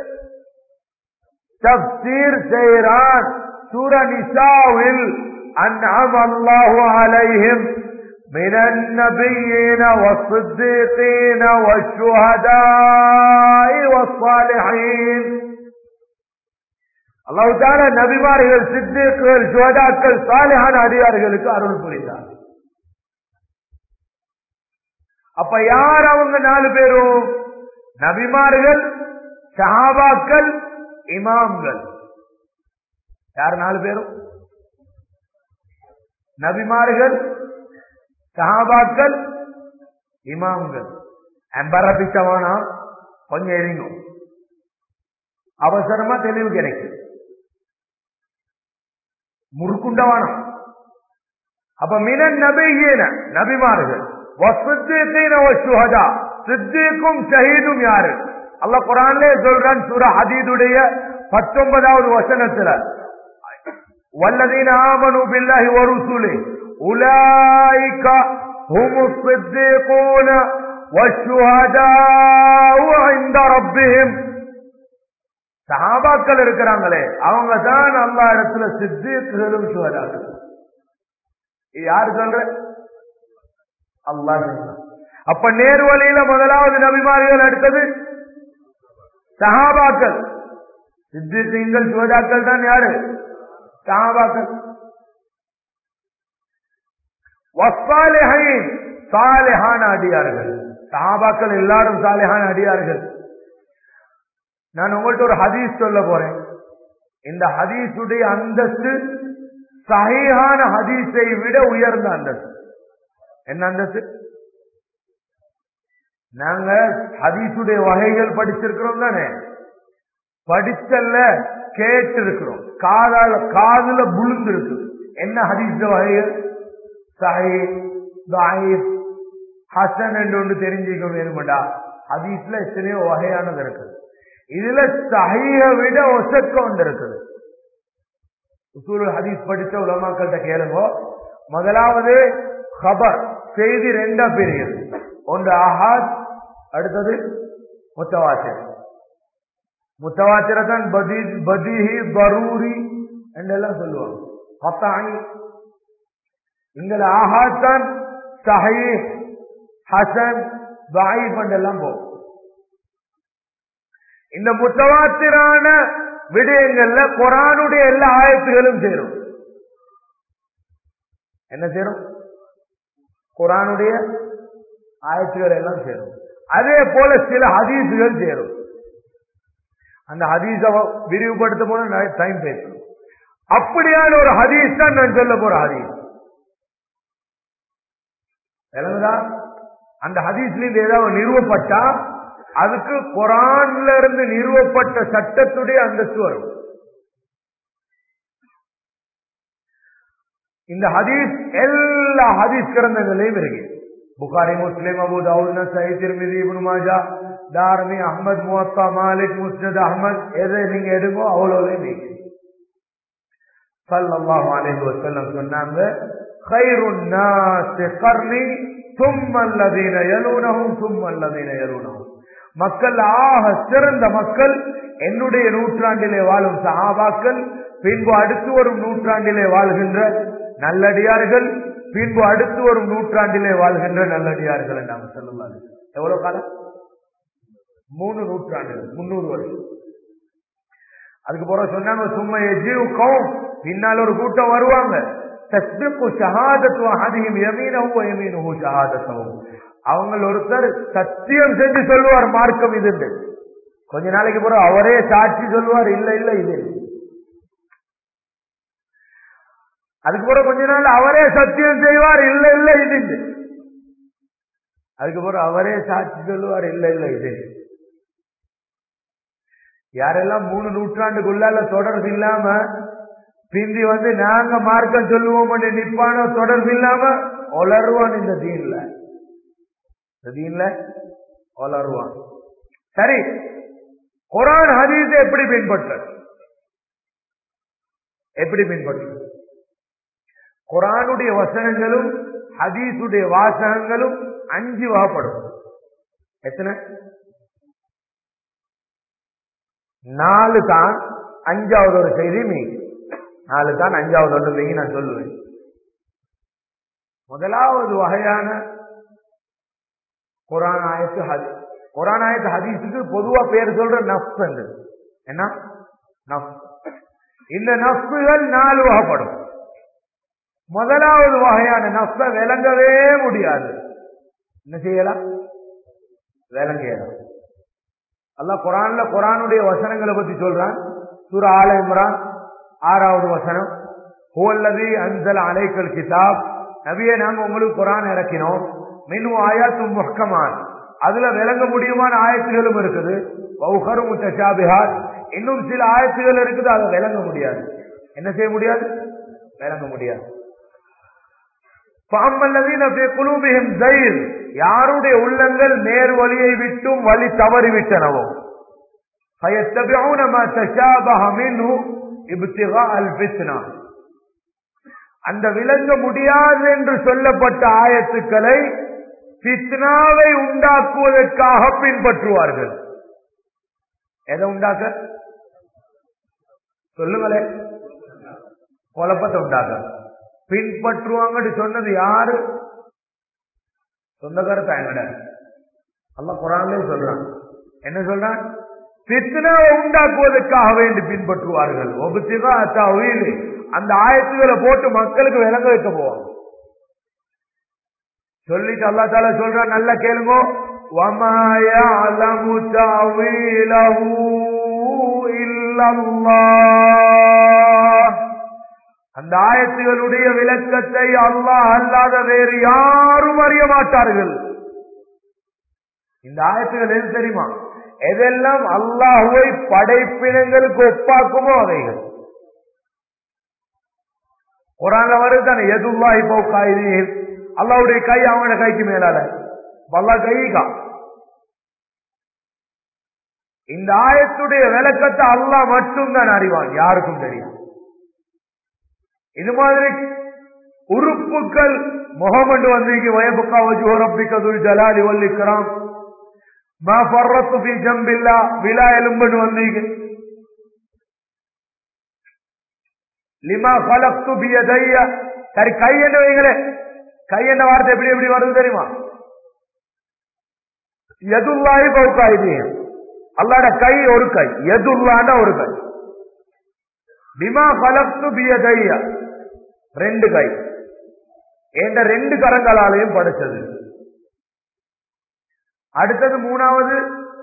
தப்சீர் செய்கிறான் சூர நிசாவில் அன்அம் அல்லாஹு அலைஹிம் من النبيين والصديقين والشهداء والصالحين அல்லாஹு தாலா நபிமார்கள் சித்திகள் சுவதாக்கள் சாலிஹான அடியார்களுக்கு அருள் புரிந்தார் அப்ப யார் அவங்க நாலு பேரும் நபிமார்கள் சஹாபாக்கள் இமாம்கள் யார் நாலு பேரும் நபிமார்கள் சஹாபாக்கள் இமாம்கள் அம்பரபிச்சவானா கொஞ்சம் எரிங்க அவசரமா தெளிவு கிடைக்கும் முறுக்குண்டவானம் அப்ப மினன் நபியேன நபிமார்கள் சித்திக்கும் ஷஹீதும் யாரு அல்ல குரான்லே சொல்றான் சூர ஹதீதுடைய பத்தொன்பதாவது வசனத்துல வல்லதீன ஆமனு பில்லாஹி வருசுலே உலாய்க هم الصديقون والشهداء عند ربهم சஹாபாக்கள் இருக்கிறாங்களே அவங்க தான் அல்லா இடத்துல சித்திகளும் சுவதாக்கள் யாரு சொல்ற அல்லா அப்ப நேர்வழியில முதலாவது நபிமார்கள் அடுத்தது சஹாபாக்கள் சித்திகள் சுவதாக்கள் தான் யாரு சஹாபாக்கள் வஸ்தாலிஹைன் சாலிஹான அடியார்கள் சஹாபாக்கள் எல்லாரும் சாலிஹான அடியார்கள் நான் உங்கள்ட்ட ஒரு ஹதீஸ் சொல்ல போறேன் இந்த ஹதீஸுடைய அந்தஸ்து சஹீஹான ஹதீஸை விட உயர்ந்த அந்தஸ்து என்ன அந்தஸ்து நாங்க ஹதீஸுடைய வகைகள் படிச்சிருக்கிறோம் தானே படிச்சல்ல கேட்டு இருக்கிறோம் காதால காதுல புழுந்து இருக்கு என்ன ஹதீஸ் வகைகள் சஹி தாயிப் ஹசன் என்று ஒன்று தெரிஞ்சுக்க வேணுமெண்டா ஹதீஸ்ல எத்தனையோ வகையானது இருக்குது இதுல சஹிய விட ஒசக்க ஒன்று இருக்குது உசூல் ஹதீஸ் படிச்ச உலமாக்கள்கிட்ட கேளுங்க முதலாவது ஹபர் செய்தி ரெண்டா பிரியுது ஒன்று ஆஹாத் அடுத்தது முத்தவாசிர் முத்தவாசிரதான் பதி பதிஹி பரூரி என்றெல்லாம் சொல்லுவாங்க பத்தாயி இங்க ஆஹாத் தான் சஹி ஹசன் தாயிப் என்றெல்லாம் போகும் இந்த முத்தவாத்திரான விடயங்கள்ல குரானுடைய எல்லா ஆயத்துகளும் சேரும் என்ன சேரும் குரானுடைய ஆயத்துகள் எல்லாம் சேரும் அதே போல சில ஹதீசுகள் சேரும் அந்த ஹதீஸ விரிவுபடுத்த போன டைம் பேசணும் அப்படியான ஒரு ஹதீஸ் தான் நான் சொல்ல போற ஹதீஸ் விளங்குதா அந்த ஹதீஸ்ல இருந்து ஏதாவது நிறுவப்பட்டா அதுக்கு குரான்ல இருந்து நிறுவப்பட்ட சட்டத்துடைய அந்தஸ்து வரும் இந்த ஹதீஸ் எல்லா ஹதீஸ் கிரந்தங்களையும் இருக்கு புகாரி முஸ்லிம் அபு தாவூத் நசை திருமிதி இப்னு மாஜா தாரமி அஹ்மத் முவத்தா மாலிக் முஸ்னத் அஹ்மத் எதை நீங்க எடுங்கோ அவ்வளோலையும் நீங்க சல்லல்லாஹு அலைஹி வஸல்லம் சொன்னாங்க கைருன் நாஸ் கர்னி ثم الذين يلونهم ثم الذين يلونهم மக்கள் ஆக சிறந்த மக்கள் என்னுடைய நூற்றாண்டிலே வாழும் சஹாபாக்கள் பின்பு அடுத்து வரும் நூற்றாண்டிலே வாழ்கின்ற நல்லடியார்கள் பின்பு அடுத்து வரும் நூற்றாண்டிலே வாழ்கின்ற நல்லடியார்கள் என்றாங்க சொல்லலாம் எவ்வளவு காலம் மூணு நூற்றாண்டுகள் முன்னூறு வருஷம் அதுக்கு பிறகு சொன்னாங்க சும்மா எஜீவ் கவும் பின்னால் ஒரு கூட்டம் வருவாங்க தஸ்பிக்கு ஷஹாதத்து அஹதிஹிம் யமீனஹு வ யமீனுஹு ஷஹாதத்துஹு அவங்க ஒருத்தர் சத்தியம் செஞ்சு சொல்லுவார் மார்க்கம் இது கொஞ்ச நாளைக்கு பிறகு அவரே சாட்சி சொல்லுவார் இல்ல இல்ல இது அதுக்கு பிறகு கொஞ்ச நாள் அவரே சத்தியம் செய்வார் இல்ல இல்ல இது அதுக்கு பிறகு அவரே சாட்சி சொல்லுவார் இல்ல இல்ல இது யாரெல்லாம் மூணு நூற்றாண்டுக்குள்ளால தொடர்பு இல்லாம பிந்தி வந்து நாங்க மார்க்கம் சொல்லுவோம் நிப்பானோ தொடர்பு இல்லாம ஒளருவான் இந்த தீன்ல இந்த தீன்ல ஒளருவான் சரி குரான் ஹதீஸை எப்படி பின்பற்ற எப்படி பின்பற்ற குரானுடைய வசனங்களும் ஹதீஸுடைய வாசகங்களும் அஞ்சு வகைப்படும் எத்தனை நாலு தான் அஞ்சாவது ஒரு செய்தி மீ நாலு தான் அஞ்சாவது ஒன்று மீ நான் சொல்லுவேன் முதலாவது வகையான குரான் ஆயத்து ஹதி குரான் ஆயத்து ஹதீஸுக்கு பொதுவா பேர் சொல்ற நஃப் என்று என்ன நஃப் இந்த நஃப்கள் நாலு வகைப்படும் முதலாவது வகையான நஃப விளங்கவே முடியாது என்ன செய்யலாம் விளங்கலாம் அல்லாஹ் குரான்ல குரானுடைய வசனங்களை பத்தி சொல்றான் சூர ஆல இம்ரான் ஆறாவது வசனம் ஹுவல்லதி அன்சல் அலைக்கல் கிதாப் நபியே நாங்க உங்களுக்கு குரான் இறக்கினோம் மின் ஆயாத்தும் முஹ்கமான் அதுல விளங்க முடியுமான ஆயத்துகளும் இருக்குது பௌஹரும் முத்தஷாபிஹாத் இன்னும் சில ஆயத்துகள் இருக்குது அதை விளங்க முடியாது என்ன செய்ய முடியாது விளங்க முடியாது குழுமிகும் ஜெயில் யாருடைய உள்ளங்கள் நேர் வழியை விட்டும் வழி தவறி விட்டனவோ அந்த விளங்க முடியாது என்று சொல்லப்பட்ட ஆயத்துக்களை பித்னாவை உண்டாக்குவதற்காக பின்பற்றுவார்கள் எதை உண்டாக்க சொல்லுங்களே குழப்பத்தை உண்டாக்க பின்பற்றுவாங்கன்னு சொன்னது யாரு சொந்தக்காரத்த எங்கட அல்ல குரான்லே சொல்றான் என்ன சொல்றான் பித்னாவை உண்டாக்குவதற்காக வேண்டி பின்பற்றுவார்கள் ஒபுத்திகா அத்தா உயிர் அந்த ஆயத்துகளை போட்டு மக்களுக்கு விளங்க வைக்க போவாங்க சொல்லிட்டு அல்லா தால சொல்றான் நல்லா கேளுங்க வமாயலமு தவீலஹு இல்லல்லாஹ் அந்த ஆயத்துகளுடைய விளக்கத்தை அல்லாஹ் அல்லாத வேறு யாரும் அறிய மாட்டார்கள் இந்த ஆயத்துகள் எது தெரியுமா எதெல்லாம் அல்லாஹுவை படைப்பினங்களுக்கு ஒப்பாக்குமோ அவைகள் குரான்ல வருது தானே எதுல்லாஹி பௌகாயினி அல்லாவுடைய கை அவனோட கைக்கு மேலால வல்லா கைகா இந்த ஆயத்துடைய விளக்கத்தை அல்லாஹ் மட்டும்தான் அறிவான் யாருக்கும் தெரியும் இது மாதிரி உறுப்புகள் முகமது வந்தீங்க வயபுக்கா வஜு ரப்பிக்கதுல் ஜலாலி வல்லிக்கிறான் மா ஃபர்ரத்து ஃபி ஜம்பில்லா விலா எலும்புன்னு வந்தீங்க லிமா ஃபலக்து பியதைய சரி கை என்ன வைங்களே கை என்ன வார்த்தை எப்படி எப்படி வருது தெரியுமா எதுல்லாஹி பௌகாயிதீங்க அல்லாட கை ஒரு கை எதுல்லாண்ட ஒரு கை பிமா பலப்து பியதைய ரெண்டு கை என்ற ரெண்டு கரங்களாலையும் படைச்சது அடுத்தது மூணாவது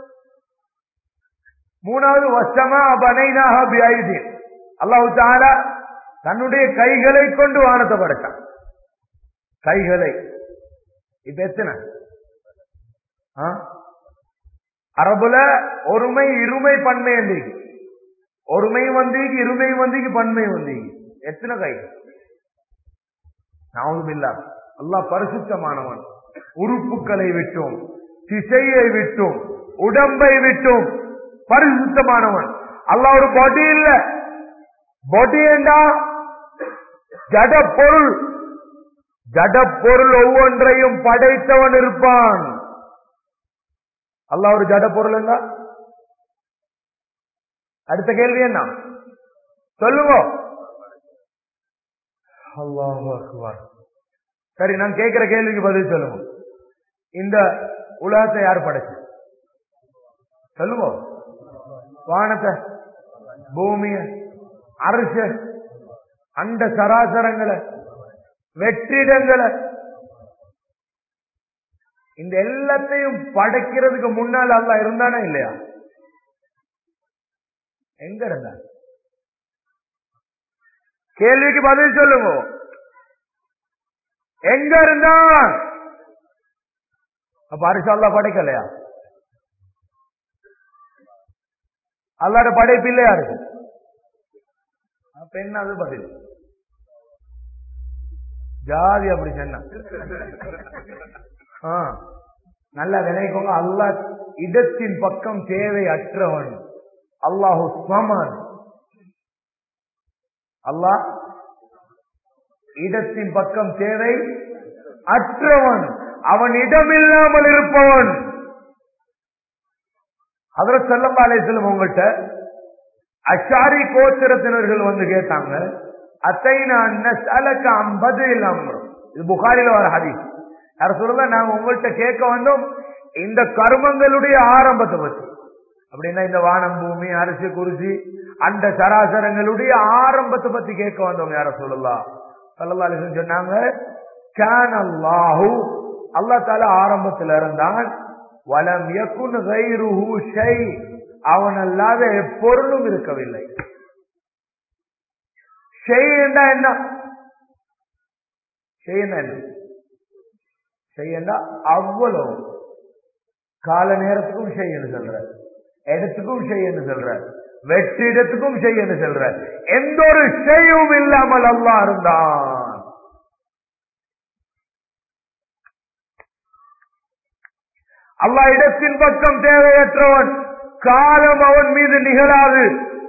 மூணாவது வசமா பனைனாக பியாயுதீன் அல்லாஹு தாலா தன்னுடைய கைகளை கொண்டு வானத்தை படைத்தான் கைகளை இப்ப எத்தனை ஆ? அரபுல ஒருமை இருமை பன்மை வந்தீங்க ஒருமை வந்தீங்க இருமை வந்தீங்க பன்மை வந்தீங்க எத்தனை கை நாவுமில்லா அல்லாஹ் பரிசுத்தமானவன் உறுப்புகளை விட்டும் திசையை விட்டும் உடம்பை விட்டும் பரிசுத்தமானவன் அல்லாஹ் ஒரு பாடி இல்ல பாடி என்றா ஜட பொருள் ஜட பொருள் ஒவ்வொன்றையும் படைத்தவன் இருப்பான் அல்லாஹ் ஒரு ஜட பொருள் என்ன அடுத்த கேள்வி என்ன சொல்லுங்க அல்லாஹ் அக்பர் சரி நான் கேட்கிற கேள்விக்கு பதில் சொல்லுங்க இந்த உலகத்தை யார் படைச்சு சொல்லுங்க வானத்தை பூமிய அரச அண்ட சராசரங்களை வெற்றிடங்களை இந்த எல்லாத்தையும் படைக்கிறதுக்கு முன்னால் அல்ல இருந்தானா இல்லையா எங்க இருந்தா கேள்விக்கு பதில் சொல்லுங்க எங்க இருந்தான் அப்ப அரிசி அல்லா படைக்கலையா அல்லாட படைப்பு இல்லையா இருக்கு அப்ப என்ன அது பதில் ஜாதி அப்படி சொன்ன ஆ, நல்லா விளைக்கோங்க அல்லாஹ் இடத்தின் பக்கம் தேவை அற்றவன் அல்லாஹு சமன் அல்லாஹ் இடத்தின் பக்கம் தேவை அற்றவன் அவன் இடமில்லாமல் இருப்பவன் அதற்கு செல்லப்பா அலைசலம் உங்கள்கிட்ட அஷாரி கோத்திரத்தினர்கள் வந்து கேட்டாங்க அத்தை நான் அலக்க ஐம்பது அம்ரம் இது புகாரில வர ஹதீஸ் யார் சொல்லுங்க நாங்க உங்கள்கிட்ட கேட்க வந்தோம் இந்த கர்மங்களுடைய ஆரம்பத்தை பத்தி அப்படின்னா இந்த வானம் பூமி அரிசி குருசி அந்த சராசரங்களுடைய ஆரம்பத்தை பத்தி கேட்க வந்தோம் யார சொல்லலாம் சல்லா அலிசன் சொன்னாங்க கான் அல்லாஹு அல்லா தால ஆரம்பத்தில் இருந்தான் வலம் யகுன் கைருஹு ஷை அவன் அல்லாத எப்பொருளும் இருக்கவில்லை ஷெய் என்றா என்ன ஷெய் என்ன ஷெய் என்றா அவ்வளவு கால நேரத்துக்கும் ஷெய் என்று சொல்ற இடத்துக்கும் ஷெய் என்று சொல்ற வெற்றிடத்துக்கும் ஷெய் என்று சொல்ற எந்த ஒரு ஷெயும் இல்லாமல் அல்லா இருந்தான் அல்லா இடத்தின் பக்கம் தேவையற்றவன் காலம் அவன் மீது நிகழாது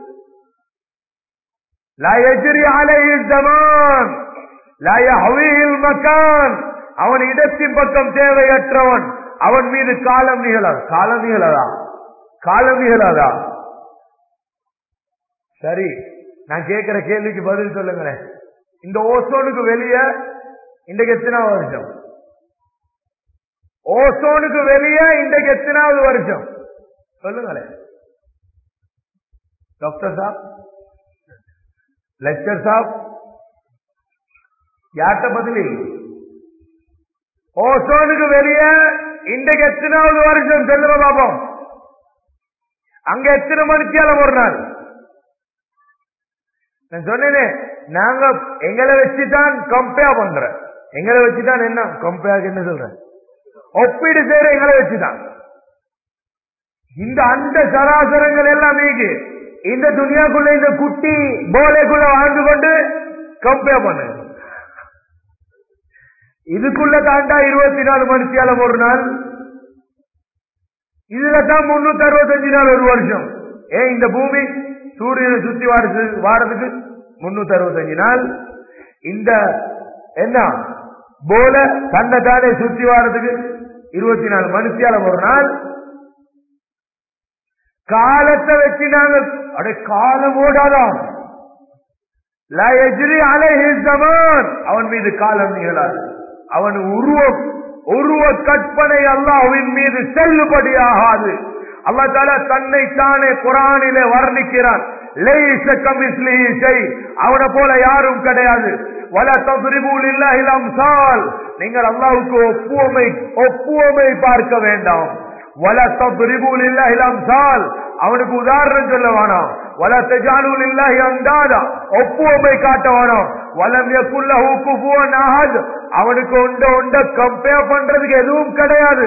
لا يجري عليه الزمان لا يهويه المكان அவன் இடத்தின் பக்கம் தேவையற்றவன் அவன் மீது காலம் நிகழாது காலம் நிகழாதா காலம் நிகழாதா சரி நான் கேட்கிற கேள்விக்கு பதில் சொல்லுங்களேன் இந்த ஓசோனுக்கு வெளியே இன்றைக்கு எத்தனாவது வருஷம் ஓசோனுக்கு வெளியே இன்றைக்கு எத்தனாவது வருஷம் சொல்லுங்களேன் டாக்டர் சாப் லெக்சர் சாப் யார்கிட்ட பதில் ஓசோனுக்கு வெளியே இன்றைக்கு எத்தனாவது வருஷம் சொல்லுங்க பாப்போம் அங்க எத்தனை மணித்தியாலம் ஒரு நாள் நான் சொன்னேனே நாங்க எங்களை வச்சுதான் கம்பேர் பண்ற எங்களை வச்சுதான் என்ன கம்பேர் என்ன சொல்றேன் ஒப்பீடு செய்யற எங்களை வச்சுதான் இந்த அந்த சராசரங்கள் எல்லாம் நீங்க இந்த துணியாக்குள்ள இந்த குட்டி போலைக்குள்ள வாழ்ந்து கொண்டு கம்பேர் பண்ணு இதுக்குள்ள தாண்டா இருபத்தி நாலு மணித்தியாலம் ஒரு நாள் இதுல தான் முன்னூத்தி அறுபத்தஞ்சு நாள் ஒரு வருஷம் ஏன் இந்த பூமி சூரியனை சுத்தி வாரது வாரதுக்கு முன்னூத்தி அறுபத்தஞ்சு நாள் இந்த என்ன போல தன்னை தானே சுத்தி வாரதுக்கு இருபத்தி நாலு மணித்தியாலம் ஒரு நாள் காலத்தை வச்சு நாங்க அடே காலம் ஓடாதான் அவன் மீது காலம் நிகழாது அவன் உருவம் உருவ கற்பனை அல்லாஹ்வின் மீது செல்லுபடியாகாது அல்லா தால தன்னை தானே குரானிலே வர்ணிக்கிறான் லைஸ கமிஸ்லிஹி ஷை. அவனை போல யாரும் கிடையாது வல தத்ரிபூல் இல்லாஹில் அம்சால் நீங்கள் அல்லாஹ்வுக்கு ஒப்புவமை ஒப்புவமை பார்க்க வேண்டாம் வல தத்ரிபூல் இல்லாஹில் அம்சால் அவனுக்கு உதாரணம் சொல்ல வேணாம் வல தஜாலுல் இல்லாஹி அந்தாதா ஒப்புவமை காட்ட வேணாம் வலம் யகுல்லஹு குஃபுவன் அஹத் அவனுக்கு ஒண்ட ஒண்ட கம்பேர் பண்றதுக்கு எதுவும் கிடையாது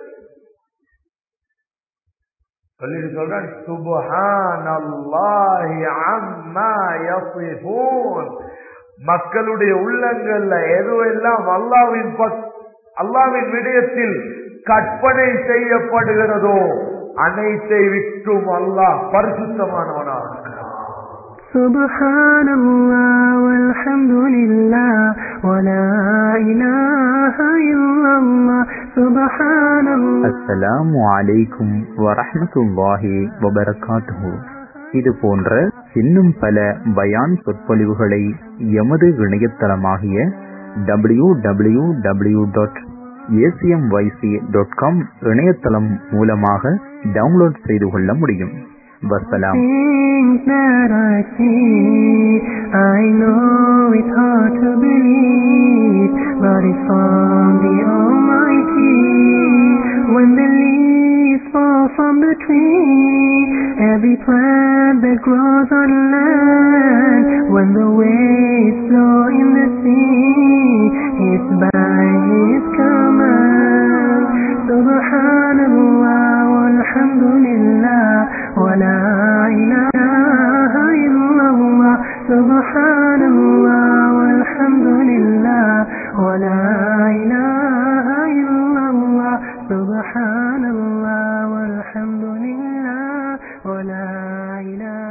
சொல்லிட்டு சொல்றான் சுபஹானல்லாஹி அம்மா யசிஃபூன் மக்களுடைய உள்ளங்கள்ல எதுவெல்லாம் அல்லாவின் பக் அல்லாவின் விடயத்தில் கற்பனை செய்யப்படுகிறதோ அனைத்தை விட்டும் அல்லாஹ் பரிசுத்தமானவனாக سبحان الله والحمد لله ولا إله إلا الله سبحان الله அஸ்ஸலாமு அலைக்கும் வரஹ்மத்துல்லாஹி வபரகாத்துஹு இது போன்ற இன்னும் பல பயான் சொற்பொழிவுகளை எமது இணையதளமாகிய W W W dot ACMYC dot com இணையதளம் மூலமாக டவுன்லோட் செய்து கொள்ள முடியும் வசலாம் Things that I see, I know it's hard to believe, but it's from the Almighty. When the leaves fall from the tree, every plant that grows on land, when the waves flow in the sea, it's by His command. Subhanallah walhamdulillah wa la ilaha illallah. Subhanallah walhamdulillah wa la ilaha illallah. Subhanallah walhamdulillah wa la ilaha